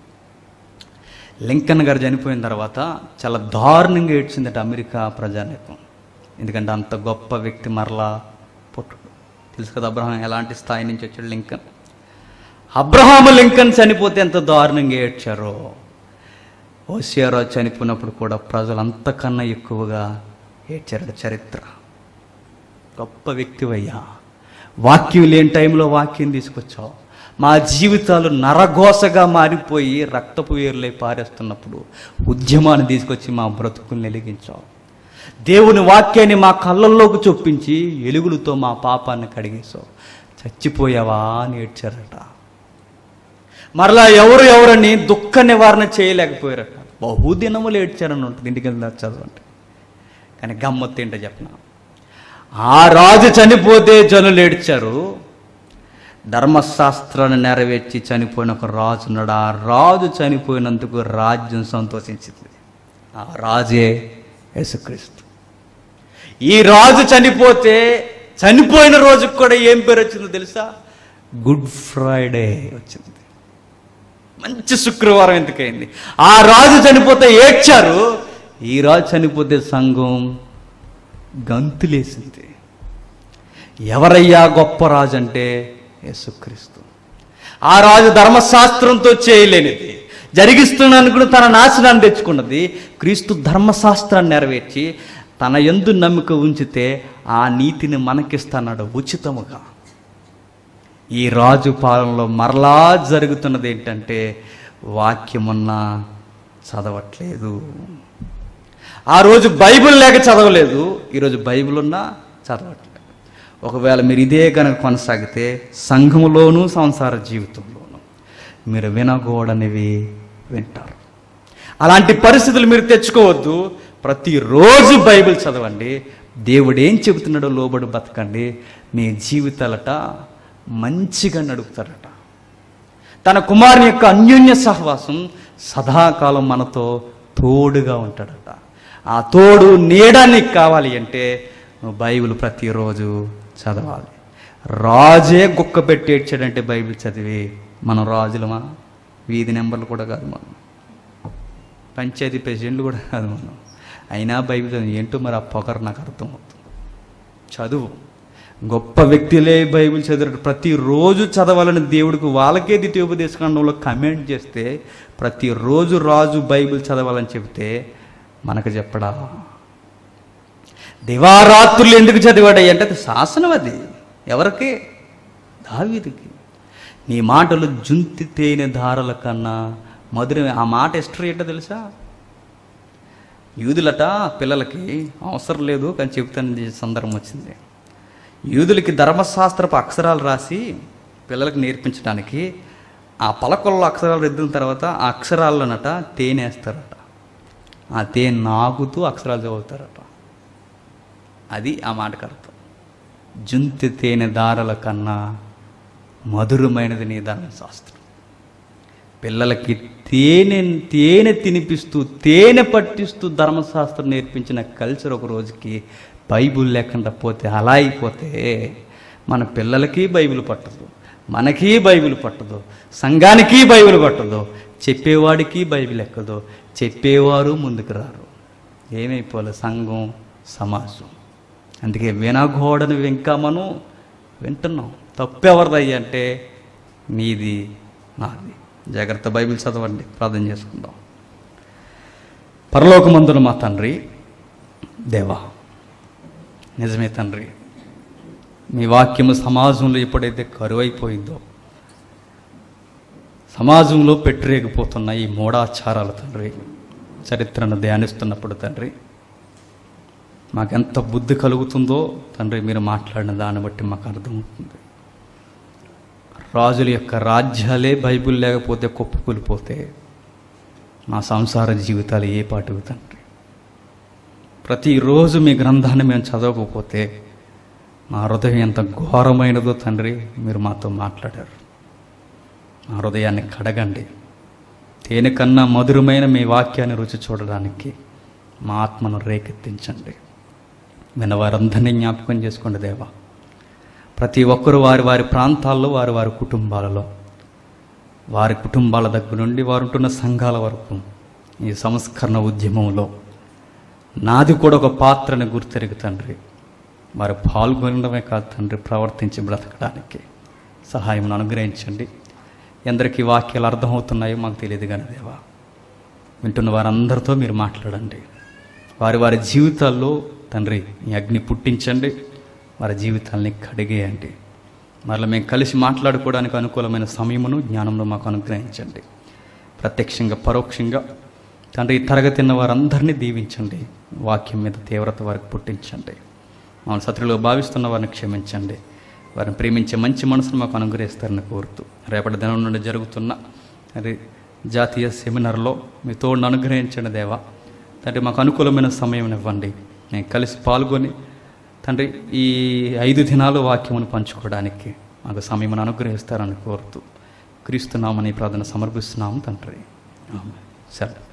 Speaker 1: లింకన్ గారు చనిపోయిన తర్వాత చాలా దారుణంగా ఏడ్చిందట అమెరికా ప్రజానీకం ఎందుకంటే అంత గొప్ప వ్యక్తి మరలా పుట్టుడు తెలుసు కదా అబ్రహాం ఎలాంటి స్థాయి నుంచి వచ్చాడు లింకన్ అబ్రహాము లింకన్ చనిపోతే ఎంత దారుణంగా ఏడ్చారో ఓసియారావు చనిపోయినప్పుడు కూడా ప్రజలు అంతకన్నా ఎక్కువగా ఏడ్చారట చరిత్ర గొప్ప వ్యక్తివయ్యా వాక్యం లేని టైంలో వాక్యం తీసుకొచ్చావు మా జీవితాలు నరఘోషగా మారిపోయి రక్తపు ఏర్లై పారేస్తున్నప్పుడు ఉద్యమాన్ని తీసుకొచ్చి మా బ్రతుకుల్ని వెలిగించావు దేవుని వాక్యాన్ని మా కళ్ళల్లోకి చొప్పించి ఎలుగులతో మా పాపాన్ని కడిగేశావు చచ్చిపోయావా అని ఏడ్చారట మరలా ఎవరు ఎవరని దుఃఖ నివారణ చేయలేకపోయారట బహుదినములు ఏడ్చారని ఉంటుంది ఇంటికి వెళ్ళి చదవండి కానీ గమ్మత్తు ఏంటో చెప్పిన ఆ రాజు చనిపోతే జనులు ఏడ్చారు ధర్మశాస్త్రాన్ని నెరవేర్చి చనిపోయిన ఒక రాజు ఉన్నాడు ఆ రాజు చనిపోయినందుకు రాజ్యం సంతోషించింది ఆ రాజే యేసుక్రీస్తు ఈ రాజు చనిపోతే చనిపోయిన రోజుకు కూడా ఏం పేరు వచ్చిందో తెలుసా గుడ్ ఫ్రైడే వచ్చింది మంచి శుక్రవారం ఎందుకైంది ఆ రాజు చనిపోతే ఏడ్చారు ఈ రాజు చనిపోతే సంఘం గంతులేసింది ఎవరయ్యా గొప్ప రాజు అంటే యేసుక్రీస్తు ఆ రాజు ధర్మశాస్త్రంతో చేయలేనిది జరిగిస్తున్నాను కూడా తన నాశనాన్ని తెచ్చుకున్నది క్రీస్తు ధర్మశాస్త్రాన్ని నెరవేర్చి తన ఎందు నమ్మిక ఉంచితే ఆ నీతిని మనకిస్తాడు ఉచితముగా ఈ రాజు పాలనలో మరలా జరుగుతున్నది ఏంటంటే వాక్యమున్నా చదవట్లేదు ఆ రోజు బైబిల్ లేక చదవలేదు ఈరోజు బైబిల్ ఉన్నా చదవట్లేదు ఒకవేళ మీరు ఇదే కనుక కొనసాగితే సంఘములోనూ సంసార జీవితంలోనూ మీరు వినకూడనివి వింటారు అలాంటి పరిస్థితులు మీరు తెచ్చుకోవద్దు ప్రతిరోజు బైబిల్ చదవండి దేవుడు ఏం చెబుతున్నాడో లోబడి బతకండి మీ జీవితాలట మంచిగా నడుపుతారట తన కుమారుని యొక్క అన్యోన్య సహవాసం సదాకాలం మనతో తోడుగా ఉంటాడట ఆ తోడు నీడ నీకు కావాలి అంటే నువ్వు బైబిల్ ప్రతిరోజు చదవాలి రాజే గుక్క పెట్టి ఏడ్చాడంటే బైబిల్ చదివి మనం రాజులమా వీధి నెంబర్లు కూడా కాదు మనం పంచాయతీ ప్రెసిడెంట్లు కూడా కాదు మనం అయినా బైబిల్ చదివి ఏంటో మరి ఆ పొగరు నాకు అర్థమవుతుంది చదువు గొప్ప వ్యక్తులే బైబిల్ చదివారు ప్రతిరోజు చదవాలని దేవుడికి వాళ్ళకే ద్వితీయోపదేశకాండంలో కమెంట్ చేస్తే ప్రతిరోజు రాజు బైబిల్ చదవాలని చెబితే మనకు చెప్పడా దివారాత్రులు ఎందుకు చదివాడయ్య అంటే అది శాసనం అది ఎవరికి దావీదికి నీ మాటలు జుంతి తేనె ధారల కన్నా మధురమే ఆ మాట హిస్టరీ ఏంటో తెలుసా యూదులట పిల్లలకి అవసరం లేదు కానీ చెబుతాను సందర్భం వచ్చింది యూదులకి ధర్మశాస్త్రపు అక్షరాలు రాసి పిల్లలకు నేర్పించడానికి ఆ పలకల్లో అక్షరాలు రుద్దిన తర్వాత ఆ అక్షరాలనట తేనేస్తారట ఆ తేనె నాకుతూ అక్షరాలు చదువుతారట అది ఆ మాటకు అర్థం జుంతి తేనె దారల కన్నా మధురమైనది నీ ధర్మశాస్త్రం పిల్లలకి తేనె తేనె తినిపిస్తూ తేనె పట్టిస్తూ ధర్మశాస్త్రం నేర్పించిన కల్చర్ ఒక రోజుకి బైబిల్ లేకుండా పోతే అలా అయిపోతే మన పిల్లలకి బైబిల్ పట్టదు మనకి బైబిల్ పట్టదు సంఘానికి బైబిల్ పట్టదు చెప్పేవాడికి బైబిల్ ఎక్కదు చెప్పేవారు ముందుకు రారు ఏమైపోలే సంఘం సమాజం అందుకే వినగోడని ఇంకా మనం వింటున్నాం తప్పెవరిదయ్యా అంటే మీది నాది జాగ్రత్త బైబిల్ చదవండి ప్రార్థన చేసుకుందాం పరలోకమందున మా తండ్రి దేవా నిజమే తండ్రి మీ వాక్యము సమాజంలో ఎప్పుడైతే కరువైపోయిందో సమాజంలో పెట్టిరేగిపోతున్న ఈ మూఢాచారాలు తండ్రి చరిత్రను ధ్యానిస్తున్నప్పుడు తండ్రి మాకెంత బుద్ధి కలుగుతుందో తండ్రి మీరు మాట్లాడిన దాన్ని బట్టి మాకు అర్థమవుతుంది రాజుల యొక్క రాజ్యాలే బైబిల్ లేకపోతే కుప్పకూలిపోతే మా సంసార జీవితాలు ఏ పాటుకు తండ్రి ప్రతిరోజు మీ గ్రంథాన్ని మేము చదవకపోతే మా హృదయం ఎంత ఘోరమైనదో తండ్రి మీరు మాతో మాట్లాడారు మా హృదయాన్ని కడగండి తేనె కన్నా మధురమైన మీ వాక్యాన్ని రుచి చూడడానికి మా ఆత్మను రేకెత్తించండి విన్న వారందరినీ జ్ఞాపకం చేసుకోండి దేవా ప్రతి ఒక్కరు వారి వారి ప్రాంతాల్లో వారి వారి కుటుంబాలలో వారి కుటుంబాల దగ్గర నుండి వారు ఉంటున్న సంఘాల వరకు ఈ సంస్కరణ ఉద్యమంలో నాది కూడా ఒక పాత్రని గుర్తెరుగు తండ్రి వారు పాల్గొనడమే కాదు తండ్రి ప్రవర్తించి బ్రతకడానికి సహాయం అనుగ్రహించండి ఎందరికీ వాక్యాలు అర్థమవుతున్నాయో మాకు తెలియదు కానీ దేవా వింటున్న వారందరితో మీరు మాట్లాడండి వారి వారి జీవితాల్లో తండ్రి ఈ అగ్ని పుట్టించండి వారి జీవితాల్ని కడిగేయండి మరలా మేము కలిసి మాట్లాడుకోవడానికి అనుకూలమైన సమయమును జ్ఞానంలో మాకు అనుగ్రహించండి ప్రత్యక్షంగా పరోక్షంగా తండ్రి ఈ తరగతిన్న వారందరినీ దీవించండి వాక్యం మీద తీవ్రత వారికి పుట్టించండి మమ్మల్ని శత్రులుగా భావిస్తున్న వారిని క్షమించండి వారిని ప్రేమించే మంచి మనసును మాకు అనుగ్రహిస్తారని కోరుతూ రేపటి దినం నుండి జరుగుతున్న అది జాతీయ సెమినార్లో మీ తోడును అనుగ్రహించండి దేవా తండ్రి మాకు అనుకూలమైన సమయం ఇవ్వండి మేము కలిసి పాల్గొని తండ్రి ఈ ఐదు దినాలు వాక్యమును పంచుకోవడానికి మాకు సమయం అనుగ్రహిస్తారని కోరుతూ క్రీస్తున్నామని ప్రార్థన సమర్పిస్తున్నాము తండ్రి ఆమె సరే